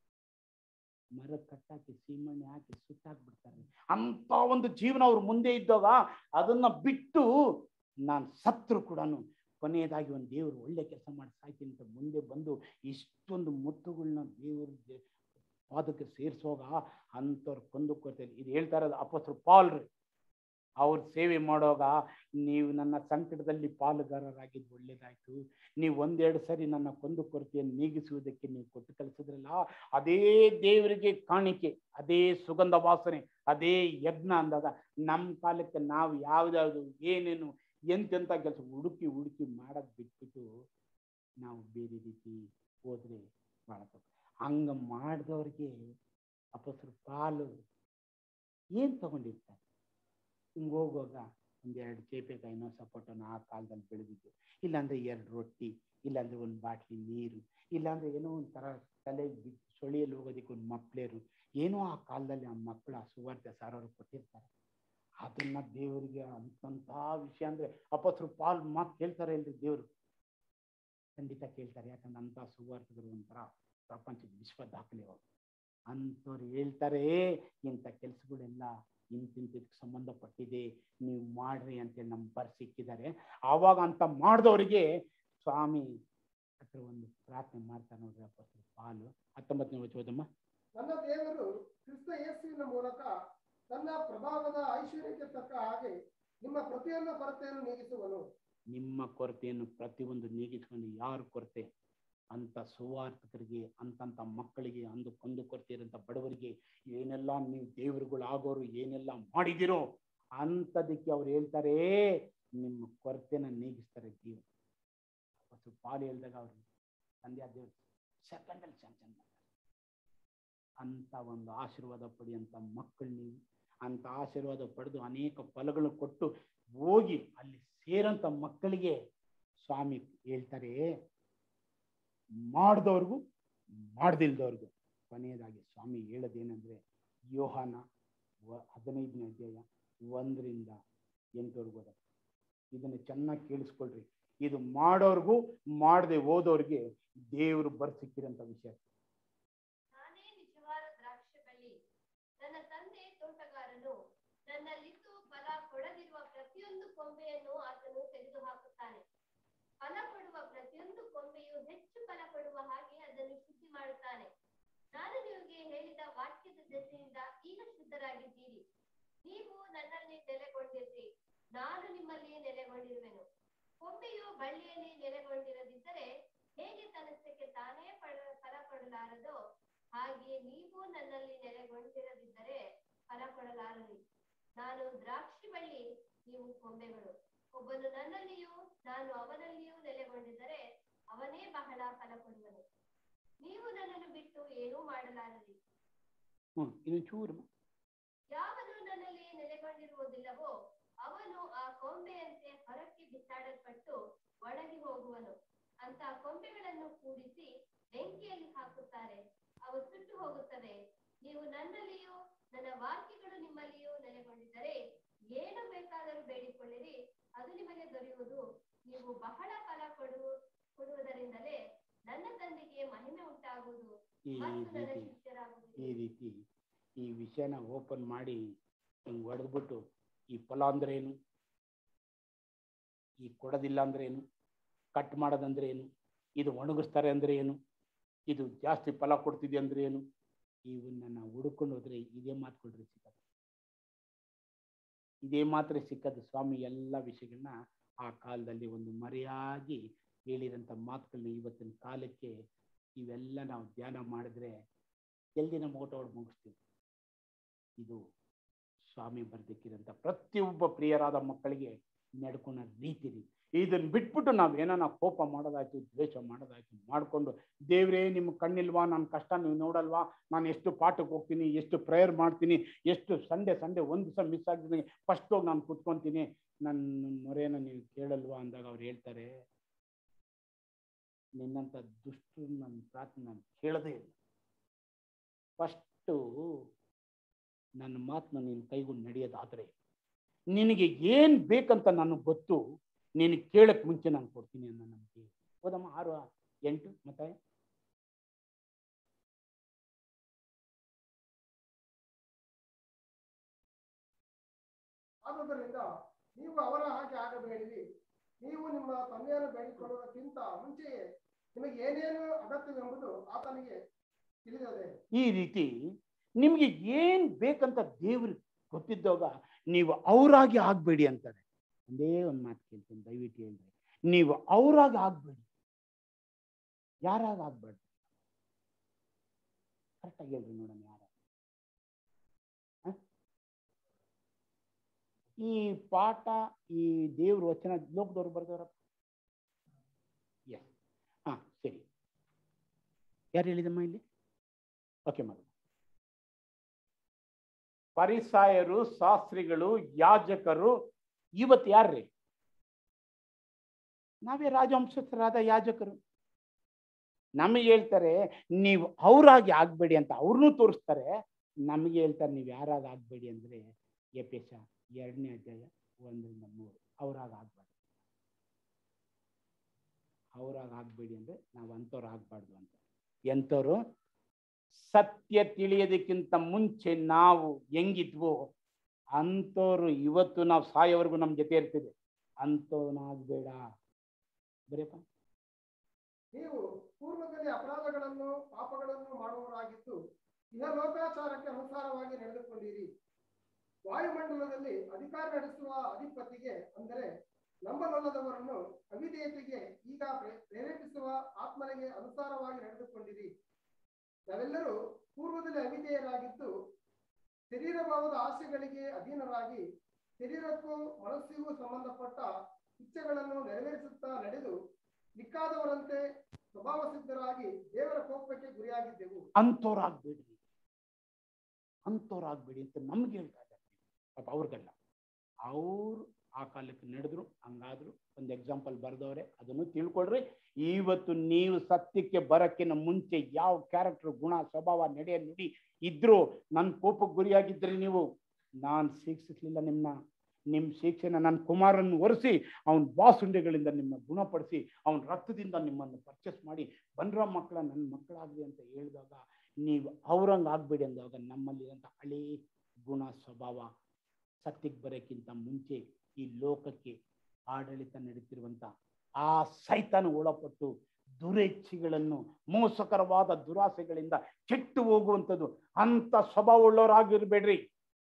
ಮರ ಕಟ್ಟಾಕಿ ಸೀಮಣ್ಣೆ ಹಾಕಿ ಸುಟ್ಟಾಕ್ಬಿಡ್ತಾರೆ ಅಂತ ಒಂದು ಜೀವನ ಅವ್ರ ಮುಂದೆ ಇದ್ದಾಗ ಅದನ್ನ ಬಿಟ್ಟು ನಾನು ಸತ್ರು ಕೂಡ ಕೊನೆಯದಾಗಿ ಒಂದು ದೇವರು ಒಳ್ಳೆ ಕೆಲಸ ಮಾಡಿ ಸಾಯ್ತೀನಿ ಅಂತ ಮುಂದೆ ಬಂದು ಇಷ್ಟೊಂದು ಮುತ್ತುಗಳನ್ನ ದೇವ್ರ ದೇ- ಪಾದಕ್ಕೆ ಸೇರಿಸುವಾಗ ಅಂಥವ್ರು ಕೊಂದು ಕೊಡ್ತಾರೆ ಇದು ಹೇಳ್ತಾ ಇರೋದು ಅಪಸ್ರು ಪಾಲ್ರಿ ಅವ್ರ ಸೇವೆ ಮಾಡುವಾಗ ನೀವು ನನ್ನ ಸಂಕಟದಲ್ಲಿ ಪಾಲುಗಾರರಾಗಿದ್ದು ಒಳ್ಳೇದಾಯ್ತು ನೀವು ಒಂದೆರಡು ಸರಿ ನನ್ನ ಕೊಂದು ಕೊರತೆಯನ್ನು ನೀಗಿಸುವುದಕ್ಕೆ ನೀವು ಕೊಟ್ಟು ಕಳಿಸಿದ್ರಲ್ಲ ಅದೇ ದೇವರಿಗೆ ಕಾಣಿಕೆ ಅದೇ ಸುಗಂಧ ವಾಸನೆ ಅದೇ ಯಜ್ಞ ಅಂದಾಗ ನಮ್ಮ ಕಾಲಕ್ಕೆ ನಾವು ಯಾವ್ದಾವ್ದು ಏನೇನು ಎಂತೆಂಥ ಕೆಲಸ ಹುಡುಕಿ ಹುಡುಕಿ ಮಾಡೋದು ಬಿಟ್ಬಿಟ್ಟು ನಾವು ಬೇರೆ ರೀತಿ ಹೋದ್ರೆ ಭಾಳ ತಪ್ಪು ಹಂಗ ಮಾಡಿದವ್ರಿಗೆ ಅಪಸ್ರು ಪಾಲು ಏನು ತಗೊಂಡಿರ್ತಾರೆ ಹಿಂಗೆ ಹೋಗುವಾಗ ಒಂದೆರಡು ಚೇಪೆಕಾಯಿನೋ ಸಪೋಟನೋ ಆ ಕಾಲದಲ್ಲಿ ಬೆಳೆದಿದ್ದು ಇಲ್ಲಾಂದ್ರೆ ಎರಡು ರೊಟ್ಟಿ ಇಲ್ಲಾಂದ್ರೆ ಒಂದು ಬಾಟ್ಲಿ ನೀರು ಇಲ್ಲಾಂದ್ರೆ ಏನೋ ಒಂಥರ ತಲೆಗೆ ಬಿದ್ದು ಸೊಳಿಯಲ್ಲಿ ಹೋಗೋದಕ್ಕೆ ಒಂದು ಮಪ್ಲೇರು ಏನೋ ಆ ಕಾಲದಲ್ಲಿ ಆ ಮಕ್ಕಳು ಆ ಸುವಾರ್ತೆ ಸಾರೋರು ಕೊಟ್ಟಿರ್ತಾರೆ ಅದನ್ನ ದೇವರಿಗೆ ಅಂತಂಥ ವಿಷಯ ಅಂದ್ರೆ ಅಪಸ್ರು ಪಾಲ್ ಮಾತು ಕೇಳ್ತಾರೆ ಇಲ್ರಿ ದೇವರು ಖಂಡಿತ ಕೇಳ್ತಾರೆ ಯಾಕಂದ್ರೆ ಅಂತ ಸುವಾರ್ತಿಗಳು ಒಂಥರ ಪ್ರಪಂಚದ ವಿಶ್ವ ದಾಖಲೆ ಅವರು ಅಂಥವ್ರು ಹೇಳ್ತಾರೆ ಇಂಥ ಕೆಲಸಗಳೆಲ್ಲ ಇಂತಿಂತದಕ್ಕೆ ಸಂಬಂಧಪಟ್ಟಿದೆ ನೀವು ಮಾಡ್ರಿ ಅಂತೇಳಿ ನಮ್ಮ ಬರ್ ಸಿಕ್ಕಿದ್ದಾರೆ ಆವಾಗ ಅಂತ ಮಾಡಿದವರಿಗೆ ಸ್ವಾಮಿ ಹತ್ರ ಒಂದು ಪ್ರಾರ್ಥನೆ ಮಾಡ್ತಾರೆ ನೋಡ್ರಿ ಅಪ್ಪ ಪಾಲು ಹತ್ತೊಂಬತ್ತನೇ ವಚನ ಓದಮ್ಮ ನನ್ನ ದೇವರು ಕ್ರಿಸ್ತ ಯೇಸುವಿನ ಮೂಲಕ ತನ್ನ ಪ್ರಭಾವದ ಐಶ್ವರ್ಯಕ್ಕೆ ತಕ್ಕ ಹಾಗೆ ನಿಮ್ಮ ಪ್ರತಿಯೊಂದು ಕೊರತೆಯನ್ನು ನೀಗಿಸುವನು ನಿಮ್ಮ ಕೊರತೆಯನ್ನು ಪ್ರತಿಯೊಂದು ನೀಗಿಸ್ಕೊಂಡು ಯಾರ ಕೊರತೆ ಅಂತ ಸುವಾರ್ಥಕರಿಗೆ ಅಂತಂತ ಮಕ್ಕಳಿಗೆ ಅಂದು ಕೊಂದು ಕೊರತೆ ಇರೋಂಥ ಬಡವರಿಗೆ ಏನೆಲ್ಲ ನೀವು ದೇವರುಗಳು ಆಗೋರು ಏನೆಲ್ಲ ಮಾಡಿದಿರೋ ಅಂಥದಕ್ಕೆ ಅವ್ರು ಹೇಳ್ತಾರೆ ನಿಮ್ಮ ಕೊರತೆನ ನೀಗಿಸ್ತಾರೆ ದೇವರು ಮತ್ತು ಪಾಲು ಹೇಳಿದಾಗ ಅವರು ತಂದೆಯ ದೇವರು ಸೆಕೆಂಡಲ್ಲಿ ಚಂದ ಚಂದ ಅಂತ ಒಂದು ಆಶೀರ್ವಾದ ಪಡೆಯುವಂಥ ಮಕ್ಕಳು ನೀವು ಅಂತ ಆಶೀರ್ವಾದ ಪಡೆದು ಅನೇಕ ಫಲಗಳು ಕೊಟ್ಟು ಹೋಗಿ ಅಲ್ಲಿ ಸೇರಂತ ಮಕ್ಕಳಿಗೆ ಸ್ವಾಮಿ ಹೇಳ್ತಾರೆ ಮಾಡಿದವ್ರಿಗೂ ಮಾಡ್ದಿಲ್ದವ್ರಿಗೂ ಕೊನೆಯದಾಗಿ ಸ್ವಾಮಿ ಹೇಳೋದೇನೆಂದ್ರೆ ಯೋಹಾನ ವ ಹದಿನೈದನೇ ಅಧ್ಯಾಯ ಒಂದರಿಂದ ಎಂಟವರೆಗೂ ಅದ ಇದನ್ನು ಚೆನ್ನಾಗಿ ಕೇಳಿಸ್ಕೊಳ್ರಿ ಇದು ಮಾಡೋರ್ಗೂ ಮಾಡದೆ ಹೋದವ್ರಿಗೆ ದೇವರು ಬರ್ಸಿಕ್ಕಿರಂತ ವಿಷಯ ನಾನೇ ನಿಜವಾದ ದ್ರಾಕ್ಷಿ ಬಳ್ಳಿ ನನ್ನ ತಂದೆ ತೋಟಗಾರನು ನನ್ನಲ್ಲಿದ್ದು ಫಲ ಕೊಡದಿರುವ ಪ್ರತಿಯೊಂದು ಕೊಂಬೆಯನ್ನು ಆತನು ತೆಗೆದುಹಾಕುತ್ತಾನೆ ಫಲ ಕೊಡುವ ಪ್ರತಿಯೊಂದು ಕೊಂಬೆಯು ಹೆಚ್ಚು ಫಲ ಕೊಡುವ ಹಾಗೆ ಅದನ್ನು ಶುದ್ಧಿ ಮಾಡುತ್ತಾನೆ ನಾನು ನಿಮಗೆ ಹೇಳಿದ ವಾಕ್ಯದ ದೆಸೆಯಿಂದ ಈಗ ಶುದ್ಧರಾಗಿದ್ದೀರಿ ನೀವು ನನ್ನಲ್ಲಿ ನೆಲೆಗೊಂಡಿರಿ ನಾನು ನಿಮ್ಮಲ್ಲಿ ನೆಲೆಗೊಂಡಿರುವೆನು ಕೊಂಬೆಯು ಬಳ್ಳಿಯಲ್ಲಿ ನೆಲೆಗೊಂಡಿರದಿದ್ದರೆ ಹೇಗೆ ತನ್ನಷ್ಟಕ್ಕೆ ತಾನೇ ಪಡ ಫಲ ಕೊಡಲಾರದೋ ಹಾಗೆಯೇ ನೀವು ನನ್ನಲ್ಲಿ ನೆಲೆಗೊಂಡಿರದಿದ್ದರೆ ಫಲ ಕೊಡಲಾರರಿ ನಾನು ದ್ರಾಕ್ಷಿ ಬಳ್ಳಿ ನೀವು ಕೊಂಬೆಗಳು ಒಬ್ಬನು ನನ್ನಲ್ಲಿಯೂ ನಾನು ಅವನಲ್ಲಿಯೂ ನೆಲೆಗೊಂಡಿದ್ದರೆ ಅವನೇ ಬಹಳ ಫಲ ಕೊಡುವನು ನೀವು ನನ್ನನ್ನು ಬಿಟ್ಟು ಏನೂ ಮಾಡಲಾರರಿ ಹ್ಮ್ ಇದು ಚೂರು ಯಾವನು ನನ್ನಲ್ಲಿ ನೆಲೆಗೊಂಡಿರುವುದಿಲ್ಲವೋ ಅವನು ಆ ಕೊಂಬೆಯಂತೆ ಹೊರಕ್ಕೆ ಬಿಸಾಡಲ್ಪಟ್ಟು ಒಣಗಿ ಹೋಗುವನು ಅಂತ ಕೊಂಬೆಗಳನ್ನು ಕೂಡಿಸಿ ಬೆಂಕಿಯಲ್ಲಿ ಹಾಕುತ್ತಾರೆ ಅವು ಸುಟ್ಟು ಹೋಗುತ್ತವೆ ನೀವು ನನ್ನಲ್ಲಿಯೂ ನನ್ನ ವಾಕ್ಯಗಳು ನಿಮ್ಮಲ್ಲಿಯೂ ನೆಲೆಗೊಂಡಿದ್ದರೆ ಏನು ಬೇಕಾದರೂ ಬೇಡಿಕೊಳ್ಳಿರಿ ಅದು ನಿಮಗೆ ದೊರೆಯುವುದು ನೀವು ಬಹಳ ಫಲ ಕೊಡುವ ಕೊಡುವುದರಿಂದಲೇ ನನ್ನ ತಂದೆಗೆ ಮಹಿಮೆ ಉಂಟಾಗುವುದು ಈ ಮತ್ತು ನನ್ನ ರೀತಿ ಈ ಶಿಷ್ಯರಾಗುವುದು ರೀತಿ ಈ ವಿಷಯನ ಓಪನ್ ಮಾಡಿ ಹಿಂಗೆ ಹೊಡೆದ್ಬಿಟ್ಟು ಈ ಫಲ ಅಂದ್ರೆ ಏನು ಈ ಕೊಡೋದಿಲ್ಲ ಅಂದ್ರೆ ಏನು ಕಟ್ ಮಾಡೋದಂದ್ರೆ ಏನು ಇದು ಒಣಗಿಸ್ತಾರೆ ಅಂದ್ರೆ ಏನು ಇದು ಜಾಸ್ತಿ ಫಲ ಕೊಡ್ತಿದೆ ಅಂದ್ರೆ ಏನು ಇವನ್ನ ನಾವು ಹುಡುಕೊಂಡು ಹೋದ್ರೆ ಇದೇ ಮಾತುಕೊಳ್ರಿ ಸಿಕ್ಕದು ಇದೇ ಮಾತ್ರ ಸಿಕ್ಕದು ಸ್ವಾಮಿ ಎಲ್ಲ ವಿಷಯಗಳನ್ನ ಆ ಕಾಲದಲ್ಲಿ ಒಂದು ಮರೆಯಾಗಿ ಹೇಳಿರೋಂಥ ಮಾತುಗಳನ್ನ ಇವತ್ತಿನ ಕಾಲಕ್ಕೆ ಇವೆಲ್ಲ ನಾವು ಧ್ಯಾನ ಮಾಡಿದ್ರೆ ಜಲ್ದಿ ನಮ್ಮ ಓಟ ಹೊಡ್ ಮುಗಿಸ್ತೀವಿ ಇದು ಸ್ವಾಮಿ ಬರ್ದಿಕ್ಕಿರಂಥ ಪ್ರತಿಯೊಬ್ಬ ಪ್ರಿಯರಾದ ಮಕ್ಕಳಿಗೆ ನಡ್ಕೊಳೋ ರೀತಿ ರೀ ಇದನ್ನ ಬಿಟ್ಬಿಟ್ಟು ನಾವು ಏನಾನ ಕೋಪ ಮಾಡೋದಾಯ್ತು ದ್ವೇಷ ಮಾಡೋದಾಯ್ತು ಮಾಡಿಕೊಂಡು ದೇವ್ರೇ ನಿಮ್ಮ ಕಣ್ಣಿಲ್ವಾ ನನ್ನ ಕಷ್ಟ ನೀವು ನೋಡಲ್ವಾ ನಾನು ಎಷ್ಟು ಪಾಠಕ್ಕೆ ಹೋಗ್ತೀನಿ ಎಷ್ಟು ಪ್ರೇಯರ್ ಮಾಡ್ತೀನಿ ಎಷ್ಟು ಸಂಡೇ ಸಂಡೇ ಒಂದು ದಿವಸ ಮಿಸ್ ಆಗ್ತೀನಿ ಫಸ್ಟ್ ಹೋಗಿ ನಾನು ಕುತ್ಕೊತೀನಿ ನನ್ನ ಮೊರೆನ ನೀವು ಕೇಳಲ್ವಾ ಅಂದಾಗ ಅವ್ರು ಹೇಳ್ತಾರೆ ನಿನ್ನಂಥ ದುಷ್ಟರು ನನ್ನ ಪ್ರಾರ್ಥನೆ ನಾನು ಕೇಳದೇ ಇಲ್ಲ ಫಸ್ಟು ನನ್ನ ಮಾತನ್ನ ನೀನು ಕೈಗೊಂಡು ನಡೆಯೋದಾದರೆ ನಿನಗೆ ಏನು ಬೇಕಂತ ನನಗೆ ಗೊತ್ತು ನೀನು ಕೇಳಕ್ಕೆ ಮುಂಚೆ ನಾನು ಕೊಡ್ತೀನಿ ಅನ್ನೋ ನಂಬಿಕೆ ಹೌದಮ್ಮ ಆರು ಎಂಟು ಮತ್ತೆ ಆದುದರಿಂದ ನೀವು ಅವರ ಹಾಗೆ ಆಗಬೇಡಿರಿ ನೀವು ನಿಮ್ಮ ತಂದೆಯನ್ನು ಬೇಡಿಕೊಳ್ಳುವುದಕ್ಕಿಂತ ಮುಂಚೆಯೇ ನಿಮಗೆ ಏನೇನು ಅಗತ್ಯವೆಂಬುದು ಆತನಿಗೆ ತಿಳಿದದೆ ಈ ರೀತಿ ನಿಮಗೆ ಏನು ಬೇಕಂತ ದೇವ್ರಿಗೆ ಗೊತ್ತಿದ್ದಾಗ ನೀವು ಅವರಾಗಿ ಆಗಬೇಡಿ ಅಂತಾರೆ ಒಂದೇ ಒಂದು ಮಾತು ಕೇಳ್ತೀನಿ ದಯವಿಟ್ಟು ಹೇಳ್ರಿ ನೀವು ಅವರಾಗಿ ಆಗಬೇಡಿ ಯಾರಾಗ ಆಗ್ಬೇಡಿ ಕರೆಕ್ಟಾಗಿ ಹೇಳ್ರಿ ನೋಡೋಣ ಯಾರ ಈ ಪಾಠ ಈ ದೇವ್ರ ವಚನ ಲೋಕದವ್ರು ಬರ್ದವ್ರಪ್ಪ ಎಸ್ ಹಾ ಸರಿ ಯಾರು ಹೇಳಿದಮ್ಮ ಇಲ್ಲಿ ಓಕೆ ಮಗ ಪರಿಸಾಯರು ಶಾಸ್ತ್ರಿಗಳು ಯಾಜಕರು ಇವತ್ತು ಯಾರ್ರಿ ನಾವೇ ರಾಜವಂಶಸ್ಥರಾದ ಯಾಜಕರು ನಮಗೆ ಹೇಳ್ತಾರೆ ನೀವು ಅವರಾಗಿ ಆಗ್ಬೇಡಿ ಅಂತ ಅವ್ರನ್ನೂ ತೋರಿಸ್ತಾರೆ ನಮಗೆ ಹೇಳ್ತಾರೆ ನೀವು ಯಾರಾಗ ಆಗ್ಬೇಡಿ ಅಂದ್ರೆ ಎಪೇಶ ಎರಡನೇ ಅಧ್ಯಾಯ ಒಂದರಿಂದ ಮೂರು ಅವರಾಗ ಆಗ್ಬಾರ್ದು ಅವರಾಗ ಆಗ್ಬೇಡಿ ಅಂದ್ರೆ ನಾವು ಅಂಥವ್ರು ಆಗ್ಬಾರ್ದು ಅಂತ ಎಂಥವ್ರು ಸತ್ಯ ತಿಳಿಯೋದಕ್ಕಿಂತ ಮುಂಚೆ ನಾವು ಹೆಂಗಿದ್ವೋ ಅಂಥವ್ರು ಇವತ್ತು ನಾವು ಸಾಯೋವರೆಗೂ ನಮ್ಮ ಜೊತೆ ಇರ್ತಿದೆ ಅಂಥವನಾಗಬೇಡ ಬರೀಪ್ಪ ನೀವು ಪೂರ್ವದಲ್ಲಿ ಅಪರಾಧಗಳನ್ನು ಪಾಪಗಳನ್ನು ಮಾಡುವವರಾಗಿದ್ದು ಇಹಲೋಕಾಚಾರಕ್ಕೆ ಅನುಸಾರವಾಗಿ ನಡೆದುಕೊಂಡಿರಿ ವಾಯುಮಂಡಲದಲ್ಲಿ ಅಧಿಕಾರ ನಡೆಸುವ ಅಧಿಪತಿಗೆ ಅಂದರೆ ನಂಬಲೊಲ್ಲದವರನ್ನು ಅವಿಧೇಯತೆಗೆ ಈಗ ಪ್ರೇ- ಪ್ರೇರೇಪಿಸುವ ಆತ್ಮನಿಗೆ ಅನುಸಾರವಾಗಿ ನಡೆದುಕೊಂಡಿರಿ ನಾವೆಲ್ಲರೂ ಪೂರ್ವದಲ್ಲಿ ಅವಿಧೇಯರಾಗಿದ್ದು ಶರೀರ ಭಾವದ ಆಸೆಗಳಿಗೆ ಅಧೀನರಾಗಿ ಶರೀರಕ್ಕೂ ಮನಸ್ಸಿಗೂ ಸಂಬಂಧಪಟ್ಟ ಇಚ್ಛೆಗಳನ್ನು ನೆರವೇರಿಸುತ್ತಾ ನಡೆದು ಮಿಕ್ಕಾದವರಂತೆ ಸ್ವಭಾವ ಸಿದ್ಧರಾಗಿ ದೇವರ ಕೋಪಕ್ಕೆ ಗುರಿಯಾಗಿದ್ದೆವು ಅಂಥವ್ರಾಗ್ಬೇಡಿ ಅಂಥವ್ರಾಗ್ಬೇಡಿ ಅಂತ ನಮ್ಗೆ ಹೇಳ್ತಾ ಇದ್ದಾರೆ ಪಾಪ ಅವ್ರಿಗಲ್ಲ ಅವ್ರು ಆ ಕಾಲಕ್ಕೆ ನಡೆದ್ರು ಹಂಗಾದ್ರು ಒಂದು ಎಕ್ಸಾಂಪಲ್ ಬರ್ದವ್ರೆ ಅದನ್ನು ತಿಳ್ಕೊಳ್ರಿ ಇವತ್ತು ನೀವು ಸತ್ಯಕ್ಕೆ ಬರಕ್ಕಿಂತ ಮುಂಚೆ ಯಾವ ಕ್ಯಾರೆಕ್ಟರ್ ಗುಣ ಸ್ವಭಾವ ನಡೆಯ ನುಡಿ ಇದ್ರು ನನ್ನ ಕೋಪಕ್ಕೆ ಗುರಿಯಾಗಿದ್ರಿ ನೀವು ನಾನು ಶಿಕ್ಷಿಸ್ಲಿಲ್ಲ ನಿಮ್ಮನ್ನ ನಿಮ್ಮ ಶಿಕ್ಷೆನ ನನ್ನ ಕುಮಾರನ್ನು ಒರೆಸಿ ಅವನ ಬಾಸುಂಡೆಗಳಿಂದ ನಿಮ್ಮ ಗುಣಪಡಿಸಿ ಅವನ ರಕ್ತದಿಂದ ನಿಮ್ಮನ್ನು ಪರ್ಚೇಸ್ ಮಾಡಿ ಬಂದ್ರ ಮಕ್ಕಳ ನನ್ನ ಮಕ್ಕಳಾಗಲಿ ಅಂತ ಹೇಳಿದಾಗ ನೀವು ಅವ್ರಂಗೆ ಆಗ್ಬೇಡಿ ಅಂದಾಗ ನಮ್ಮಲ್ಲಿರೋಂಥ ಹಳೇ ಗುಣ ಸ್ವಭಾವ ಸತ್ಯಕ್ಕೆ ಬರೋಕ್ಕಿಂತ ಮುಂಚೆ ಈ ಲೋಕಕ್ಕೆ ಆಡಳಿತ ನಡೀತಿರುವಂಥ ಆ ಸೈತಾನ ಒಳಪಟ್ಟು ದುರೇಚ್ಛೆಗಳನ್ನು ಮೋಸಕರವಾದ ದುರಾಸೆಗಳಿಂದ ಕೆಟ್ಟು ಹೋಗುವಂಥದ್ದು ಅಂಥ ಸ್ವಭಾವವುಳ್ಳವರಾಗಿರ್ಬೇಡ್ರಿ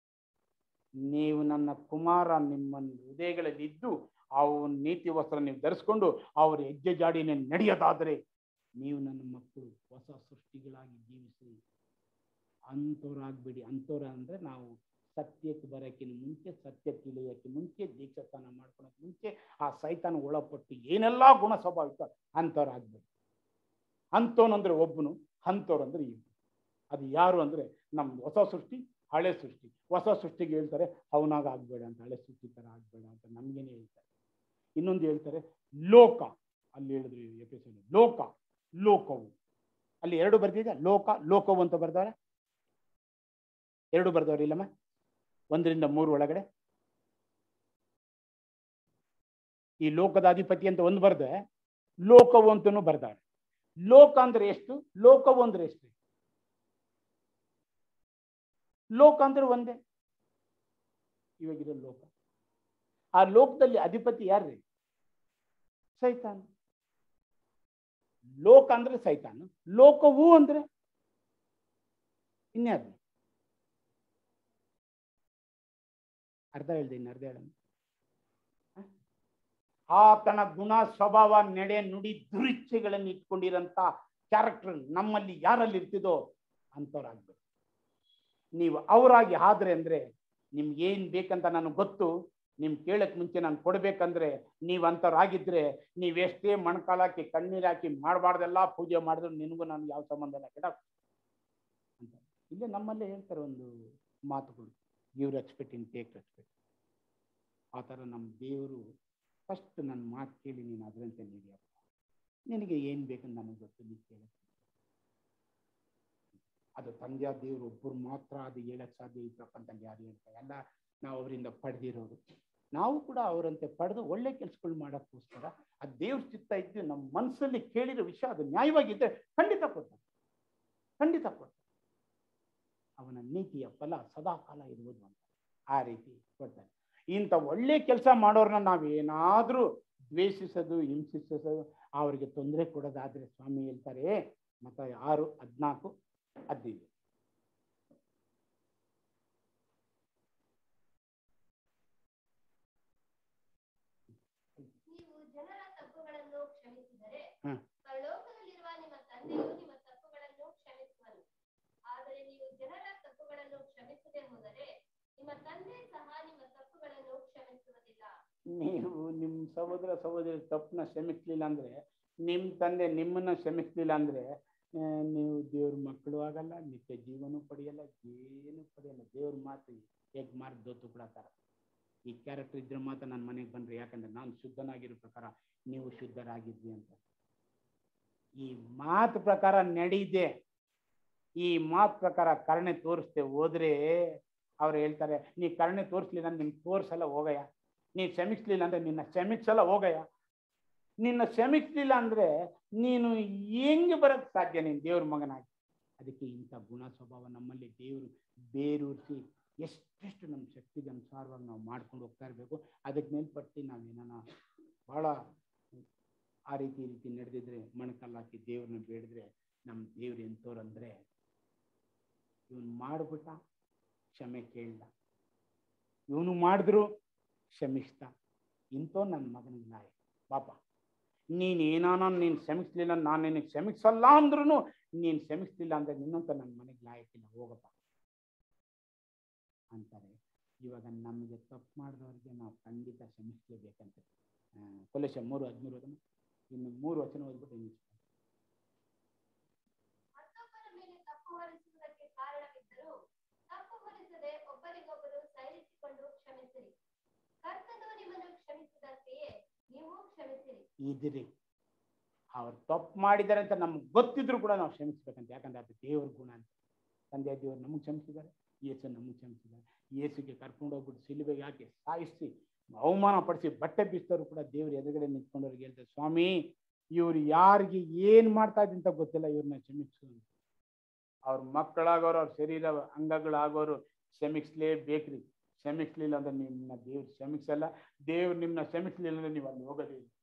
ನೀವು ನನ್ನ ಕುಮಾರ ನಿಮ್ಮ ಹೃದಯಗಳಲ್ಲಿ ಇದ್ದು ಅವನ ನೀತಿ ವಸ್ತ್ರ ನೀವು ಧರಿಸ್ಕೊಂಡು ಅವ್ರ ಹೆಜ್ಜೆ ಜಾಡಿನೇ ನಡೆಯೋದಾದರೆ ನೀವು ನನ್ನ ಮಕ್ಕಳು ಹೊಸ ಸೃಷ್ಟಿಗಳಾಗಿ ಜೀವಿಸಿ ಅಂಥವ್ರಾಗ್ಬೇಡಿ ಅಂಥವ್ರ ಅಂದರೆ ನಾವು ಸತ್ಯಕ್ಕೆ ಬರೋಕ್ಕಿಂತ ಮುಂಚೆ ಸತ್ಯ ತಿಳಿಯೋಕ್ಕೆ ಮುಂಚೆ ದೀಕ್ಷಾ ಸ್ನಾನ ಮಾಡ್ಕೊಳಕ್ಕೆ ಮುಂಚೆ ಆ ಸೈತಾನ ಒಳಪಟ್ಟು ಏನೆಲ್ಲ ಗುಣ ಸ್ವಭಾವ ಇತ್ತು ಅಂಥವ್ರಾಗ್ಬೇಡಿ ಅಂಥವ್ನಂದ್ರೆ ಒಬ್ಬನು ಅಂಥವ್ರು ಅಂದ್ರೆ ಇಬ್ಬರು ಅದು ಯಾರು ಅಂದರೆ ನಮ್ದು ಹೊಸ ಸೃಷ್ಟಿ ಹಳೆ ಸೃಷ್ಟಿ ಹೊಸ ಸೃಷ್ಟಿಗೆ ಹೇಳ್ತಾರೆ ಅವನಾಗ ಆಗಬೇಡ ಅಂತ ಹಳೆ ಸೃಷ್ಟಿ ಥರ ಆಗಬೇಡ ಅಂತ ನಮಗೇನೆ ಹೇಳ್ತಾರೆ ಇನ್ನೊಂದು ಹೇಳ್ತಾರೆ ಲೋಕ ಅಲ್ಲಿ ಹೇಳಿದ್ರು ಎಪಿಸೋಡ್ ಲೋಕ ಲೋಕವು ಅಲ್ಲಿ ಎರಡು ಬರ್ದಿದೆ ಲೋಕ ಲೋಕವು ಅಂತ ಬರ್ದವ್ರೆ ಎರಡು ಬರ್ದವ್ರೆ ಇಲ್ಲಮ್ಮ ಒಂದರಿಂದ ಮೂರು ಒಳಗಡೆ ಈ ಲೋಕದ ಅಧಿಪತಿ ಅಂತ ಒಂದು ಬರ್ದೆ ಲೋಕವು ಅಂತನೂ ಬರ್ದಾರೆ ಲೋಕ ಅಂದ್ರೆ ಎಷ್ಟು ಲೋಕವು ಅಂದ್ರೆ ಎಷ್ಟು ಲೋಕ ಅಂದ್ರೆ ಒಂದೇ ಇವಾಗಿರೋ ಲೋಕ ಆ ಲೋಕದಲ್ಲಿ ಅಧಿಪತಿ ಯಾರ್ರಿ ಸೈತಾನ ಲೋಕ ಅಂದ್ರೆ ಸೈತಾನ ಲೋಕವು ಅಂದ್ರೆ ಇನ್ಯಾರು ಅರ್ಧ ಹೇಳ್ದೆ ಇನ್ನು ಅರ್ಧ ಹೇಳೋಣ ಆತನ ಗುಣ ಸ್ವಭಾವ ನಡೆ ನುಡಿ ದುರಿಚ್ಛೆಗಳನ್ನು ಇಟ್ಕೊಂಡಿರಂತ ಕ್ಯಾರೆಕ್ಟರ್ ನಮ್ಮಲ್ಲಿ ಯಾರಲ್ಲಿ ಇರ್ತಿದೋ ಅಂಥವ್ರಾಗ್ಬೇಕು ನೀವು ಅವರಾಗಿ ಆದ್ರೆ ಅಂದ್ರೆ ನಿಮ್ಗೆ ಏನ್ ಬೇಕಂತ ನನಗೆ ಗೊತ್ತು ನಿಮ್ ಕೇಳಕ್ ಮುಂಚೆ ನಾನು ಕೊಡ್ಬೇಕಂದ್ರೆ ನೀವು ಅಂಥವ್ರಾಗಿದ್ರೆ ನೀವು ಎಷ್ಟೇ ಮಣ್ಕಾಲಾಕಿ ಕಣ್ಣೀರ್ ಹಾಕಿ ಮಾಡಬಾರ್ದೆಲ್ಲ ಪೂಜೆ ಮಾಡಿದ್ರು ನಿನಗೂ ನನಗೆ ಯಾವ ಸಂಬಂಧ ಇಲ್ಲ ಕೆಡ ಅಂತ ಇಲ್ಲೇ ನಮ್ಮಲ್ಲೇ ಹೇಳ್ತಾರೆ ಒಂದು ಮಾತುಗಳು give respect and take respect ಆ ಥರ ನಮ್ಮ ದೇವರು ಫಸ್ಟ್ ನನ್ನ ಮಾತು ಕೇಳಿ ನೀನು ಅದರಂತೆ ನೀಡಿಯಪ್ಪ ನಿನಗೆ ಏನು ಬೇಕಂತ ನನಗೆ ಗೊತ್ತು ನೀನು ಕೇಳಕ್ಕೆ ಅದು ತಂದೆಯ ದೇವರು ಒಬ್ಬರು ಮಾತ್ರ ಅದು ಹೇಳಕ್ಕೆ ಸಾಧ್ಯ ಈ ಪ್ರಪಂಚದಲ್ಲಿ ಯಾರು ಹೇಳ್ತಾರೆ ಎಲ್ಲ ನಾವು ಅವರಿಂದ ಪಡೆದಿರೋರು ನಾವು ಕೂಡ ಅವರಂತೆ ಪಡೆದು ಒಳ್ಳೆ ಕೆಲಸಗಳು ಮಾಡೋಕ್ಕೋಸ್ಕರ ಆ ದೇವ್ರ ಚಿತ್ತ ಇದ್ದು ನಮ್ಮ ಮನಸ್ಸಲ್ಲಿ ಕೇಳಿರೋ ವಿಷಯ ಅದು ನ್ಯಾಯವಾಗಿದ್ದರೆ ಖಂಡಿತ ಕೊಡ್ತಾನೆ ಖಂಡಿತ ಕೊಡ್ತಾನೆ ಅವನ ನೀತಿಯ ಫಲ ಸದಾಕಾಲ ಇರುವುದು ಅಂತ ಆ ರೀತಿ ಕೊಡ್ತಾನೆ ಇಂಥ ಒಳ್ಳೆ ಕೆಲಸ ಮಾಡೋರನ್ನ ನಾವೇನಾದರೂ ದ್ವೇಷಿಸೋದು ಹಿಂಸಿಸೋದು ಅವರಿಗೆ ತೊಂದರೆ ಕೊಡೋದಾದ್ರೆ ಸ್ವಾಮಿ ಹೇಳ್ತಾರೆ ಮತ್ತು ಆರು ಹದಿನಾಲ್ಕು ಹದಿನೈದು ನೀವು ಜನರ ತಪ್ಪುಗಳನ್ನು ಕ್ಷಮಿಸಿದರೆ ಹ್ಮ್. ಪರಲೋಕದಲ್ಲಿರುವ ನಿಮ್ಮ ತಂದೆಯು ನಿಮ್ಮ ತಪ್ಪುಗಳನ್ನು ಕ್ಷಮಿಸುವನು ಆದರೆ ನೀವು ಜನರ ತಪ್ಪುಗಳನ್ನು ಕ್ಷಮಿಸದೆ ಹೋದರೆ ನಿಮ್ಮ ತಂದೆ ಸಹ ನಿಮ್ಮ ತಪ್ಪುಗಳನ್ನು ಕ್ಷಮಿಸುವುದಿಲ್ಲ ನೀವು ನಿಮ್ಮ ಸಹೋದರ ಸಹೋದರಿ ತಪ್ಪನ್ನ ಕ್ಷಮಿಸ್ಲಿಲ್ಲ ಅಂದರೆ ನಿಮ್ಮ ತಂದೆ ನಿಮ್ಮನ್ನ ಕ್ಷಮಿಸ್ಲಿಲ್ಲ ಅಂದರೆ ನೀವು ದೇವ್ರ ಮಕ್ಕಳು ಆಗಲ್ಲ ನಿತ್ಯ ಜೀವನೂ ಪಡೆಯಲ್ಲ ಏನು ಪಡೆಯಲ್ಲ ದೇವ್ರ ಮಾತು ಹೇಗೆ ಮಾರ್ಗ ದೊತ್ತು ಬಿಡತ್ತಾರ ಈ ಕ್ಯಾರೆಕ್ಟರ್ ಇದ್ರೆ ಮಾತ್ರ ನನ್ನ ಮನೆಗೆ ಬಂದ್ರಿ ಯಾಕಂದ್ರೆ ನಾನು ಶುದ್ಧನಾಗಿರೋ ಪ್ರಕಾರ ನೀವು ಶುದ್ಧರಾಗಿದ್ವಿ ಅಂತ ಈ ಮಾತು ಪ್ರಕಾರ ನಡೀದೆ ಈ ಮಾತು ಪ್ರಕಾರ ಕರುಣೆ ತೋರಿಸ್ದೆ ಹೋದ್ರೆ ಅವ್ರು ಹೇಳ್ತಾರೆ ನೀ ಕರುಣೆ ತೋರಿಸ್ಲಿಲ್ಲ ನಿಮ್ಗೆ ತೋರಿಸಲ್ಲ ಹೋಗಯ್ಯ ನೀ ಕ್ಷಮಿಸ್ಲಿಲ್ಲ ಅಂದ್ರೆ ನಿನ್ನ ಕ್ಷಮಿಸಲ್ಲ ಹೋಗಯ್ಯ ನಿನ್ನ ಕ್ಷಮಿಸ್ಲಿಲ್ಲ ಅಂದ್ರೆ ನೀನು ಹೆಂಗೆ ಬರಕ್ ಸಾಧ್ಯ ನೀನು ದೇವ್ರ ಮಗನಾಗಿ ಅದಕ್ಕೆ ಇಂಥ ಗುಣ ಸ್ವಭಾವ ನಮ್ಮಲ್ಲಿ ದೇವರು ಬೇರೂರಿಸಿ ಎಷ್ಟೆಷ್ಟು ನಮ್ಮ ಶಕ್ತಿಗೆ ಅನುಸಾರವಾಗಿ ನಾವು ಮಾಡ್ಕೊಂಡು ಹೋಗ್ತಾ ಇರಬೇಕು ಅದಕ್ಕೆ ಮೇಲ್ಪಟ್ಟು ನಾವೇನ ಭಾಳ ಆ ರೀತಿ ಈ ರೀತಿ ನಡೆದಿದ್ರೆ ಮಣಕಲ್ಲು ಹಾಕಿ ದೇವ್ರನ್ನ ಬೇಡಿದ್ರೆ ನಮ್ಮ ದೇವ್ರು ಎಂಥವ್ರಂದ್ರೆ ಇವನು ಮಾಡ್ಬಿಟ್ಟ ಕ್ಷಮೆ ಕೇಳ್ದ ಇವನು ಮಾಡಿದ್ರು ಕ್ಷಮಿಸ್ತಾ ಇಂಥೋ ನನ್ನ ಮಗನಿಗೆ ನಾಯಿ ಪಾಪ ನೀನು ಏನಾನ ನೀನು ಕ್ಷಮಿಸ್ಲಿಲ್ಲ ನಾನು ನಿನಗೆ ಕ್ಷಮಿಸಲ್ಲ ಅಂದ್ರೂ ನೀನು ಕ್ಷಮಿಸ್ಲಿಲ್ಲ ಅಂದ್ರೆ ನಿನ್ನಂತ ನನ್ನ ಮನೆಗೆ ಲಾಯಕ್ಕಿಲ್ಲ ಹೋಗಪ್ಪ ಅಂತಾರೆ ಇವಾಗ ನಮಗೆ ತಪ್ಪು ಮಾಡಿದವ್ರಿಗೆ ನಾವು ಖಂಡಿತ ಕ್ಷಮಿಸ್ಲೇಬೇಕಂತ ಕೊಲೆಶ ಮೂರು ಹದಿಮೂರು ಅದನ್ನು ಇನ್ನು ಮೂರು ವಚನ ಓದ್ಬಿಟ್ಟು ಇನ್ನು ಮತ್ತೊಬ್ಬರ ಮೇಲೆ ತಪ್ಪು ಹೊರಿಸುವುದಕ್ಕೆ ಕಾರಣವಿದ್ದರೂ ತಪ್ಪು ಹೊರಿಸದೆ ಒಬ್ಬರಿಗೊಬ್ಬರು ಸಹಿಸಿಕೊಂಡು ಕ್ಷಮಿಸಿರಿ ಕರ್ತನು ನಿಮ್ಮನ್ನು ಕ್ಷಮಿಸಿದಂತೆಯೇ ನೀವು ಕ್ಷಮಿಸಿರಿ ಇದಿರಿ ಅವ್ರು ತಪ್ಪು ಮಾಡಿದ್ದಾರೆ ಅಂತ ನಮ್ಗೆ ಗೊತ್ತಿದ್ರು ಕೂಡ ನಾವು ಕ್ಷಮಿಸ್ಬೇಕಂತ ಯಾಕಂದ್ರೆ ಅದು ದೇವ್ರ ಗುಣ ಅಂತ ತಂದೆ ದೇವ್ರು ನಮಗೆ ಕ್ಷಮಿಸಿದ್ದಾರೆ ಯೇಸು ನಮಗೆ ಕ್ಷಮಿಸಿದ್ದಾರೆ ಯೇಸುಗೆ ಕರ್ಕೊಂಡು ಹೋಗ್ಬಿಟ್ಟು ಸಿಲುಬೆಗೆ ಹಾಕಿ ಸಾಯಿಸಿ ಅವಮಾನ ಪಡಿಸಿ ಬಟ್ಟೆ ಬೀಸ್ತವ್ರು ಕೂಡ ದೇವ್ರ ಎದುರುಗಡೆ ನಿಂತ್ಕೊಂಡವ್ರಿಗೆ ಹೇಳ್ತಾರೆ ಸ್ವಾಮಿ ಇವ್ರು ಯಾರಿಗೆ ಏನು ಮಾಡ್ತಾ ಇದ್ದಂತ ಗೊತ್ತಿಲ್ಲ ಇವ್ರನ್ನ ಕ್ಷಮಿಸು ಅಂತ ಅವ್ರ ಮಕ್ಕಳಾಗೋರು ಅವ್ರ ಶರೀರ ಅಂಗಗಳಾಗೋರು ಕ್ಷಮಿಸ್ಲೇಬೇಕ್ರಿ ಕ್ಷಮಿಸ್ಲಿಲ್ಲ ಅಂದ್ರೆ ನಿಮ್ಮನ್ನ ದೇವ್ರು ಕ್ಷಮಿಸಲ್ಲ ದೇವ್ರು ನಿಮ್ಮನ್ನ ಕ್ಷಮಿಸ್ಲಿಲ್ಲ ಅಂದ್ರೆ ನೀವು ಅಲ್ಲಿ ಹೋಗೋದೇ ಇಲ್ಲ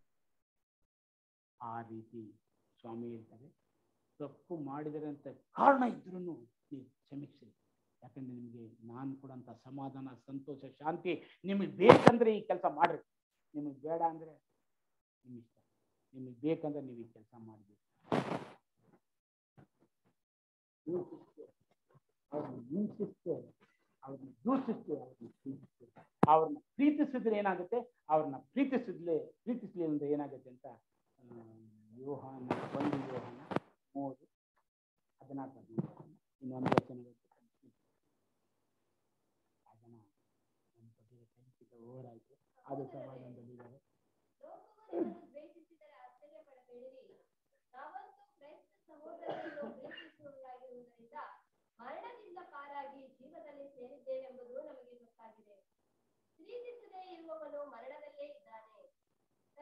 ಆ ರೀತಿ ಸ್ವಾಮಿ ಹೇಳ್ತಾರೆ ತಪ್ಪು ಮಾಡಿದರೆ ಅಂತ ಕಾರಣ ಇದ್ರೂ ನೀವು ಕ್ಷಮಿಸಿ ಯಾಕಂದ್ರೆ ನಿಮಗೆ ನಾನು ಕೊಡಂತ ಸಮಾಧಾನ ಸಂತೋಷ ಶಾಂತಿ ನಿಮಗೆ ಬೇಕಂದ್ರೆ ಈ ಕೆಲಸ ಮಾಡ್ರಿ ನಿಮಗೆ ಬೇಡ ಅಂದ್ರೆ ನಿಮ್ಮ ಇಷ್ಟ ನಿಮಗೆ ಬೇಕಂದ್ರೆ ನೀವು ಈ ಕೆಲಸ ಮಾಡಬೇಕು ಅವ್ರನ್ನ ಹಿಂಸಿಸ್ತೇ ಅವ್ರನ್ನ ದೂಷಿಸ್ತೇ ಅವ್ರನ್ನ ಪ್ರೀತಿಸ್ತೇ ಅವ್ರನ್ನ ಪ್ರೀತಿಸಿದ್ರೆ ಏನಾಗುತ್ತೆ ಅವ್ರನ್ನ ಪ್ರೀತಿಸಿದ್ಲೆ ಪ್ರೀತಿಸ್ಲಿಲ್ಲ ಅಂದ್ರೆ ಏನಾಗುತ್ತೆ ಅಂತ ಆ, ಯೋಹಾನ ಒಂದು ಯೋಹಾನ ಮೂರು ಹದಿನಾಲ್ಕು ಹದಿನೈದು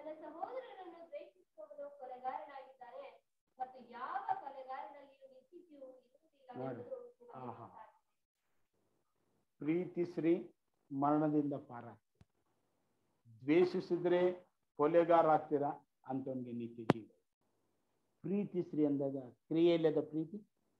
ತನ್ನ ಸಹೋದರನನ್ನು ದ್ವೇಷಿಸುವವನು ಕೊಲೆಗಾರನಾಗಿದ್ದಾನೆ ಮತ್ತು ಯಾವ ಕೊಲೆಗಾರನಲ್ಲಿಯೂ ನಿತ್ಯತೆಯು ಇರುವುದಿಲ್ಲ ನೋಡಿ. ಎಂಬುದು ನಿಮಗೆ ಆಹಾ. ಗೊತ್ತಾಗಿದೆ. ಪ್ರೀತಿಸ್ರಿ ಮರಣದಿಂದ ಪಾರ ದ್ವೇಷಿಸಿದ್ರೆ ಕೊಲೆಗಾರ ಆಗ್ತೀರಾ ಅಂತವನಿಗೆ ನಿತ್ಯ ಜೀವ ಪ್ರೀತಿಸ್ರಿ ಅಂದಾಗ ಕ್ರಿಯೆಯಿಲ್ಲದ ಪ್ರೀತಿ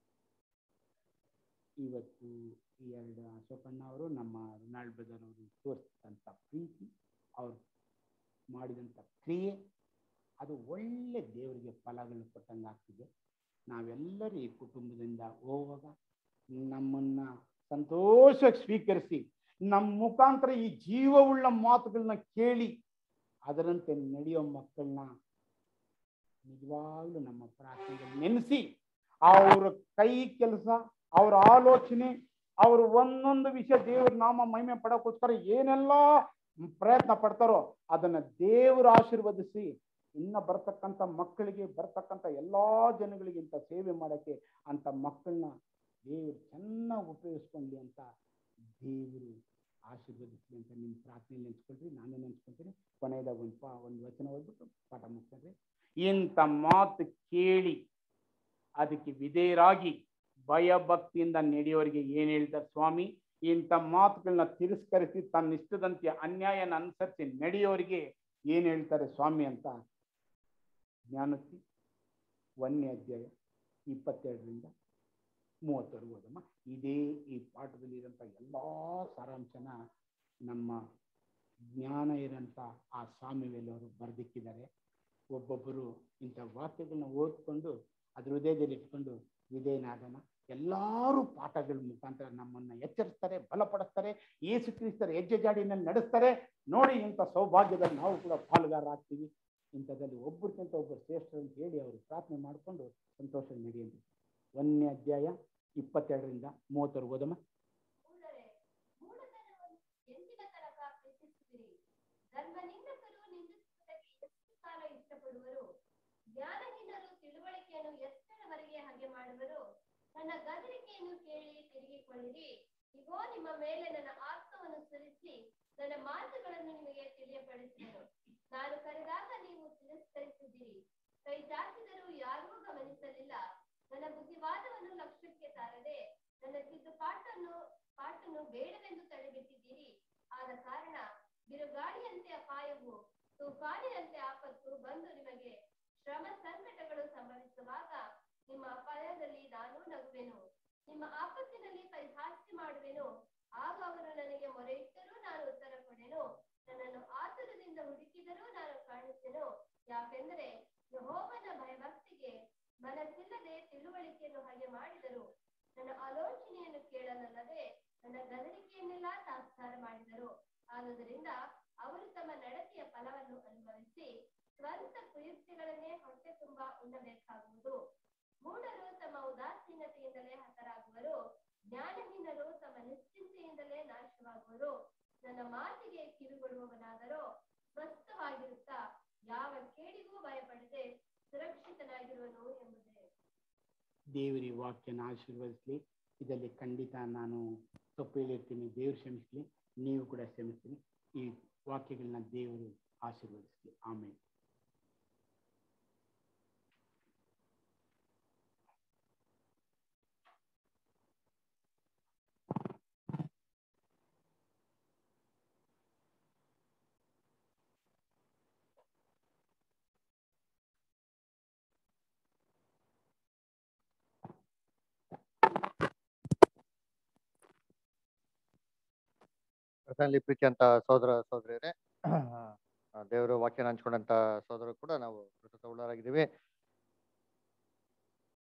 ಇವತ್ತು ಈ ಎರಡು ಅಶೋಕಣ್ಣ ಅವರು ನಮ್ಮ ರುನಾಲ್ಡ್ ಬ್ರದರ್ ಅವರು ತೋರಿಸಿದಂಥ ಪ್ರೀತಿ ಅವ್ರು ಮಾಡಿದಂಥ ಕ್ರಿಯೆ ಅದು ಒಳ್ಳೆ ದೇವರಿಗೆ ಫಲಗಳು ಕೊಟ್ಟಂಗೆ ಆಗ್ತಿದೆ ನಾವೆಲ್ಲರೂ ಈ ಕುಟುಂಬದಿಂದ ಹೋಗುವಾಗ ನಮ್ಮನ್ನ ಸಂತೋಷವಾಗಿ ಸ್ವೀಕರಿಸಿ ನಮ್ಮ ಮುಖಾಂತರ ಈ ಜೀವವುಳ್ಳ ಮಾತುಗಳನ್ನ ಕೇಳಿ ಅದರಂತೆ ನಡೆಯೋ ಮಕ್ಕಳನ್ನ ನಿಜವಾಗ್ಲೂ ನಮ್ಮ ಪ್ರಾರ್ಥನೆಗಳು ನೆನೆಸಿ ಅವರ ಕೈ ಕೆಲಸ ಅವರ ಆಲೋಚನೆ ಅವರು ಒಂದೊಂದು ವಿಷಯ ದೇವ್ರ ನಾಮ ಮಹಿಮೆ ಪಡೋಕ್ಕೋಸ್ಕರ ಏನೆಲ್ಲ ಪ್ರಯತ್ನ ಪಡ್ತಾರೋ ಅದನ್ನ ದೇವರು ಆಶೀರ್ವದಿಸಿ ಇನ್ನ ಬರ್ತಕ್ಕಂಥ ಮಕ್ಕಳಿಗೆ ಬರ್ತಕ್ಕಂಥ ಎಲ್ಲಾ ಜನಗಳಿಗೆ ಇಂಥ ಸೇವೆ ಮಾಡಕ್ಕೆ ಅಂತ ಮಕ್ಕಳನ್ನ ದೇವರು ಚೆನ್ನಾಗಿ ಉಪಯೋಗಿಸ್ಕೊಂಡ್ಲಿ ಅಂತ ದೇವರು ಆಶೀರ್ವದಿಸ್ಲಿ ಅಂತ ನಿಮ್ಮ ಪ್ರಾರ್ಥನೆ ನೆನ್ಸ್ಕೊಳ್ರಿ ನಾನೇ ನೆನ್ಸ್ಕೊಳ್ತೀನಿ ಕೊನೆಯದಾಗ ಒಂದು ಪಾ ಒಂದು ವಚನ ಓದ್ಬಿಟ್ಟು ಪಾಠ ಮುಗಿಸ್ಕೊಂಡ್ರಿ ಇಂಥ ಮಾತು ಕೇಳಿ ಅದಕ್ಕೆ ವಿಧೇಯರಾಗಿ ಭಯ ಭಕ್ತಿಯಿಂದ ನಡೆಯೋರಿಗೆ ಏನ್ ಹೇಳ್ತಾರೆ ಸ್ವಾಮಿ ಇಂಥ ಮಾತುಗಳನ್ನ ತಿರಸ್ಕರಿಸಿ ತನ್ನ ಇಷ್ಟದಂತೆ ಅನ್ಯಾಯನ ಅನುಸರಿಸಿ ನಡೆಯೋರಿಗೆ ಏನ್ ಹೇಳ್ತಾರೆ ಸ್ವಾಮಿ ಅಂತ ಜ್ಞಾನಕ್ಕೆ ಒಂದನೇ ಅಧ್ಯಾಯ ಇಪ್ಪತ್ತೆರಡರಿಂದ ಮೂವತ್ತವರೆಗೂ ಓದಮ್ಮ ಇದೇ ಈ ಪಾಠದಲ್ಲಿ ಇರೋಂಥ ಎಲ್ಲ ಸಾರಾಂಶನ ನಮ್ಮ ಜ್ಞಾನ ಇರೋಂಥ ಆ ಸ್ವಾಮಿವೇಲವರು ಬರೆದಿಕ್ಕಿದ್ದಾರೆ ಒಬ್ಬೊಬ್ಬರು ಇಂಥ ವಾಕ್ಯಗಳನ್ನ ಓದ್ಕೊಂಡು ಅದ್ರ ಹೃದಯದಲ್ಲಿ ಇಟ್ಕೊಂಡು ವಿಧೇಯನಾಗೋಣ ಎಲ್ಲರೂ ಪಾಠಗಳ ಮುಖಾಂತರ ನಮ್ಮನ್ನ ಎಚ್ಚರಿಸ್ತಾರೆ ಬಲಪಡಿಸ್ತಾರೆ ಏಸು ಕ್ರಿಸ್ತರ ಹೆಜ್ಜೆ ಜಾಡಿನಲ್ಲಿ ನಡೆಸ್ತಾರೆ ನೋಡಿ ಇಂಥ ಸೌಭಾಗ್ಯದಲ್ಲಿ ನಾವು ಕೂಡ ಪಾಲುಗಾರರಾಗ್ತೀವಿ ಇಂಥದ್ದಲ್ಲಿ ಒಬ್ಬರಿಗಿಂತ ಒಬ್ಬರು ಶ್ರೇಷ್ಠರು ಅಂತ ಹೇಳಿ ಅವರು ಪ್ರಾರ್ಥನೆ ಮಾಡಿಕೊಂಡು ಸಂತೋಷ ನಡೆಯಲಿ ಒಂದನೇ ಅಧ್ಯಾಯ ಇಪ್ಪತ್ತೆರಡರಿಂದ ಮೂವತ್ತವರೆಗೂ ಓದಮ್ಮ ಮೂಢರೇ, ಮೂಢತನವನ್ನು ಎಂದಿನ ತನಕ ಪ್ರೀತಿಸುವಿರಿ ಧರ್ಮನಿಂದಕರು ನಿಂದಿಸುವುದಕ್ಕೆ ಎಷ್ಟು ಕಾಲ ಇಷ್ಟಪಡುವರು ಜ್ಞಾನಹೀನರು ತಿಳುವಳಿಕೆಯನ್ನು ಎಷ್ಟರವರೆಗೆ ಹಾಗೆ ಮಾಡುವರು ನನ್ನ ಗದರಿಕೆಯನ್ನು ಕೇಳಿ ತಿರುಗಿಕೊಳ್ಳಿರಿ ಇಗೋ ನಿಮ್ಮ ಮೇಲೆ ನನ್ನ ಆತ್ಮವನ್ನು ಸುರಿಸಿ ನನ್ನ ಮಾತುಗಳನ್ನು ನಿಮಗೆ ತಿಳಿಯಪಡಿಸಿದರು ನಾನು ಕರೆದಾಗ ನೀವು ತಿರಸ್ಕರಿಸಿದ್ದೀರಿ ಕೈ ಚಾಚಿದರೂ ಯಾರಿಗೂ ಗಮನಿಸಲಿಲ್ಲ ನನ್ನ ಬುದ್ಧಿವಾದವನ್ನು ಲಕ್ಷ್ಯಕ್ಕೆ ತಾರದೆ ನನ್ನ ತಿದ್ದುಪಾಟನ್ನು ಪಾಟನ್ನು ಬೇಡವೆಂದು ತಡೆಬಿಟ್ಟಿದ್ದೀರಿ ಆದ ಕಾರಣ ಬಿರುಗಾಳಿಯಂತೆ ಅಪಾಯವು ತುಫಾನಿನಂತೆ ಆಪತ್ತು ಬಂದು ನಿಮಗೆ ಶ್ರಮ ಸಂಕಟಗಳು ಸಂಭವಿಸುವಾಗ ನಿಮ್ಮ ಅಪಾಯದಲ್ಲಿ ನಾನು ನಗುವೆನು ನಿಮ್ಮ ಆಪತ್ತಿನಲ್ಲಿ ಪರಿಹಾಸ್ಯ ಮಾಡುವೆನು ಆಗ ಅವರು ನನಗೆ ಮೊರೆಯಿಟ್ಟರೂ ನಾನು ಉತ್ತರ ಕೊಡೆನು ನನ್ನನ್ನು ಆತುರದಿಂದ ಹುಡುಕಿದರೂ ನಾನು ಕಾಣಿಸೆನು ಯಾಕೆಂದರೆ ಯೆಹೋವನ ಭಯಭಕ್ತಿಗೆ ಮನಸ್ಸಿಲ್ಲದೆ ತಿಳುವಳಿಕೆಯನ್ನು ಹಾಗೆ ಮಾಡಿದರು ನನ್ನ ಆಲೋಚನೆಯನ್ನು ಕೇಳಲಲ್ಲದೆ ನನ್ನ ಗದರಿಕೆಯನ್ನೆಲ್ಲ ತಾತ್ಸಾರ ಮಾಡಿದರು ಆದುದರಿಂದ ಅವರು ತಮ್ಮ ನಡತೆಯ ಫಲವನ್ನು ಅನುಭವಿಸಿ ಸ್ವಂತ ಕುಯುಕ್ತಿಗಳನ್ನೇ ಹೊಟ್ಟೆ ತುಂಬಾ ಉಣ್ಣಬೇಕಾಗುವುದು ಮೂಢರು ತಮ್ಮ ಉದಾಸೀನತೆಯಿಂದಲೇ ಹತರಾಗುವರು ಜ್ಞಾನಹೀನರು ತಮ್ಮ ನಿಶ್ಚಿಂತೆಯಿಂದಲೇ ನಾಶವಾಗುವರು ನನ್ನ ಮಾತಿಗೆ ಕಿವಿಗೊಡುವವನಾದರೋ ಸ್ವಸ್ಥವಾಗಿರುತ್ತಾ ಯಾವ ಕೇಡಿಗೂ ಭಯಪಡದೆ ಸುರಕ್ಷಿತನಾಗಿರುವನು ಎಂಬುದೇ ದೇವರಿ ವಾಕ್ಯನ ಆಶೀರ್ವದಿಸ್ಲಿ ಇದರಲ್ಲಿ ಖಂಡಿತ ನಾನು ತಪ್ಪು ಹೇಳಿರ್ತೀನಿ ದೇವ್ರು ಕ್ಷಮಿಸ್ಲಿ ನೀವು ಕೂಡ ಕ್ಷಮಿಸ್ತೀನಿ ಈ ವಾಕ್ಯಗಳನ್ನ ದೇವರು ಆಶೀರ್ವದಿಸ್ಲಿ ಆಮೇಲೆ ಕರ್ತನಲ್ಲಿ ಪ್ರೀತಿ ಅಂತ ಸೋದರ ಸೋದರಿಯರೇ ದೇವರು ವಾಕ್ಯನ ಹಂಚ್ಕೊಂಡಂತ ಸೋದರ ಕೂಡ ನಾವು ಕೃತಜ್ಞ ಉಳ್ಳವರಾಗಿದ್ದೀವಿ